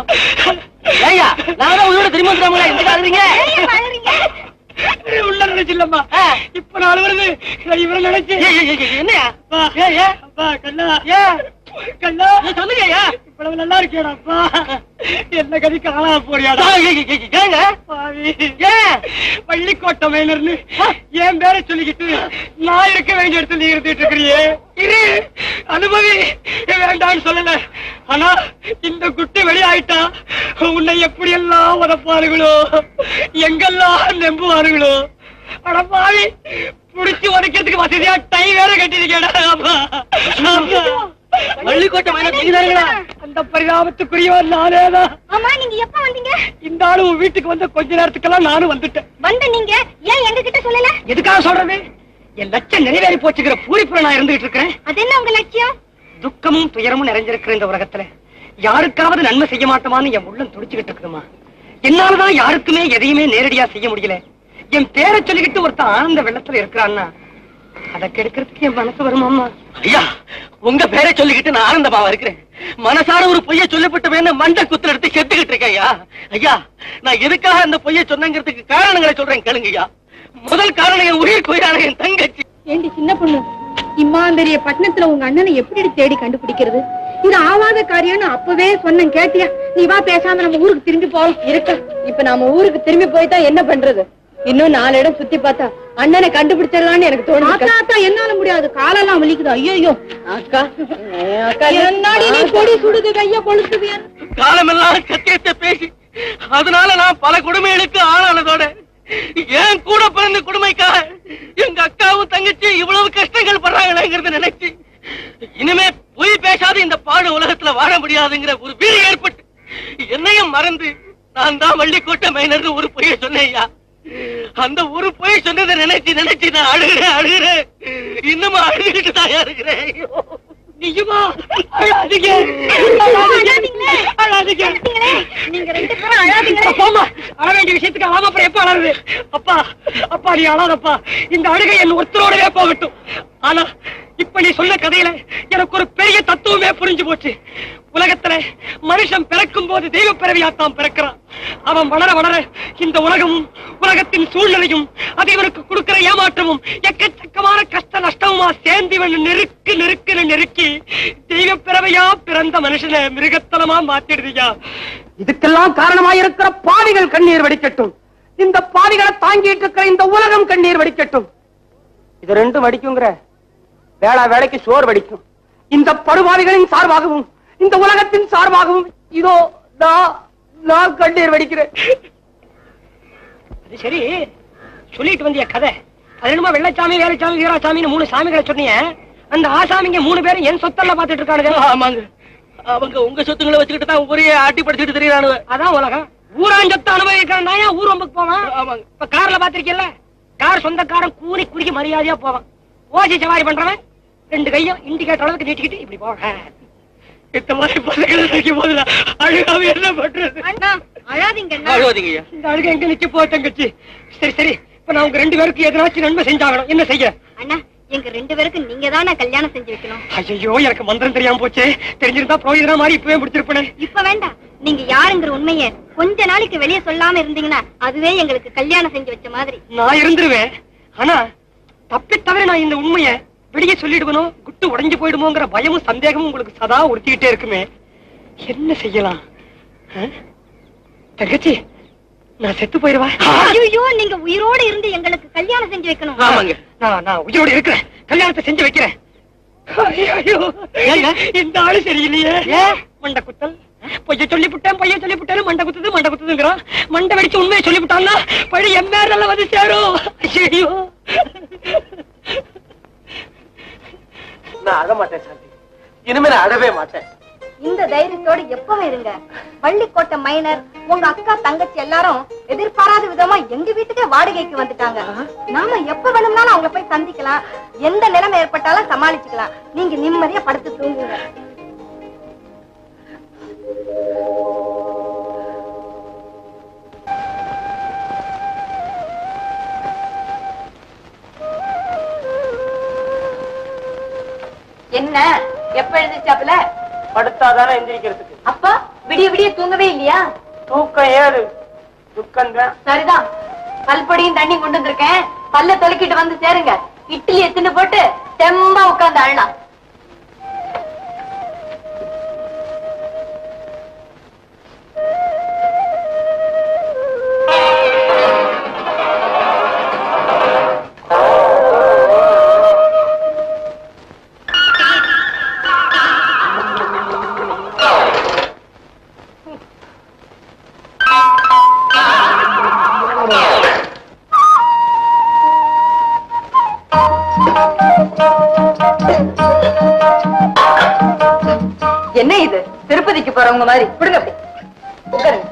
ஏய்யா நான் தான் உயிரோட திரும்ப வந்துடுறாங்களா இந்த அழுறீங்க ஏன் அழறீங்க உள்ள நினைச்சு இல்லம்மா இப்ப நாலு வருது நான் இவரை நினைச்சு என்னையா அப்பா, அப்பா கண்ணா கண்ணா சொல்லுங்க இவ்வளவு நல்லா இருக்கியாடாப்பா என்ன கதி காணா போறியாடா ஏங்க பாவி. பள்ளிக்கோட்டை மைனர்னு என் பேரை சொல்லிக்கிட்டு நான் இருக்க வேண்டிய இடத்துல நீ இருந்துட்டு இருக்கிறியே இரு அனுபவி வேண்டாம்னு சொல்லல ஆனா இந்த குட்டி வெளியாயிட்டா உன்னை எப்படி எல்லாம் உதப்பாருங்களோ எங்கெல்லாம் நம்புவாருங்களோ அட பாவி புடிச்சு உடைக்கிறதுக்கு வசதியா டை வேற கட்டிருக்கேடா ஆமா. ஆமா. பள்ளிக்கோட்டை மைனர் நீங்க தானுங்களா அந்த பரிதாபத்துக்குரியவர் நானேதான் ஆமா நீங்க எப்ப வந்தீங்க இந்த ஆளு உன் வீட்டுக்கு வந்த கொஞ்ச நேரத்துக்கெல்லாம் நானும் வந்துட்டேன் வந்த நீங்க ஏன் எங்க கிட்ட சொல்லல எதுக்காக சொல்றது என் லட்சம் நிறைவேறி போச்சுக்கிற பூரிப்புல நான் இருந்துகிட்டு இருக்கிறேன் அது என்ன உங்க லட்சியம் துக்கமும் துயரமும் நிறைஞ்சிருக்கிற இந்த உலகத்துல யாருக்காவது நன்மை செய்ய மாட்டோமான்னு என் உள்ளம் துடிச்சுக்கிட்டு இருக்குதுமா என்னாலதான் யாருக்குமே எதையுமே நேரடியா செய்ய முடியல என் பேரை சொல்லிக்கிட்டு ஒருத்தன் ஆனந்த வெள்ளத்துல இருக்கிறான்னா அதை கெடுக்கிறதுக்கு என் மனசு வருமாமா ஐயா உங்க பேரை சொல்லிக்கிட்டு நான் ஆனந்தமாவா இருக்கிறேன் மனசார ஒரு பொய்ய சொல்லப்பட்டவேன்னு மண்ட குத்துல எடுத்து செத்துக்கிட்டு இருக்கேன் ஐயா ஐயா நான் எதுக்காக அந்த பொய்ய சொன்னங்கிறதுக்கு காரணங்களை சொல்றேன் கேளுங்க ஐயா முதல் காரணம் என் உயிர் கோயிலான என் தங்கச்சி ஏண்டி சின்ன பொண்ணு இம்மாந்தரிய பட்டணத்துல உங்க அண்ணனை எப்படி தேடி கண்டுபிடிக்கிறது இது ஆவாத காரியம்னு அப்பவே சொன்னேன் கேட்டியா நீ வா பேசாம நம்ம ஊருக்கு திரும்பி போறோம் இருக்க இப்ப நாம ஊருக்கு திரும்பி போயிட்டா என்ன பண்றது இன்னும் நாலு இடம் சுத்தி பார்த்தா அண்ணனை கண்டுபிடிச்சிடலாம்னு எனக்கு தோணுது அக்கா என்னால முடியாது காலெல்லாம் வலிக்குது ஐயோ அக்கா அக்கா என்னாடி நீ பொடி சுடுது கைய பொழுத்துது காலமெல்லாம் சத்தியத்தை பேசி அதனால நான் பல கொடுமைகளுக்கு ஆளானதோட என் கூட பிறந்த கொடுமைக்காக எங்க அக்காவும் தங்கச்சி இவ்வளவு கஷ்டங்கள் படுறாங்களேங்கிறத நினைச்சு இனிமே பொய் பேசாத இந்த பாடு உலகத்துல வாழ முடியாதுங்கிற ஒரு வீடு ஏற்பட்டு என்னையும் மறந்து நான் தான் வள்ளிக்கோட்டை மைனர்னு ஒரு பொய்ய சொன்னேன் ஐயா அந்த ஒரு பொய் சொன்னதை நினைச்சு நினைச்சு நான் அழுகிறேன் அழுகிறேன் இன்னும் அழுதுகிட்டு தான் இருக்கிறேன் ஐயோ நிஜமா அழாதீங்க அழாதீங்க அழாதீங்க நீங்க ரெண்டு பேரும் அழாதீங்களே அப்பாம்மா, அழ வேண்டிய விஷயத்துக்கு அழாம அப்புறம் எப்ப அழறது அப்பா அப்பா நீ அழாதப்பா இந்த அழுகை என் ஒருத்தரோடவே போகட்டும் ஆனா இப்ப நீ சொன்ன கதையில எனக்கு ஒரு பெரிய தத்துவமே புரிஞ்சு போச்சு உலகத்துல மனுஷன் பிறக்கும் போது தெய்வ பிறவியாத்தான் பிறக்கிறான் அவன் வளர வளர இந்த உலகமும் உலகத்தின் சூழ்நிலையும் அது இவனுக்கு கொடுக்கிற ஏமாற்றமும் எக்கச்சக்கமான கஷ்ட நஷ்டமுமா சேர்ந்து இவன் நெருக்கு நெருக்குன்னு நெருக்கி தெய்வ பிறவையா பிறந்த மனுஷனை மிருகத்தனமா மாத்திடுறியா இதுக்கெல்லாம் காரணமா இருக்கிற பாவிகள் கண்ணீர் வடிக்கட்டும் இந்த பாவிகளை தாங்கிட்டு இருக்கிற இந்த உலகம் கண்ணீர் வடிக்கட்டும் இது ரெண்டும் வடிக்குங்கிற வேளா வேலைக்கு சோறு வடிக்கும் இந்த படுபாவிகளின் சார்பாகவும் இந்த உலகத்தின் சார்பாகவும் இதோ நான் நான் கண்ணீர் வடிக்கிறேன் அது சரி சொல்லிட்டு வந்திய கதை அது என்னமோ வெள்ளச்சாமி வேலைச்சாமி வீராசாமின்னு மூணு சாமிகளை சொன்னீங்க அந்த ஆசாமிங்க மூணு பேரும் என் சொத்தெல்லாம் பாத்துட்டு இருக்கானுங்க ஆமாங்க அவங்க உங்க சொத்துங்களை வச்சுக்கிட்டு தான் ஒரே ஆட்டி படிச்சுட்டு தெரியுறானுவ அதான் உலகம் ஊராஞ்சத்தை அனுபவிக்கிறேன் நான் ஏன் ஊர் வம்புக்கு போவான் ஆமாங்க. இப்ப கார்ல பாத்திருக்கீல்ல கார் சொந்தக்காரன் கூனி குடிக்க மரியாதையா போவான் ஓசி சவாரி பண்றவன் ரெண்டு கையும் இண்டிகேட்டர் அளவுக்கு நீட்டிக்கிட்டு இப்படி போவான் இந்த மாதிரி பசங்களை நினைக்கும் போது நான் அழுகாம என்ன பண்றது அண்ணா அழாதீங்க அண்ணா அழுவாதீங்க இந்த அழுகை எங்க நிக்க போ தங்கச்சி சரி சரி இப்ப நான் உங்க ரெண்டு பேருக்கு எதனாச்சும் நன்மை செஞ்சாகணும் என்ன செய்ய அண்ணா எங்க ரெண்டு பேருக்கு நீங்க தானே கல்யாணம் செஞ்சு வைக்கணும் ஐயோ எனக்கு மந்திரம் தெரியாம போச்சு தெரிஞ்சிருந்தா புரோஜனா மாதிரி இப்பவே முடிச்சிருப்பேன் இப்ப வேண்டாம் நீங்க யாருங்கிற உண்மைய கொஞ்ச நாளைக்கு வெளியே சொல்லாம இருந்தீங்கன்னா அதுவே எங்களுக்கு கல்யாணம் செஞ்சு வச்ச மாதிரி நான் இருந்துருவேன் ஆனா தப்பி தவிர நான் இந்த உண்மைய வெளியே சொல்லிடுவனோ குட்டு உடைஞ்சு போயிடுமோங்கிற பயமும் சந்தேகமும் உங்களுக்கு சதா உறுத்திக்கிட்டே இருக்குமே என்ன செய்யலாம் ஆ? தங்கச்சி நான் செத்து போயிருவா ஐயோ நீங்க உயிரோட இருந்து எங்களுக்கு கல்யாணம் செஞ்சு வைக்கணும் ஆமாங்க நான் நான் உயிரோடு இருக்கிறேன் கல்யாணத்தை செஞ்சு வைக்கிறேன் ஐயோ, இந்த ஆளு சரியில்லையே மண்டை குத்தல் பொய்ய சொல்லிவிட்டேன் பொய்ய சொல்லிவிட்டேன் மண்டை குத்துது மண்டை குத்துதுங்கிறான் மண்டை வெடிச்சு உண்மையை சொல்லிவிட்டான்னா பழி என் மேல வந்து சேரும் ஐயோ நான் அழ மாட்டேன் சாந்தி இனிமே நான் அழவே மாட்டேன் இந்த தைரியத்தோட எப்பவும் இருங்க பள்ளிக்கோட்டை மைனர் உங்க அக்கா தங்கச்சி எல்லாரும் எதிர்பாராத விதமா எங்க வீட்டுக்கே வாடகைக்கு வந்துட்டாங்க நாம எப்ப வேணும்னாலும் அவங்கள போய் சந்திக்கலாம் எந்த நிலைமை ஏற்பட்டாலும் சமாளிச்சுக்கலாம் நீங்க நிம்மதியா படுத்து தூங்குங்க என்ன எப்ப எழுந்திருச்சாப்புல படுத்தாதானே எந்திரிக்கிறதுக்கு அப்பா விடிய விடிய தூங்கவே இல்லையா தூக்கம் ஏறு துக்கம் தான் சரிதான் பல்பொடியும் தண்ணி கொண்டு வந்திருக்கேன் பல்ல தொலைக்கிட்டு வந்து சேருங்க இட்லி எத்துன்னு போட்டு தெம்பா உட்கார்ந்து அழலாம் என்ன இது திருப்பதிக்கு போறவங்க மாதிரி விடுங்க அப்படி உட்காருங்க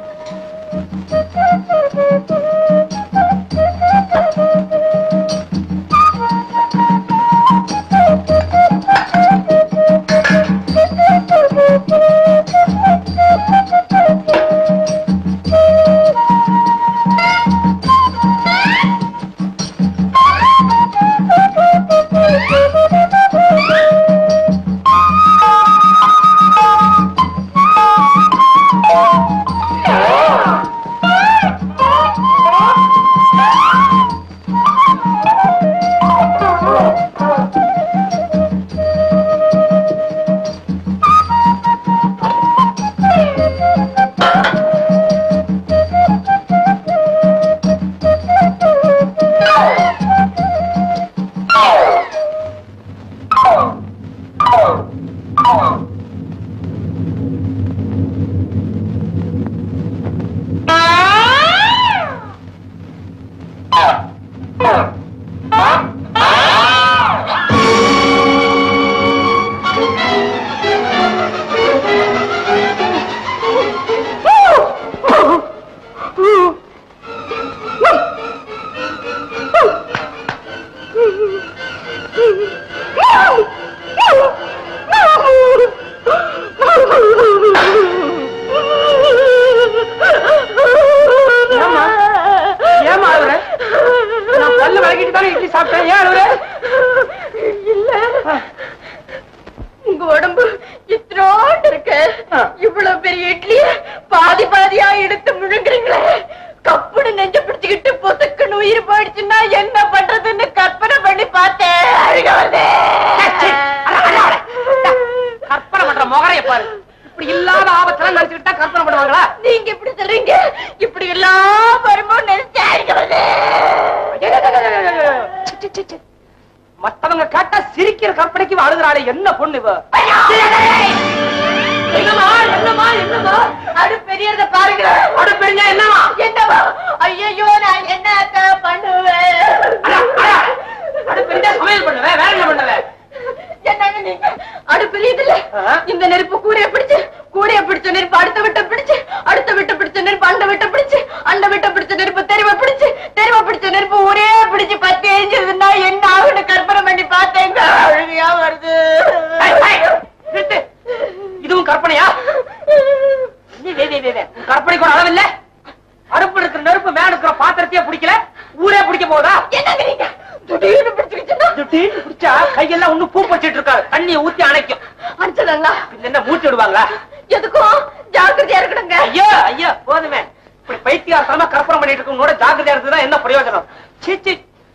இருந்துச்சுன்னா என்ன பண்றதுன்னு கற்பனை பண்ணி பார்த்தேன் அழுக வருதே. கற்பனை பண்ற முகரைய பாரு இப்படி இல்லாத ஆபத்தெல்லாம் நினைச்சுக்கிட்டா கற்பனை பண்ணுவாங்களா நீங்க இப்படி சொல்றீங்க இப்படி எல்லாம் வருமோ நினைச்சு அழுக வருதே. மத்தவங்க கேட்டா சிரிக்கிற கற்பனைக்கு அழுகுறாளே என்ன பொண்ணு இவ என்னம்மா என்னம்மா என்னம்மா அடு பெரியத பாருங்க அடு பெரிய என்னவா என்னம்மா ஐயோ நான் என்னத்த பண்ணுவேன் அடு பெரிய சமையல் பண்ணுவேன் வேற என்ன பண்ணுவேன் என்னங்க நீங்க அடு பெரியதுல இந்த நெருப்பு கூடைய பிடிச்சு கூடைய பிடிச்ச நெருப்பு அடுத்த விட்ட பிடிச்சு அடுத்த விட்ட பிடிச்ச நெருப்பு அண்ட விட்ட பிடிச்சு அண்ட விட்ட பிடிச்ச நெருப்பு தெருவ பிடிச்சு தெருவ பிடிச்ச நெருப்பு ஒரே பிடிச்சு பத்து எரிஞ்சதுன்னா என்ன ஆகுன்னு கற்பனை பண்ணி பார்த்தேங்க அழுகையா வருது நிறுத்து. இதுவும் கற்பனையா நீ வே, வே, வே, வே. உன் கற்பனைக்கு ஒரு அளவு இல்ல அடுப்பு இருக்கிற நெருப்பு மேல இருக்கிற பாத்திரத்தையே பிடிக்கல ஊரே பிடிக்க போதா என்னங்க நீங்க திடீர்னு பிடிச்சுக்கிச்சுன்னா திடீர்னு பிடிச்சா கையெல்லாம் ஒண்ணு பூ வச்சிட்டு இருக்காரு தண்ணியை ஊத்தி அணைக்கும் அடிச்சதாங்களா பின்ன என்ன மூச்சு விடுவாங்களா எதுக்கும் ஜாக்கிரதையா இருக்கணுங்க ஐயோ ஐயோ போதுமே இப்படி பைத்தியாசமா கற்பனை பண்ணிட்டு இருக்கவங்களோட ஜாக்கிரதையா இருந்ததுதான் என்ன பிரயோஜனம் சீ சீ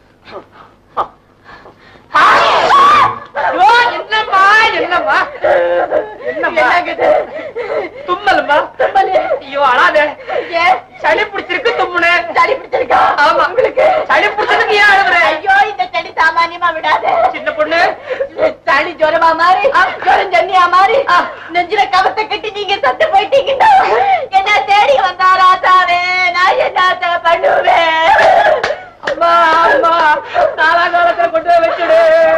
ஐயோ, என்னம்மா என்னம்மா என்னம்மா தும்மலுமா ஐயோ அழாதே சளி பிடிச்சிருக்கு தும்முனே சளி பிடிச்சிருக்கா ஆமா உங்களுக்கு சளி பிடிச்சதுக்கு ஏன் அழுகுற ஐயோ இந்த செடி சாமானியமா விடாத சின்ன பொண்ணு சளி ஜுரமா மாறி ஜுரம் ஜன்னியா மாறி நெஞ்சில கவத்தை கட்டி நீங்க சத்து போயிட்டீங்கன்னா என்ன தேடி வந்தாரா தானே நான் என்னத்த பண்ணுவேன் அம்மா அம்மா நாலா காலத்துல கொண்டு போய் வச்சுடு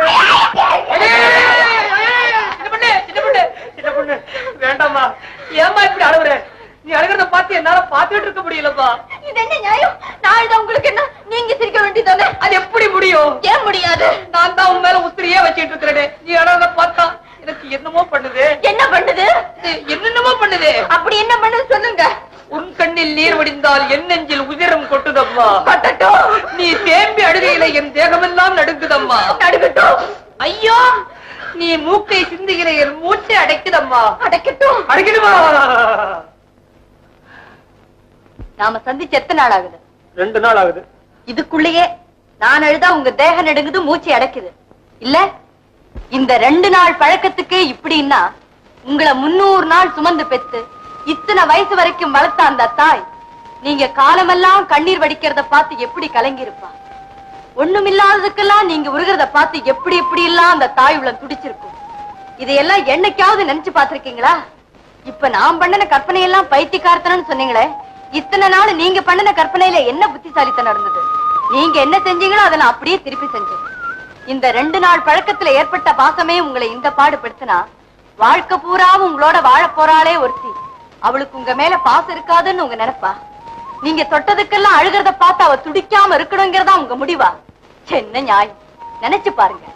சின்ன பொண்ணு சின்ன பொண்ணு சின்ன பொண்ணு வேண்டாம்மா ஏம்மா இப்படி அழுகுற நீ அழுகிறத பார்த்து என்னால பார்த்துட்டு இருக்க முடியலப்பா இது என்ன நியாயம் நான் இதை உங்களுக்கு என்ன நீங்க சிரிக்க வேண்டியதானே அது எப்படி முடியும் ஏன் முடியாது நான் தான் உன் மேல உத்திரியே வச்சிட்டு இருக்கிறேனே நீ அழகத பார்த்தா எனக்கு என்னமோ பண்ணுது என்ன பண்ணுது இது என்னென்னமோ பண்ணுது அப்படி என்ன பண்ணுது சொல்லுங்க உன் கண்ணில் நீர் வடிந்தால் என் நெஞ்சில் உதிரம் கொட்டுதம்மா கட்டட்டும் நீ தேம்பி அழுகையில என் தேகமெல்லாம் நடுங்குதம்மா நடுக்கட்டும் ஐயோ நீ மூக்கை சிந்துகிற என் மூச்சை அடைக்குதம்மா அடைக்கட்டும் அடைக்கணுமா நாம சந்திச்சு எத்தனை நாள் ஆகுது ரெண்டு நாள் ஆகுது இதுக்குள்ளேயே நான் அழுதா உங்க தேகம் நடுங்குது மூச்சு அடைக்குது இல்ல இந்த ரெண்டு நாள் பழக்கத்துக்கே இப்படின்னா உங்களை முன்னூறு நாள் சுமந்து பெத்து இத்தனை வயசு வரைக்கும் வளர்த்த அந்த தாய் நீங்க காலமெல்லாம் கண்ணீர் வடிக்கிறத பார்த்து எப்படி கலங்கி இருப்பா ஒண்ணுமில்லாததுக்கெல்லாம் நீங்க உருகிறத பார்த்து எப்படி எப்படி எல்லாம் அந்த தாய் உள்ள துடிச்சிருக்கும் இதையெல்லாம் என்னைக்காவது நினைச்சு பார்த்திருக்கீங்களா இப்ப நான் பண்ணின கற்பனை எல்லாம் பைத்தியக்காரத்தனம்னு சொன்னீங்களே இத்தனை நாள் நீங்க பண்ணின கற்பனையில என்ன புத்திசாலித்தனம் இருந்தது நீங்க என்ன செஞ்சீங்களோ அதை நான் அப்படியே திருப்பி செஞ்சேன் இந்த ரெண்டு நாள் பழக்கத்துல ஏற்பட்ட பாசமே உங்களை இந்த பாடுபடுத்தினா வாழ்க்கை பூராவும் உங்களோட வாழ போறாளே ஒருத்தி அவளுக்கு உங்க மேல பாசம் இருக்காதுன்னு உங்க நினைப்பா நீங்க தொட்டதுக்கெல்லாம் அழுகிறத பார்த்து அவ துடிக்காம இருக்கணுங்கிறதா உங்க முடிவா என்ன நியாயம் நினைச்சு பாருங்க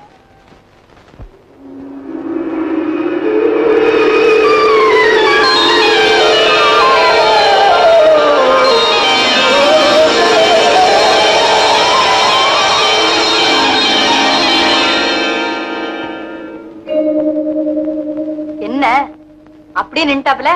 என்ன அப்படியே நின்ட்டாப்ல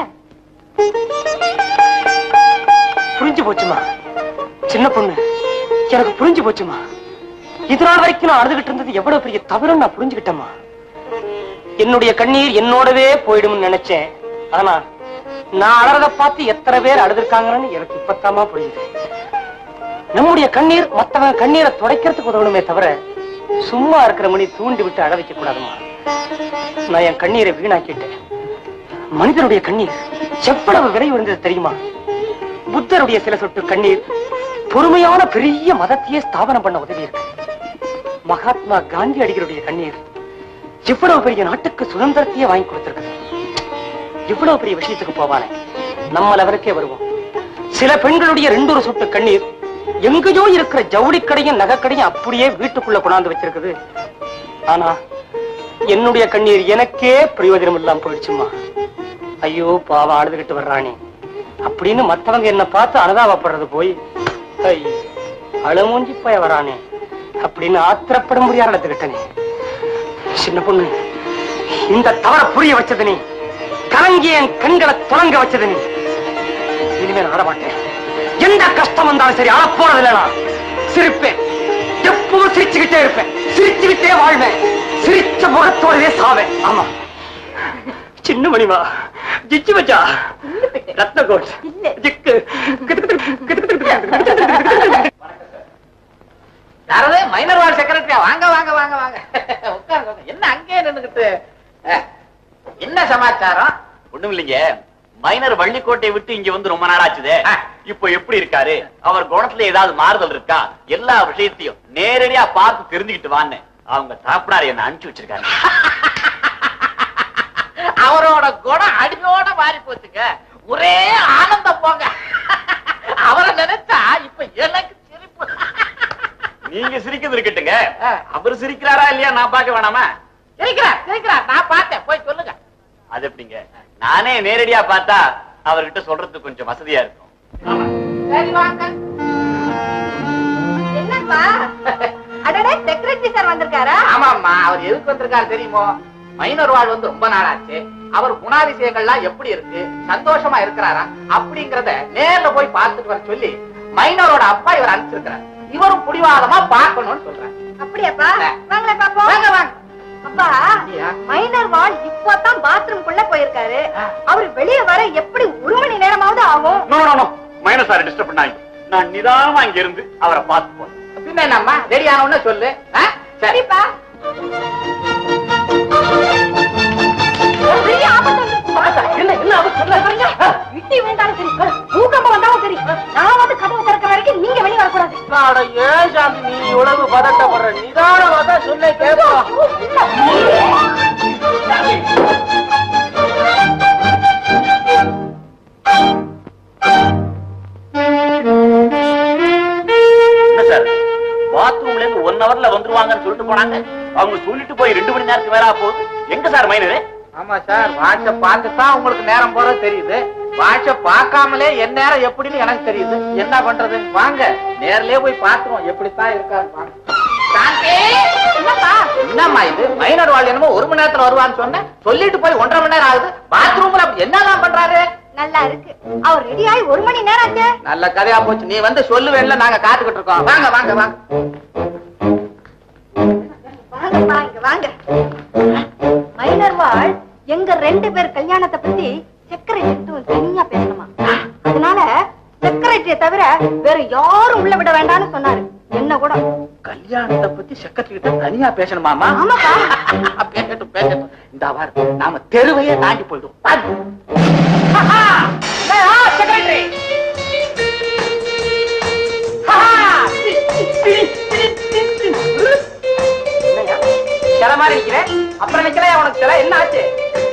புரிஞ்சு போச்சுமா சின்ன பொண்ணு எனக்கு புரிஞ்சு போச்சுமா இது நாள் வரைக்கும் நான் அழுதுகிட்டு இருந்தது எவ்வளவு பெரிய தவறுன்னு நான் புரிஞ்சுக்கிட்டேம்மா என்னுடைய கண்ணீர் என்னோடவே போயிடும்னு நினைச்சேன் ஆனா நான் அழறத பார்த்து எத்தனை பேர் அழுதுருக்காங்கன்னு எனக்கு இப்பத்தாமா புரியுது நம்முடைய கண்ணீர் மத்தவங்க கண்ணீரை துடைக்கிறதுக்கு உதவணுமே தவிர சும்மா இருக்கிற மணி தூண்டி விட்டு அழ வைக்க கூடாதுமா நான் என் கண்ணீரை வீணாக்கிட்டேன் மனிதனுடைய கண்ணீர் எவ்வளவு விலை உயர்ந்தது தெரியுமா புத்தருடைய சில சொட்டு கண்ணீர் பொறுமையான பெரிய மதத்தையே ஸ்தாபனம் பண்ண உதவி இருக்கு மகாத்மா காந்தி அடிகளுடைய கண்ணீர் இவ்வளவு பெரிய நாட்டுக்கு சுதந்திரத்தையே வாங்கி கொடுத்திருக்கு இவ்வளவு பெரிய விஷயத்துக்கு போவானே நம்ம லெவலுக்கே வருவோம் சில பெண்களுடைய ரெண்டொரு சொட்டு கண்ணீர் எங்கேயோ இருக்கிற ஜவுளி கடையும் நகைக்கடையும் அப்படியே வீட்டுக்குள்ள கொண்டாந்து வச்சிருக்குது ஆனா என்னுடைய கண்ணீர் எனக்கே பிரயோஜனம் இல்லாம போயிடுச்சுமா ஐயோ பாவம் அழுதுகிட்டு வர்றானே அப்படின்னு மத்தவங்க என்ன பார்த்து அனுதாபப்படுறது போய் ஐயோ, அழுமூஞ்சி போய் வரானே அப்படின்னு ஆத்திரப்பட முடியாத இடத்துக்கிட்டனே சின்ன பொண்ணு இந்த தவற புரிய வச்சது நீ கலங்கி என் கண்களை தொடங்க வச்சது நீ இனிமேல் ஆட மாட்டேன் எந்த கஷ்டம் வந்தாலும் சரி அழ போறது இல்ல நான் சிரிப்பேன் சிரிச்சுக்கிட்டே இருப்பேன் சிரிச்சுக்கிட்டே வாழ்வேன் சிரிச்ச முகத்தோடவே சாவேன் ஆமா சின்ன மணிமா ஜிச்சு வச்சா ரத்ன கோட் ஜிக்கு யாரது மைனர் வார்டு செக்ரட்டரியா வாங்க வாங்க வாங்க வாங்க உட்காருங்க என்ன அங்கேயே நின்னுகிட்டு அஹ், என்ன சமாச்சாரம் ஒண்ணும் இல்லைங்க மைனர் வள்ளிக்கோட்டை விட்டு இங்க வந்து ரொம்ப நாளாச்சுதே இப்போ எப்படி இருக்காரு அவர் குணத்துல ஏதாவது மாறுதல் இருக்கா எல்லா விஷயத்தையும் நேரடியா பார்த்து தெரிஞ்சுக்கிட்டு வான்னு அவங்க தாப்பனார் என்ன அனுப்பிச்சு வச்சிருக்காங்க அவரோட குணம் அடியோட மாறி போச்சுங்க ஒரே ஆனந்தம் போங்க அவரை நினைச்சா இப்ப எனக்கு சிரிப்பு நீங்க சிரிக்கிறது இருக்கட்டுங்க அவர் சிரிக்கிறாரா இல்லையா நான் பார்க்க வேணாமா சிரிக்கிறார் சிரிக்கிறார் நான் பார்த்தேன் போய் சொல்லுங்க அது எப்படிங்க நானே நேரடியா பார்த்தா அவர்கிட்ட சொல்றதுக்கு கொஞ்சம் வசதியா இருக்கும் சரி வாங்க என்னப்பா அடடே செக்ரட்டரி சார் வந்திருக்காரா ஆமாம்மா அவர் எதுக்கு வந்திருக்காரு தெரியுமோ மைனர் வாழ் வந்து ரொம்ப நாளாச்சு அவர் குணாதிசயங்கள்லாம் எப்படி இருக்கு சந்தோஷமா இருக்கிறாரா அப்படிங்கறத நேர்ல போய் பார்த்துட்டு வர சொல்லி மைனரோட அப்பா இவர் அனுப்பிச்சிருக்கிறார் இவரும் புடிவாதமா பார்க்கணும்னு சொல்றாரு அப்படியாப்பா வாங்களே பாப்போம் வாங்க வாங்க அப்பா மைனர் வால் இப்பதான் பாத்ரூம் குள்ள போயிருக்காரு அவர் வெளியே வர எப்படி ஒரு மணி நேரமாவது ஆகும் நோ நோ நோ மைனஸ் சார் டிஸ்டர்ப் பண்ணாங்க நான் நிதானமா இங்க இருந்து அவரை பார்த்து போறேன் பின்ன என்னம்மா ரெடி ஆன உடனே சொல்லு ஆ? சரி சரிப்பா பெரிய ஆபத்து வந்துருச்சு. என்ன என்ன அவ சொல்ல பாருங்க, இடி விழுந்தாலும் சரி பூகம்பம் வந்தாலும் சரி நான் வந்து கதவு திறக்கிற வரைக்கும் நீங்க வெளியே வரக்கூடாது அட ஏன் சாமி நீ இவ்வளவு பதட்டப்படுற நிதானமா தான் சொல்ல கேட்போம் என்ன சார் பாத்ரூம்ல இருந்து ஒன் ஹவர்ல வந்துருவாங்கன்னு சொல்லிட்டு போனாங்க அவங்க சொல்லிட்டு போய் ரெண்டு மணி நேரத்துக்கு மேல போகுது எங்க சார் மைனரு ஆமா சார் வாட்ஸ்அப் பார்த்து தான் உங்களுக்கு நேரம் போறது தெரியுது வாட்ஸ்அப் பார்க்காமலே என் நேரம் எப்படின்னு எனக்கு தெரியுது என்ன பண்றது வாங்க நேர்லயே போய் பாத்துருவோம் எப்படித்தான் இருக்காரு வாங்க சாந்தி! என்னம்மா இது மைனர் வாழ் என்னமோ ஒரு மணி நேரத்துல வருவான்னு சொன்னேன் சொல்லிட்டு போய் ஒன்றரை மணி நேரம் ஆகுது பாத்ரூம்ல அப்படி என்னதான் பண்றாரு நல்லா இருக்கு அவர் ரெடி ஆகி ஒரு மணி நேரம் ஆச்சு நல்ல கதையா போச்சு நீ வந்து சொல்லுவேன்ல நாங்க காத்துக்கிட்டு இருக்கோம் வாங்க வாங்க வாங்க வாங்கப்பா இங்க வாங்க மைனர் வாழ் எங்க ரெண்டு பேர் கல்யாணத்தை பத்தி செக்ரட்டரி தனியா பேசணுமா அதனால செக்ரட்டரிய தவிர வேற யாரும் உள்ள விட வேண்டாம்னு சொன்னாரு என்ன கூட கல்யாணத்தை பத்தி செக்ரட்டரி கிட்ட தனியா பேசணுமாமா ஆமாப்பா பேசட்டும் பேசட்டும் இந்த வார நாம தெருவையே தாண்டி போயிடுவோம் வாங்க. செக்ரட்டரி சில மாதிரி நிக்கிறேன் அப்புறம் நிக்கிறேன் உனக்கு சில என்ன ஆச்சு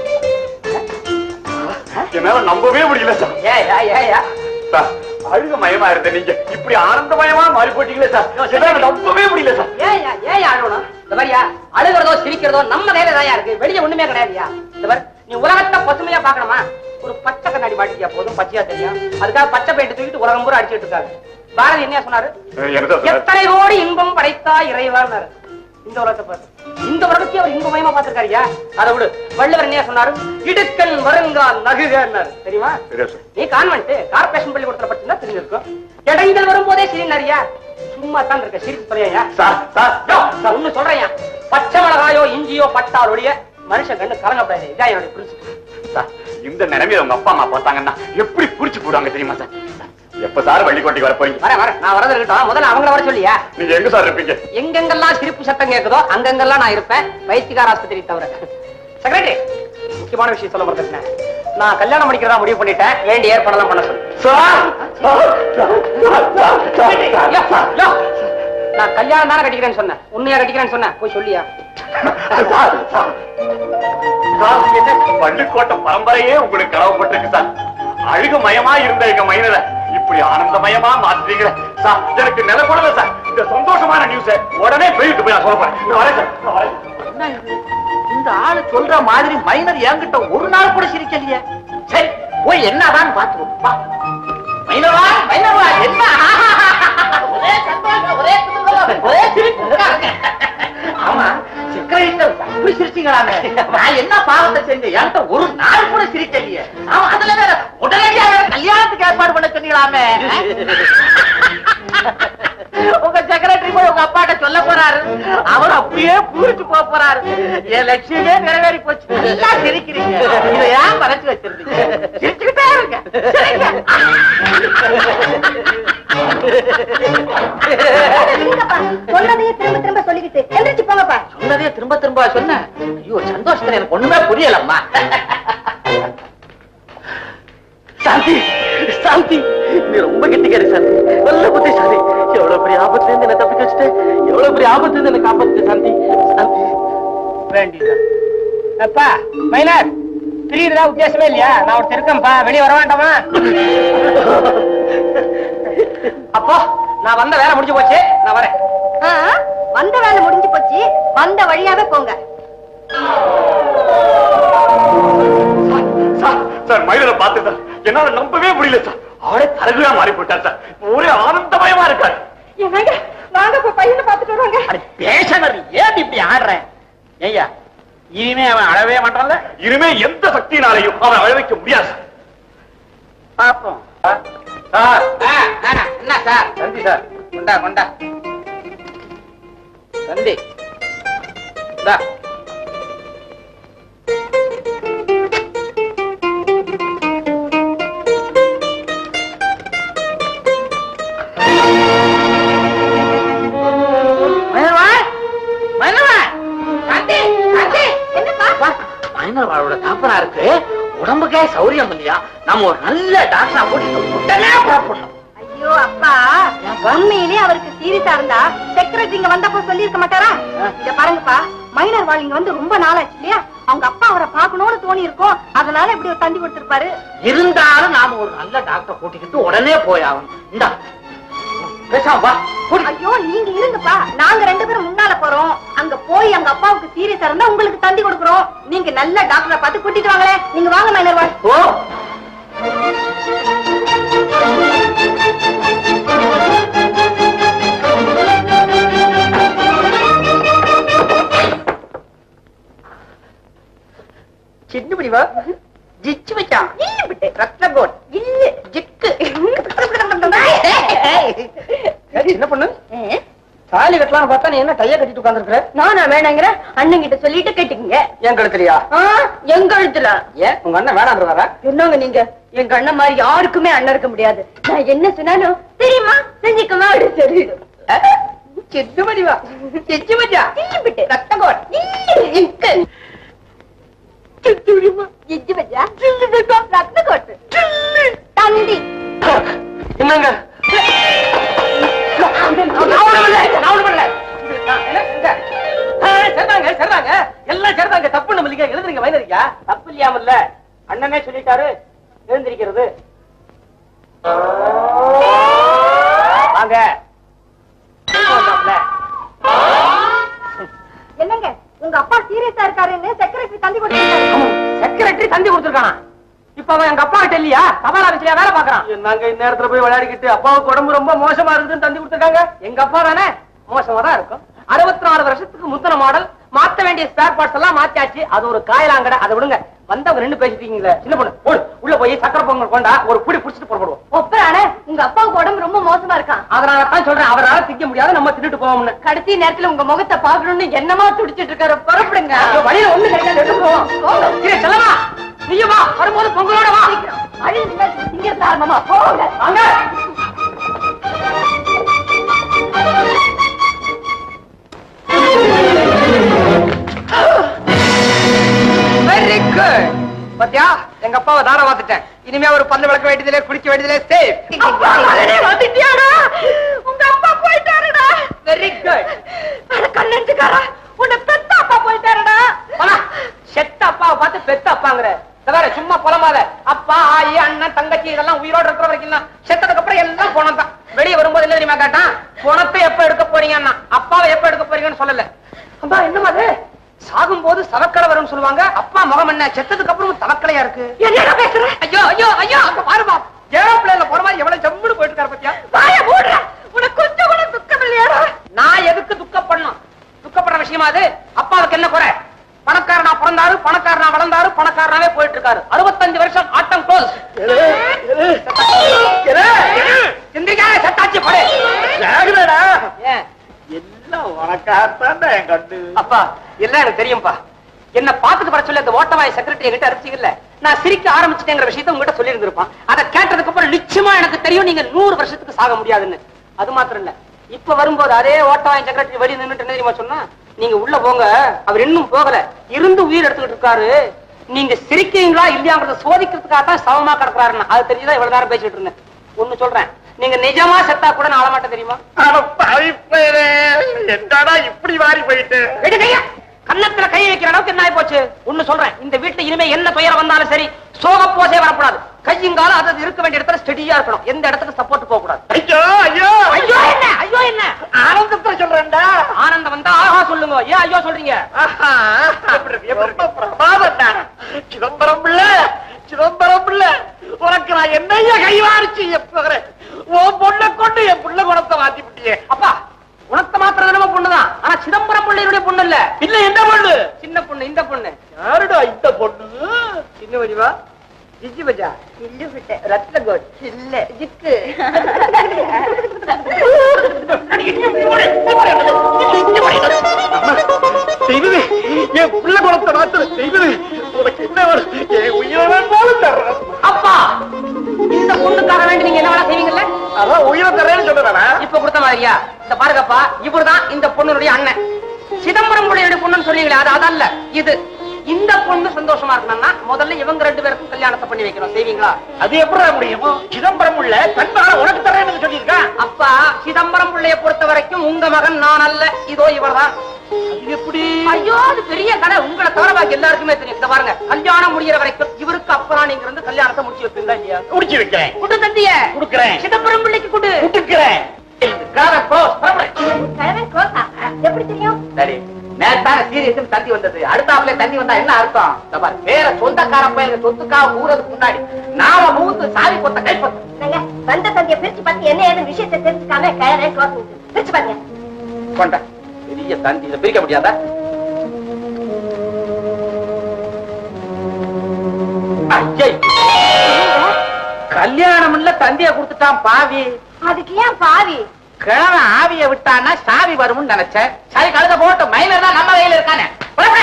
என்னால நம்பவே முடியல சார் ஏயா ஏயா சார் அழுக மயமா இருந்த நீங்க இப்படி ஆனந்தமயமா மாறி போட்டீங்களே சார் என்னால நம்பவே முடியல சார் ஏயா ஏயா அழுகணும் இந்த மாதிரியா அழுகிறதோ சிரிக்கிறதோ நம்ம கையில தான் இருக்கு வெளியே ஒண்ணுமே கிடையாதுயா இந்த மாதிரி நீ உலகத்தை பசுமையா பார்க்கணுமா ஒரு பச்சை கண்ணாடி மாட்டிக்கியா போதும் பச்சையா தெரியும் அதுக்காக பச்சை பெயிண்ட் தூக்கிட்டு உலகம் பூரா அடிச்சிட்டு இருக்காரு பாரதி என்ன சொன்னாரு என்ன சார் சொன்னாரு? எத்தனை கோடி இன்பம் படைத்தா இறைவார்னாரு இந்த உலகத்தை பாரு இந்த உலகத்தையும் அவர் இன்பமயமா பார்த்திருக்காருயா அதை விடு வள்ளுவர் என்ன சொன்னாரு இடுக்கன் வருங்கால் நகுகன்னாரு தெரியுமா சரியா சார் நீ கான்வென்ட் கார்பரேஷன் பள்ளிக்கூடத்துல படிச்சிருந்தா தெரிஞ்சிருக்கும் இடங்கள் வரும்போதே சிரினாரியா சும்மா தான் இருக்க சிரிப்பு சொல்லையா சார் சார் யோ, சார் ஒண்ணு சொல்றேன் பச்சை மிளகாயோ இஞ்சியோ பட்டால் ஒழிய மனுஷன் கண்ணு கலங்கப்படாது இதான் என்னுடைய பிரின்சிபல் சார் இந்த நிலைமையில உங்க அப்பா அம்மா பார்த்தாங்கன்னா எப்படி புடிச்சு போடுவாங்க தெரியுமா சார் எப்ப சார் வள்ளிக்கோட்டைக்கு வர போறீங்க வர வர நான் வரது இருக்கட்டும் முதல்ல அவங்கள வர சொல்லியா நீங்க எங்க சார் இருப்பீங்க எங்கெங்கெல்லாம் சிரிப்பு சத்தம் கேக்குதோ அங்கங்கெல்லாம் நான் இருப்பேன் வைத்தியகார ஆஸ்பத்திரி தவிர செக்ரட்டரி முக்கியமான விஷயம் சொல்ல மறந்துட்டேன் நான் கல்யாணம் பண்ணிக்கிறதா முடிவு பண்ணிட்டேன் வேண்டிய ஏற்பாடெல்லாம் பண்ண சொல்லு sir sir, sir, sir, sir, யோ, சார், யோ. நான் கல்யாணம் தானே கட்டிக்கிறேன்னு சொன்னேன் உன்னையா கட்டிக்கிறேன்னு சொன்னேன் போய் சொல்லியா சார், சார். சார், என்ன பள்ளிக்கோட்டை பரம்பரையே உங்களுக்கு கடவுப்பட்டிருக்கு சார் அழுக மயமா இருந்த எங்க மைனரை இப்படி ஆனந்தமயமா மாத்துறீங்களே சார் எனக்கு நில கொடுங்க சார் இந்த சந்தோஷமான நியூஸ உடனே போயிட்டு போய் நான் சொல்ல போறேன் நான் வரேன் சார் நான் வரேன் என்ன இது? இந்த ஆளு சொல்ற மாதிரி மைனர் என்கிட்ட ஒரு நாள் கூட சிரிக்கலையே சரி போய் என்னதான் பாத்துருவோம் வா. மைனர்வா மைனர்வா என்ன ஒரே சந்தோஷம் ஒரே குதூகலம், ஒரே சிரிப்பு உட்காருங்க. ஆமா செக்ரட்டரி அப்படி சிரிச்சீங்களாமே நான் என்ன பாவத்தை செஞ்சேன் என்கிட்ட ஒரு நாள் கூட சிரிக்கலையே ஆமா அதுல வேற உடனடியா வேற கல்யாணத்துக்கு ஏற்பாடு பண்ண சொன்னீங்களாமே உங்க செக்ரட்டரி போய் உங்க அப்பாட்ட சொல்ல போற போறாரு அவர் அப்படியே பூரிச்சு போக போறாரு என் லட்சியமே நிறைவேறி போச்சு நல்லா சிரிக்கிறீங்க இதை ஏன் மறைச்சு வச்சிருந்தீங்க சிரிச்சுக்கிட்டே இருங்க சிரிங்க. இல்லப்பா, சொன்னதையே திரும்ப திரும்ப சொல்லிக்கிட்டு எந்திரிச்சு போங்கப்பா சொன்னதே திரும்ப திரும்ப சொன்ன ஐயோ சந்தோஷத்துல எனக்கு ஒண்ணுமே புரியலம்மா சாந்தி சாந்தி நீ ரொம்ப கெட்டிக்காரி சாந்தி நல்ல புத்திசாலி எவ்வளவு பெரிய ஆபத்துல இருந்து என்ன தப்பிக்க வச்சுட்டு எவ்வளவு பெரிய ஆபத்துல இருந்து என்ன காப்பாத்து சாந்தி சாந்தி வேண்டியதான் அப்பா மைனர் பிரியுறதா உத்தேசமே இல்லையா நான் ஒருத்தர் இருக்கேன்ப்பா வெளியே வர வேண்டாமா அப்போ நான் வந்த வேலை முடிஞ்சு போச்சு நான் வரேன் ஆ, வந்த வேலை முடிஞ்சு போச்சு வந்த வழியாவே போங்க சார் சார் மைதனை பார்த்து சார் என்னால நம்பவே முடியல சார் ஆளே தரகுயா மாறி போயிட்டார் சார் ஒரே ஆனந்தமயமா இருக்காரு என்னங்க வாங்க இப்ப பையனை பாத்துட்டு வருவாங்க அட பேசவர் ஏன் இப்படி ஆடுற ஐயா இனிமே அவன் அழவே மாட்டான்ல இனிமே எந்த சக்தியினாலையும் அவன் அழ வைக்க முடியாது சார் பாப்போம் சார் என்ன சார் தந்தி சார் கொண்டா கொண்டா தந்தி இந்தா. மயிலவாள், மயிலவாள், காந்தி, காந்தி, என்னப்பா? மயிலவாளோட தாப்பனா இருக்கு உடம்புக்கே சௌரியம் இல்லையா நம்ம ஒரு நல்ல டாக்டரா கூட்டிட்டு உடனே புறப்படணும் ஐயோ அப்பா உண்மையிலே அவருக்கு சீரியஸா இருந்தா செக்ரட்டரி இங்க வந்தப்ப சொல்லியிருக்க மாட்டாரா இத பாருங்கப்பா மைனர் வாழ் இங்க வந்து ரொம்ப நாளாச்சு இல்லையா அவங்க அப்பா அவரை பார்க்கணும்னு தோணி இருக்கும் அதனால இப்படி ஒரு தந்தி கொடுத்திருப்பாரு இருந்தாலும் நாம ஒரு நல்ல டாக்டர் கூட்டிக்கிட்டு உடனே போயாகணும் இந்தா பேசாம வா ஐயோ நீங்க இருங்கப்பா நாங்க ரெண்டு பேரும் முன்னால போறோம் அங்க போய் அங்க அப்பாவுக்கு சீரியஸா இருந்தா உங்களுக்கு தந்தி கொடுக்குறோம் நீங்க நல்ல டாக்டரை பார்த்து கூட்டிட்டு வாங்களே நீங்க வாங்க மைனர் வாழ் ஓ சின்ன முடிவா ஜிச்சு வச்சான் ரத்ன கோட் இல்ல ஜிக்கு என்ன பண்ணு தாலி கட்டலாம் பார்த்தா நீ என்ன கைய கட்டிட்டு உட்கார்ந்துருக்க நானா வேணாங்கிற அண்ணன் கிட்ட சொல்லிட்டு கேட்டுக்கங்க என் கழுத்துலயா ஆ, எங்க எழுத்துல ஏன் உங்க அண்ணன் வேணான்றதாரா என்னங்க நீங்க எங்க அண்ணன் மாதிரி யாருக்குமே அண்ணன் இருக்க முடியாது நான் என்ன சொன்னாலும் தெரியுமா செஞ்சுக்கமா அப்படி சொல்லிடும் சின்ன மணிவா செஞ்சு மச்சா விட்டு ரத்த கோட் இங்கு இஞ்சி வச்சா ரத்த கோட்டு தந்தி என்னங்க நான் ஒண்ணும் இல்ல, நான் ஒண்ணும் இல்ல. நான் என்ன செஞ்சேன்? ஆ, சரிதாங்க, சரிதாங்க. எல்லாம் சரிதாங்க. தப்பு நம்ம இல்லைங்க. எழுதுறீங்க, மைனரிக்கா? தப்பு இல்லையாமல்ல. அண்ணனே சொல்லிட்டாரு எழுந்திருக்கிறது வாங்க வந்தாப்ல. என்னங்க உங்க அப்பா சீரியஸா இருக்காருன்னு செக்ரட்டரி தந்தி கொடுத்திருக்காரு செக்ரட்டரி தந்தி கொடுத்திருக்கானா இப்ப அவன் எங்க அப்பா கிட்ட இல்லையா தபால் ஆபீஸ்லயா வேலை பாக்குறான் நாங்க இந்நேரத்துல போய் விளையாடிக்கிட்டு அப்பாவுக்கு உடம்பு ரொம்ப மோசமா இருக்குன்னு தந்தி கொடுத்திருக்காங்க எங்க அப்பா தானே மோசமா தான் இருக்கும் அறுபத்தி நாலு வருஷத்துக்கு முத்தின மாடல் மாத்த வேண்டிய ஸ்பேர் பார்ட்ஸ் எல்லாம் மாத்தியாச்சு அது ஒரு காயலாங்கடை அதை விடுங்க வந்தவங்க ரெண்டு பேசிட்டீங்களே சின்ன பொண்ணு போடு உள்ள போய் சக்கரை பொங்கல் கொண்டா ஒரு புடி புடிச்சிட்டு புறப்படுவோம் ஒப்பரானே உங்க அப்பாவுக்கு உடம்பு ரொம்ப மோசமா இருக்கான் அதனால தான் சொல்றேன் அவரால திக்க முடியாது நம்ம தின்னுட்டு போவோம்னு கடைசி நேரத்துல உங்க முகத்தை பாக்கணும்னு என்னமா துடிச்சிட்டு இருக்காரு புறப்படுங்க ஐயோ, வழியில ஒண்ணு கிடைக்காது எடுத்து போவோம் இரு, செல்லம்மா நீயும் வா வரும்போது பொங்கலோட வா வழி இங்க தாரணமா போங்க வாங்க வெரி குட் பாத்தியா எங்க அப்பாவை தார வாத்துட்டேன் இனிமே ஒரு பல்லு விளக்க வேண்டியதிலே குடிக்க வேண்டியதிலே சேஃப் வந்துட்டியாடா உங்க அப்பா போயிட்டாருடா வெரி குட் அட கண்ணஞ்சுக்காரா உன்னை பெத்த அப்பா போயிட்டாருடா செத்த அப்பாவை பார்த்து பெத்த அப்பாங்கிற இந்த வேற சும்மா புலமாத அப்பா ஆயி அண்ணன் தங்கச்சி இதெல்லாம் உயிரோட இருக்கிற வரைக்கும் தான் செத்ததுக்கு அப்புறம் எல்லாம் பணம் தான் வெளியே வரும்போது என்ன தெரியுமா கேட்டான் பணத்தை எப்ப எடுக்க போறீங்கன்னா அப்பாவை எப்ப எடுக்க போறீங்கன்னு சொல்லல அப்பா என்னமா அது சாகும் போது சவக்கலை வரும்னு சொல்லுவாங்க அப்பா முகம் என்ன செத்ததுக்கு அப்புறம் தவக்கலையா இருக்கு என்னடா பேசுற ஐயோ ஐயோ ஐயோ அங்க பாருமா ஏரோப்ளேன்ல போற மாதிரி எவ்வளவு ஜம்முன்னு போயிட்டு இருக்காரு பத்தியா வாய மூடுற உனக்கு கொஞ்சம் கூட துக்கம் இல்லையாடா நான் எதுக்கு துக்கப்படணும் துக்கப்படுற விஷயமா அது அப்பாவுக்கு என்ன குறை பணக்காரனா பிறந்தாரு பணக்காரனா வளர்ந்தாரு பணக்காரனாவே போயிட்டு இருக்காரு அறுபத்தஞ்சு வருஷம் ஆட்டம் க்ளோஸ் சிந்திக்காத செத்தாச்சு படு ஏன் உனக்காகத்தான் என் கண்டு அப்பா எல்லாம் எனக்கு தெரியும்பா என்ன பாத்துட்டு வர சொல்லி அந்த ஓட்டவாய் செக்ரட்டரி என்கிட்ட அனுப்பிச்சீங்கல்ல நான் சிரிக்க ஆரம்பிச்சிட்டேங்கிற விஷயத்த உங்ககிட்ட சொல்லி இருந்திருப்பான் அதை கேட்டதுக்கு அப்புறம் நிச்சயமா எனக்கு தெரியும் நீங்க நூறு வருஷத்துக்கு சாக முடியாதுன்னு அது மாத்திரம் இல்ல இப்ப வரும்போது அதே ஓட்டவாய் செக்ரட்டரி வெளிய நின்னுட்டு என்ன தெரியுமா சொன்னா நீங்க உள்ள போங்க அவர் இன்னும் போகல இருந்து உயிர் எடுத்துக்கிட்டு இருக்காரு நீங்க சிரிக்கிறீங்களா இல்லையாங்கிறத சோதிக்கிறதுக்காக தான் சவமா கிடக்குறாருன்னு அது தெரிஞ்சுதான் இவ்வளவு நேரம் பேசிட்டு இருந்தேன் ஒண்ணு சொல்றேன் நீங்க நிஜமா செத்தா கூட நான் அழமாட்டேன் தெரியுமா என்னடா இப்படி மாறி போயிட்டு எடு கையா. கன்னத்துல கை வைக்கிற அளவுக்கு என்ன ஆகி போச்சு ஒண்ணு சொல்றேன் இந்த வீட்டுல இனிமே என்ன துயரம் வந்தாலும் சரி சோக போசே வரக்கூடாது கையுங்கால அது இருக்க வேண்டிய இடத்துல ஸ்டெடியா இருக்கணும் எந்த இடத்துக்கு சப்போர்ட் போக கூடாது ஐயோ ஐயோ ஐயோ என்ன ஐயோ என்ன ஆனந்தத்துல சொல்றேன்டா ஆனந்தம் வந்தா ஆஹா சொல்லுங்க ஏன் ஐயோ சொல்றீங்க ஆஹா, ரொம்ப பிரமாதம்டா. சிதம்பரம் பிள்ளை சிதம்பரம் பிள்ளை உனக்கு நான் என்னைய கைவாரிச்சு எப்பகிறேன் உன் பொண்ணை கொண்டு என் பிள்ளை குணத்தை மாத்தி விட்டியே அப்பா உனத்த மாத்திரம் நம்ம பொண்ணுதான் ஆனா சிதம்பரம் பிள்ளையுடைய பொண்ணு இல்ல இல்ல என்ன பொண்ணு சின்ன பொண்ணு இந்த பொண்ணு யாருடா இந்த பொண்ணு சின்ன வடிவா ஜிஜி பஜா இல்ல விட்டு ரத்ன கோட் இல்ல ஜிக்கு செய்வது என் பிள்ளை குணத்தை மாத்திர செய்வது உனக்கு என்ன வேணும்? என் உயிரை வேணாலும் தர்றேன் அப்பா இந்த பொண்ணுக்காக வேண்டி நீங்க என்ன வேணா செய்வீங்கல்ல அதான் உயிரை தரேன்னு சொல்றேன் இப்ப கொடுத்த மாதிரியா இந்த பாருங்கப்பா இவர்தான் இந்த பொண்ணுடைய அண்ணன் சிதம்பரம் பிள்ளையுடைய பொண்ணுன்னு சொன்னீங்களே அது அதல்ல இது இந்த பொண்ணு சந்தோஷமா இருக்கணும்னா முதல்ல இவங்க ரெண்டு பேருக்கும் கல்யாணத்தை பண்ணி வைக்கணும் செய்வீங்களா அது எப்படி முடியும் சிதம்பரம் உள்ள தன்பால உனக்கு தரேன்னு சொல்லியிருக்கான் அப்பா சிதம்பரம் பிள்ளைய பொறுத்த வரைக்கும் உங்க மகன் நான் அல்ல இதோ இவர்தான் அது எப்படி ஐயோ அது பெரிய கதை உங்களை தவிர பாக்கி எல்லாருக்குமே தெரியும் இந்த பாருங்க கல்யாணம் முடிகிற வரைக்கும் இவருக்கு அப்புறம் நீங்க இருந்து கல்யாணத்தை முடிச்சு வைப்பீங்களா இல்லையா முடிச்சு வைக்கிறேன் குடு தந்திய கொடுக்கிறேன் சிதம்பரம் பிள்ளைக்கு குடு கொடுக்கிறேன் கிழவன் கோசா எப்படி தெரியும் சரி நேத்தான சீரியஸ் தண்ணி வந்தது அடுத்தாப்புல தண்ணி வந்தா என்ன அர்த்தம் இந்த பாரு, வேற சொந்தக்கார பையன் சொத்துக்காக ஊறதுக்கு முன்னாடி நாம மூத்து சாவி கொத்த கைப்பற்றும் நாங்க வந்த தந்திய பிரிச்சு பார்த்து என்ன ஏதுன்னு விஷயத்தை தெரிஞ்சுக்காம கிழவன் கோசம் பிரிச்சு பாருங்க கொண்ட பெரிய தந்தி இதை பிரிக்க முடியாதா ஐயை! கல்யாணம் இல்ல தந்திய கொடுத்துட்டான் பாவி அதுக்கு ஏன் பாவி கிழவன் ஆவிய விட்டான்னா சாவி வரும்னு நினைச்சேன் சரி கழுத போட்டு மயிலர் தான் நம்ம கையில இருக்கானே புறப்படு.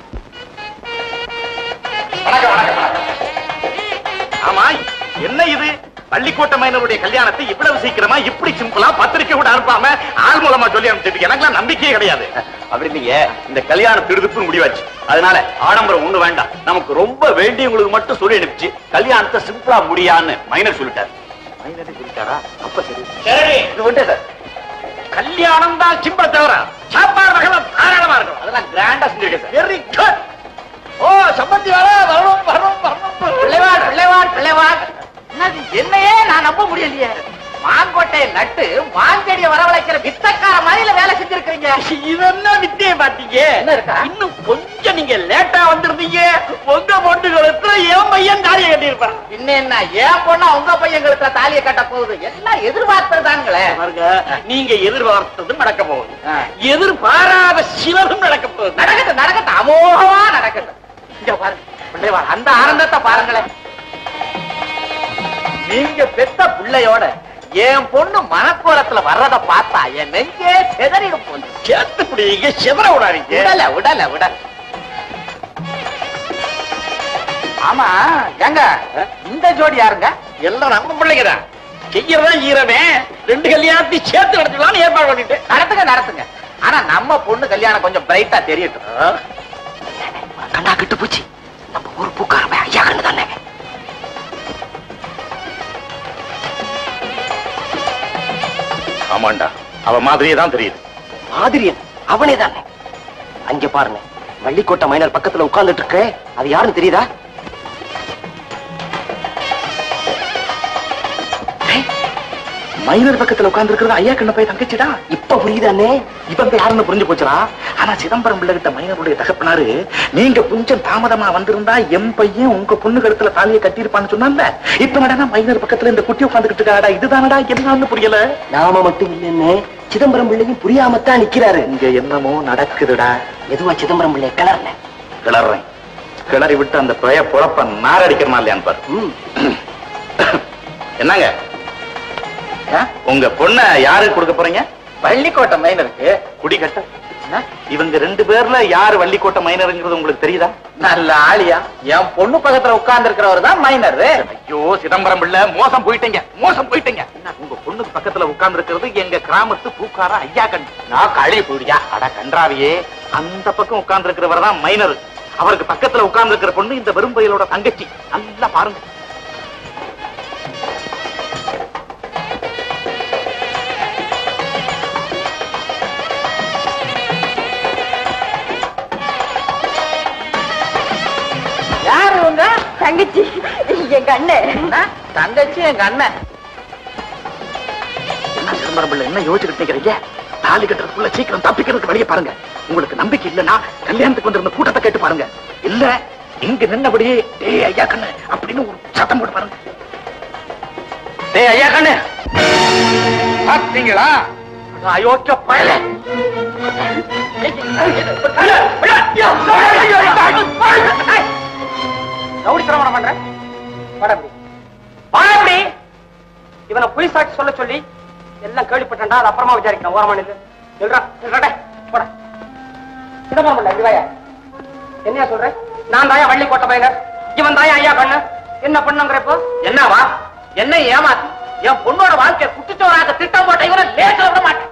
வணக்கம் வணக்கம் வணக்கம் ஆமா என்ன இது பள்ளிக்கோட்டை மைனருடைய கல்யாணத்தை இவ்வளவு சீக்கிரமா இப்படி சிம்பிளா பத்திரிக்கை கூட அனுப்பாம ஆள் மூலமா சொல்லி அனுப்பிச்சிட்டு எனக்குலாம் நம்பிக்கையே கிடையாது அப்படி இல்லையே இந்த கல்யாணம் திடுதுப்புன்னு முடிவாச்சு அதனால ஆடம்பரம் ஒண்ணு வேண்டாம் நமக்கு ரொம்ப வேண்டியவங்களுக்கு மட்டும் சொல்லி அனுப்பிச்சு கல்யாணத்தை சிம்பிளா முடியான்னு மைனர் சொல்லிட்டாரு மைனரே சொல்லிட்டாரா அப்ப சரி சரி இது வந்து சார் கல்யாணம் தான் சிம்பிள தவிர சாப்பாடு வகைலாம் தாராளமா இருக்கும் அதெல்லாம் கிராண்டா செஞ்சிருக்கேன் சார் வெரி குட் ஓ சம்பந்தி வர வரணும் வரணும் வரணும் பிள்ளைவாள் பிள்ளைவாள் பிள்ளைவாள் என்னது என்னையே நான் நம்ப முடியலையே மாங்கோட்டையை நட்டு மாஞ்செடியை வரவழைக்கிற வித்தக்கார மாதிரில வேலை செஞ்சிருக்கீங்க இதெல்லாம் வித்தியை பாத்தீங்க என்ன இருக்கா? இன்னும் கொஞ்சம் நீங்க லேட்டா வந்திருந்தீங்க உங்க பொண்ணுகளுக்கு என் பையன் தாலியை கட்டியிருப்பான் இன்னும் என்ன ஏன் பொண்ணா உங்க பையங்களுக்கு தாலியை கட்ட போகுது எல்லாம் எதிர்பார்ப்பதுதானுங்களே பாருங்க நீங்க எதிர்பார்த்ததும் நடக்க போகுது ஆ. எதிர்பாராத சிலதும் நடக்க போகுது நடக்கட்டும் நடக்கட்டும் அமோகமா நடக்கட்டும் இங்க பாருங்க பிள்ளைவாள் அந்த ஆனந்தத்தை பாருங்களேன் நீங்க பெத்த பிள்ளையோட என் பொண்ணு மனக்கோலத்துல வர்றத பார்த்தா என் நெஞ்சே செதறிடும் போகுது சேர்த்து பிடிங்க சிவர விடாதீங்க விடல விடல விடல ஆமா ஏங்க இந்த ஜோடி யாருங்க எல்லாம் நம்ம பிள்ளைங்கதான் செய்யறதா ஈரமே ரெண்டு கல்யாணத்தையும் சேர்த்து நடத்தலாம்னு ஏற்பாடு பண்ணிட்டு நடத்துங்க நடத்துங்க ஆனா நம்ம பொண்ணு கல்யாணம் கொஞ்சம் பிரைட்டா தெரியட்டும் கண்ணா கிட்டு போச்சு நம்ம ஊர் பூக்காரமே ஐயா கண்ணு தானே ஆமாண்டா அவ மாதிரியே தான் தெரியுது மாதிரியன் அவனே தானே அங்க பாருங்க வள்ளிக்கோட்டை மைனர் பக்கத்துல உட்கார்ந்துட்டு இருக்க அது யாருன்னு தெரியுதா மைனர் பக்கத்துல உட்கார்ந்து இருக்கிறது ஐயா கண்ண போய் தங்கச்சிடா இப்ப புரியுதானே இவங்க யாருன்னு புரிஞ்சு போச்சுடா ஆனா சிதம்பரம் பிள்ளை கிட்ட மைனருடைய தகப்பனாரு நீங்க கொஞ்சம் தாமதமா வந்திருந்தா என் பையன் உங்க பொண்ணு கழுத்துல தாலியை கட்டியிருப்பான்னு சொன்னான்ல இப்ப நடனா மைனர் பக்கத்துல இந்த குட்டி உட்காந்துக்கிட்டு இருக்காடா இதுதானடா என்னன்னு புரியல நாம மட்டும் இல்லைன்னு சிதம்பரம் பிள்ளையும் புரியாமத்தான் நிக்கிறாரு இங்க என்னமோ நடக்குதுடா மெதுவா சிதம்பரம் பிள்ளை கிளறல கிளறேன் கிளறி விட்டு அந்த பழைய பொழப்ப நாரடிக்கிறனா இல்லையான்னு பாரு ம். என்னங்க ஆ? உங்க பொண்ண யாருக்கு கொடுக்க போறீங்க பள்ளிக்கோட்டை மைனருக்கு குடிகட்ட இவங்க ரெண்டு பேர்ல யாரு வள்ளிக்கோட்டை மைனருங்கிறது உங்களுக்கு தெரியுதா நல்ல ஆளியா என் பொண்ணு பக்கத்துல உட்கார்ந்து இருக்கிறவர் தான் மைனர் ஐயோ சிதம்பரம் பிள்ளை மோசம் போயிட்டீங்க மோசம் போயிட்டீங்க உங்க பொண்ணுக்கு பக்கத்துல உட்கார்ந்து இருக்கிறது எங்க கிராமத்து பூக்கார ஐயா கண் நான் கழி போடியா அட கன்றாவியே அந்த பக்கம் உட்கார்ந்து இருக்கிறவர் தான் மைனர் அவருக்கு பக்கத்துல உட்கார்ந்து இருக்கிற பொண்ணு இந்த வெறும்பையலோட தங்கச்சி நல்லா பாருங்க யாரு இவங்க தங்கச்சி எங்க அண்ணன் தங்கச்சி எங்க அண்ணன் என்ன சிதம்பரம் பிள்ளை என்ன யோசிச்சுட்டு நிக்கிறீங்க தாலி கட்டுறதுக்குள்ள சீக்கிரம் தப்பிக்கிறதுக்கு வழியை பாருங்க உங்களுக்கு நம்பிக்கை இல்லைன்னா கல்யாணத்துக்கு வந்திருந்த கூட்டத்தை கேட்டு பாருங்க இல்ல இங்க நின்னபடியே டேய் ஐயா கண்ணு அப்படின்னு ஒரு சத்தம் போட்டு பாருங்க டேய் ஐயா கண்ணு பாத்தீங்களா அயோக்கிய பயல ரவுடி பிரமாணம் பண்ற வாடா இப்படி. வாடா இப்படி. இவனை பொய் சாட்சி சொல்ல சொல்லி எல்லாம் கேள்விப்பட்டா அது அப்புறமா விசாரிக்கணும் ஓரமா நில்லு நில்றா நில்றா போட சிதம்பரம் இல்ல இதுவாயா என்னையா சொல்ற நான் தாயா வள்ளி கோட்டை பையனர் இவன் தாயா ஐயா கண்ணு என்ன பண்ணுங்கிற இப்போ என்னவா என்ன ஏமாத்தி என் பொண்ணோட வாழ்க்கை குட்டிச்சோராக திட்டம் போட்ட இவரை லேச விட மாட்டேன்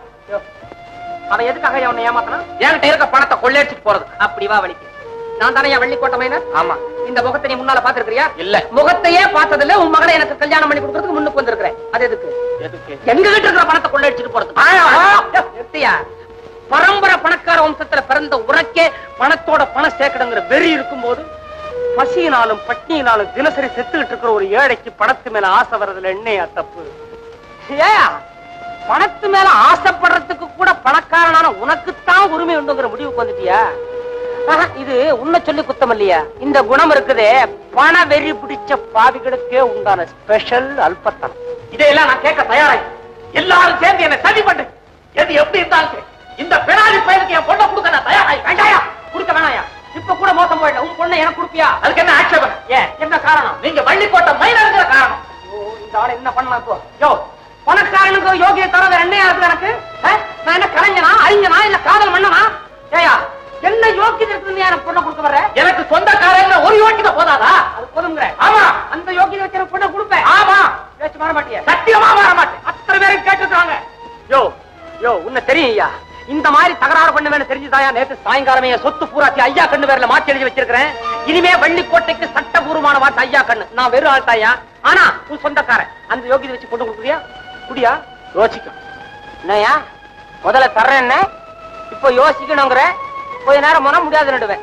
அவன் எதுக்காக அவனை ஏமாத்தனா என்கிட்ட இருக்க பணத்தை கொள்ளையடிச்சிட்டு போறது அப்படி வா வலிக்கு நான் தானே வள்ளி கோட்டை மைனர் ஆமா இந்த முகத்தை நீ முன்னால பாத்துருக்கியா இல்ல முகத்தையே பார்த்ததில்ல உன் மகனை எனக்கு கல்யாணம் பண்ணி கொடுக்கறதுக்கு முன்னுக்கு வந்திருக்கிறேன் அது எதுக்கு எதுக்கு எங்க கிட்ட இருக்கிற பணத்தை கொள்ளையடிச்சிட்டு போறது நிறுத்தியா பரம்பரை பணக்கார வம்சத்துல பிறந்த உனக்கே பணத்தோட பணம் சேர்க்கணுங்கிற வெறி இருக்கும்போது பசியினாலும் பட்னியினாலும் தினசரி செத்துக்கிட்டு இருக்கிற ஒரு ஏழைக்கு பணத்து மேல ஆசை வர்றதுல என்னையா தப்பு ஏயா பணத்து மேல ஆசைப்படுறதுக்கு கூட பணக்காரனான உனக்குத்தான் உரிமை உண்டுங்கிற முடிவுக்கு வந்துட்டியா ஆஹா, இது உன்னை சொல்லி குத்தம் இல்லையா இந்த குணம் இருக்குதே பண வெறி பிடிச்ச பாவிகளுக்கே உண்டான ஸ்பெஷல் அல்பத்தனம் இதையெல்லாம் நான் கேட்க தயாராய் எல்லாரும் சேர்ந்து என்ன சதி பண்ணு எது எப்படி இருந்தாலும் சரி இந்த பெனாலி பையனுக்கு என் பொண்ணை கொடுக்க நான் தயாராய் வேண்டாயா குடுக்க வேணாயா இப்ப கூட மோசம் போயிடல உன் பொண்ணை எனக்கு கொடுப்பியா அதுக்கு என்ன ஆட்சேபம் ஏன் என்ன காரணம் நீங்க வள்ளிக்கோட்டை மைனருங்கிற காரணம் ஓ, இந்த ஆளை என்ன பண்ணலாம் இப்போ யோ பணக்காரனுக்கு யோகிய தர வேற என்னையா இருக்கு எனக்கு ஆ? நான் என்ன கலைஞனா அறிஞனா இல்ல காதல் மன்னனா ஏயா என்ன யோக்கியதை இருக்கு எனக்கு பொண்ணை கொடுக்க வர்ற எனக்கு சொந்தக்காரங்க ஒரு யோக்கியதை போதாதா அது போதுங்கிற ஆமா அந்த யோகியதை வச்சு எனக்கு பொண்ணை கொடுப்பேன் ஆமா பேச்சு மாற மாட்டியா சத்தியமா வர மாட்டேன் அத்தனை பேரும் கேட்டுருக்காங்க யோ யோ உன்னை தெரியும் ஐயா இந்த மாதிரி தகராறு பண்ண வேணும் தெரிஞ்சுதாயா நேத்து சாயங்காலமே என் சொத்து பூராத்தி ஐயா கண்ணு பேர்ல மாத்தி எழுதி வச்சிருக்கிறேன் இனிமே வள்ளிக்கோட்டைக்கு சட்டபூர்வமான வார்த்தை ஐயா கண்ணு நான் வெறும் ஆள்தாயா ஆனா உன் சொந்தக்காரன் அந்த யோகிதை வச்சு பொண்ணு கொடுக்குறியா குடியா யோசிக்கும் என்னய்யா முதல்ல தர்றேன் என்ன இப்போ யோசிக்கணுங்கிற கொஞ்ச நேரம் போனா முடியாது நடுவேன்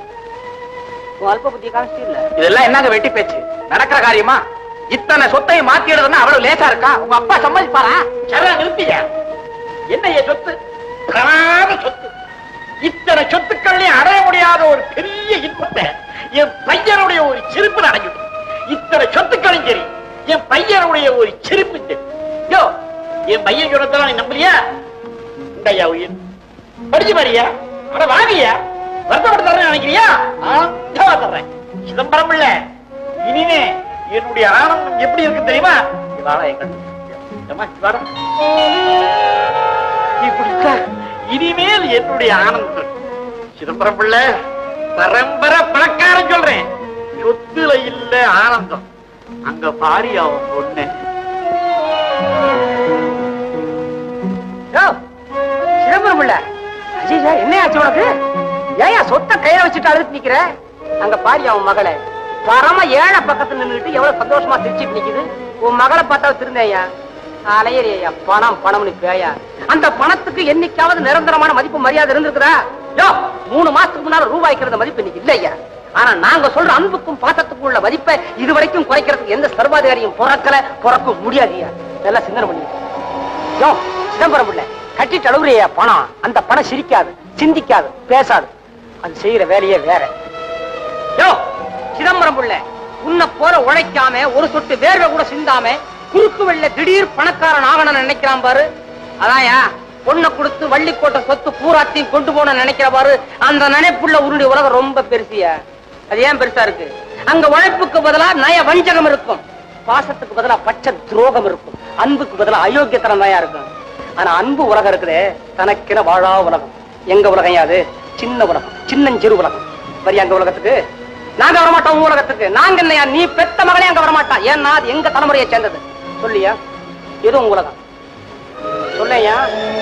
உன் அல்ப புத்தி காமிச்சு இல்ல இதெல்லாம் என்னங்க வெட்டி பேச்சு நடக்கிற காரியமா இத்தனை சொத்தையும் மாத்திடுறதுன்னா அவ்வளவு லேசா இருக்கா உங்க அப்பா சம்மதிப்பாரா சரி நிறுத்திய என்ன என் சொத்து காணாத சொத்து இத்தனை சொத்துக்கள்லையும் அடைய முடியாத ஒரு பெரிய இன்பத்தை என் பையனுடைய ஒரு சிரிப்பு அடைஞ்சிடும் இத்தனை சொத்துக்களும் சரி என் பையனுடைய ஒரு சிரிப்பு சரி யோ என் பையன் சொன்னதெல்லாம் நீ நம்பலையா இந்தய்யா உயிர் படிச்சு பாரியா அட வாங்கியா வருத்தப்பட்டு தரேன் நினைக்கிறியா ஆ தர்றேன் சிதம்பரம் இல்ல இனிமே என்னுடைய ஆனந்தம் எப்படி இருக்கு தெரியுமா இதாடா என் கண்ணு ஏம்மா, இங்க வாடா. இப்படித்தான் இனிமேல் என்னுடைய ஆனந்தம் சிதம்பரம் பிள்ளை பரம்பரை பணக்காரன் சொல்றேன் சொத்துல இல்ல ஆனந்தம் அங்க பாரி அவன் பொண்ணு யோ, சிதம்பரம் இல்ல ஐயா என்ன ஆச்சு உனக்கு ஏயா சொத்த கையில வச்சுட்டு அழுது நிக்கிற அங்க பாரு அவன் மகளை பரம ஏழை பக்கத்துல நின்னுட்டு எவ்வளவு சந்தோஷமா சிரிச்சிட்டு நிக்குது உன் மகளை பார்த்தா திருந்தேயா அலையறியா பணம் பணம்னு பேயா அந்த பணத்துக்கு என்னைக்காவது நிரந்தரமான மதிப்பு மரியாதை இருந்திருக்குதா யோ மூணு மாசத்துக்கு முன்னால ரூபாய்க்கு இருந்த மதிப்பு இன்னைக்கு இல்லையா ஆனா நாங்க சொல்ற அன்புக்கும் பாசத்துக்கும் உள்ள மதிப்பை இது வரைக்கும் குறைக்கிறதுக்கு எந்த சர்வாதிகாரியும் பிறக்கல பிறக்க முடியாதுயா இதெல்லாம் சிந்தனை பண்ணி யோ சிதம்பரம் இல்ல கட்டிட்டு அழுகுறியா பணம் அந்த பணம் சிரிக்காது சிந்திக்காது பேசாது அது செய்யற வேலையே வேற யோ சிதம்பரம் புள்ள உன்னை போல உழைக்காம ஒரு சொட்டு வேர்வை கூட சிந்தாம குறுக்கு வெள்ள திடீர் பணக்காரன் ஆகணும்னு நினைக்கிறான் பாரு அதான்யா பொண்ணை கொடுத்து வள்ளிக்கோட்டை சொத்து பூராத்தையும் கொண்டு போன நினைக்கிற பாரு அந்த நினைப்புள்ள உருடைய உலகம் ரொம்ப பெருசியா அது ஏன் பெருசா இருக்கு அங்க உழைப்புக்கு பதிலா நய வஞ்சகம் இருக்கும் பாசத்துக்கு பதிலா பச்சை துரோகம் இருக்கும் அன்புக்கு பதிலா அயோக்கியத்தனம் தான் இருக்கும் ஆனா அன்பு உலகம் இருக்குதே தனக்கென வாழா உலகம் எங்க உலகம் யாது சின்ன உலகம் சின்னஞ்சிறு உலகம் வரி அங்க உலகத்துக்கு நாங்க வரமாட்டோம் உன் உலகத்துக்கு நாங்க என்னையா நீ பெத்த மகளே அங்க வரமாட்டா ஏன்னா அது எங்க தலைமுறையை சேர்ந்தது சொல்லியா எது உங்க உலகம் சொல்லையா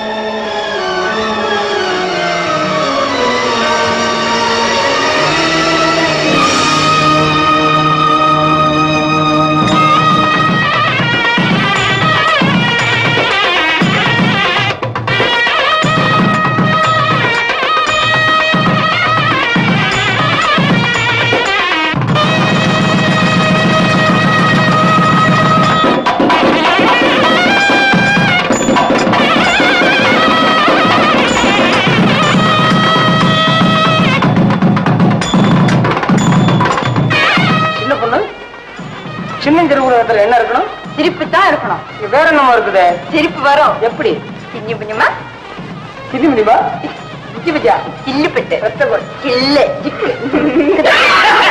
சின்ன பொண்ணு சின்னஞ்சிறு உலகத்துல என்ன இருக்கணும் சிரிப்பு தான் இருக்கணும் வேற என்னமா இருக்குது சிரிப்பு வரும் எப்படி சின்ன புண்ணியமா இது முடியுமா சில்லு பெட்டு இல்ல ஜிக்கு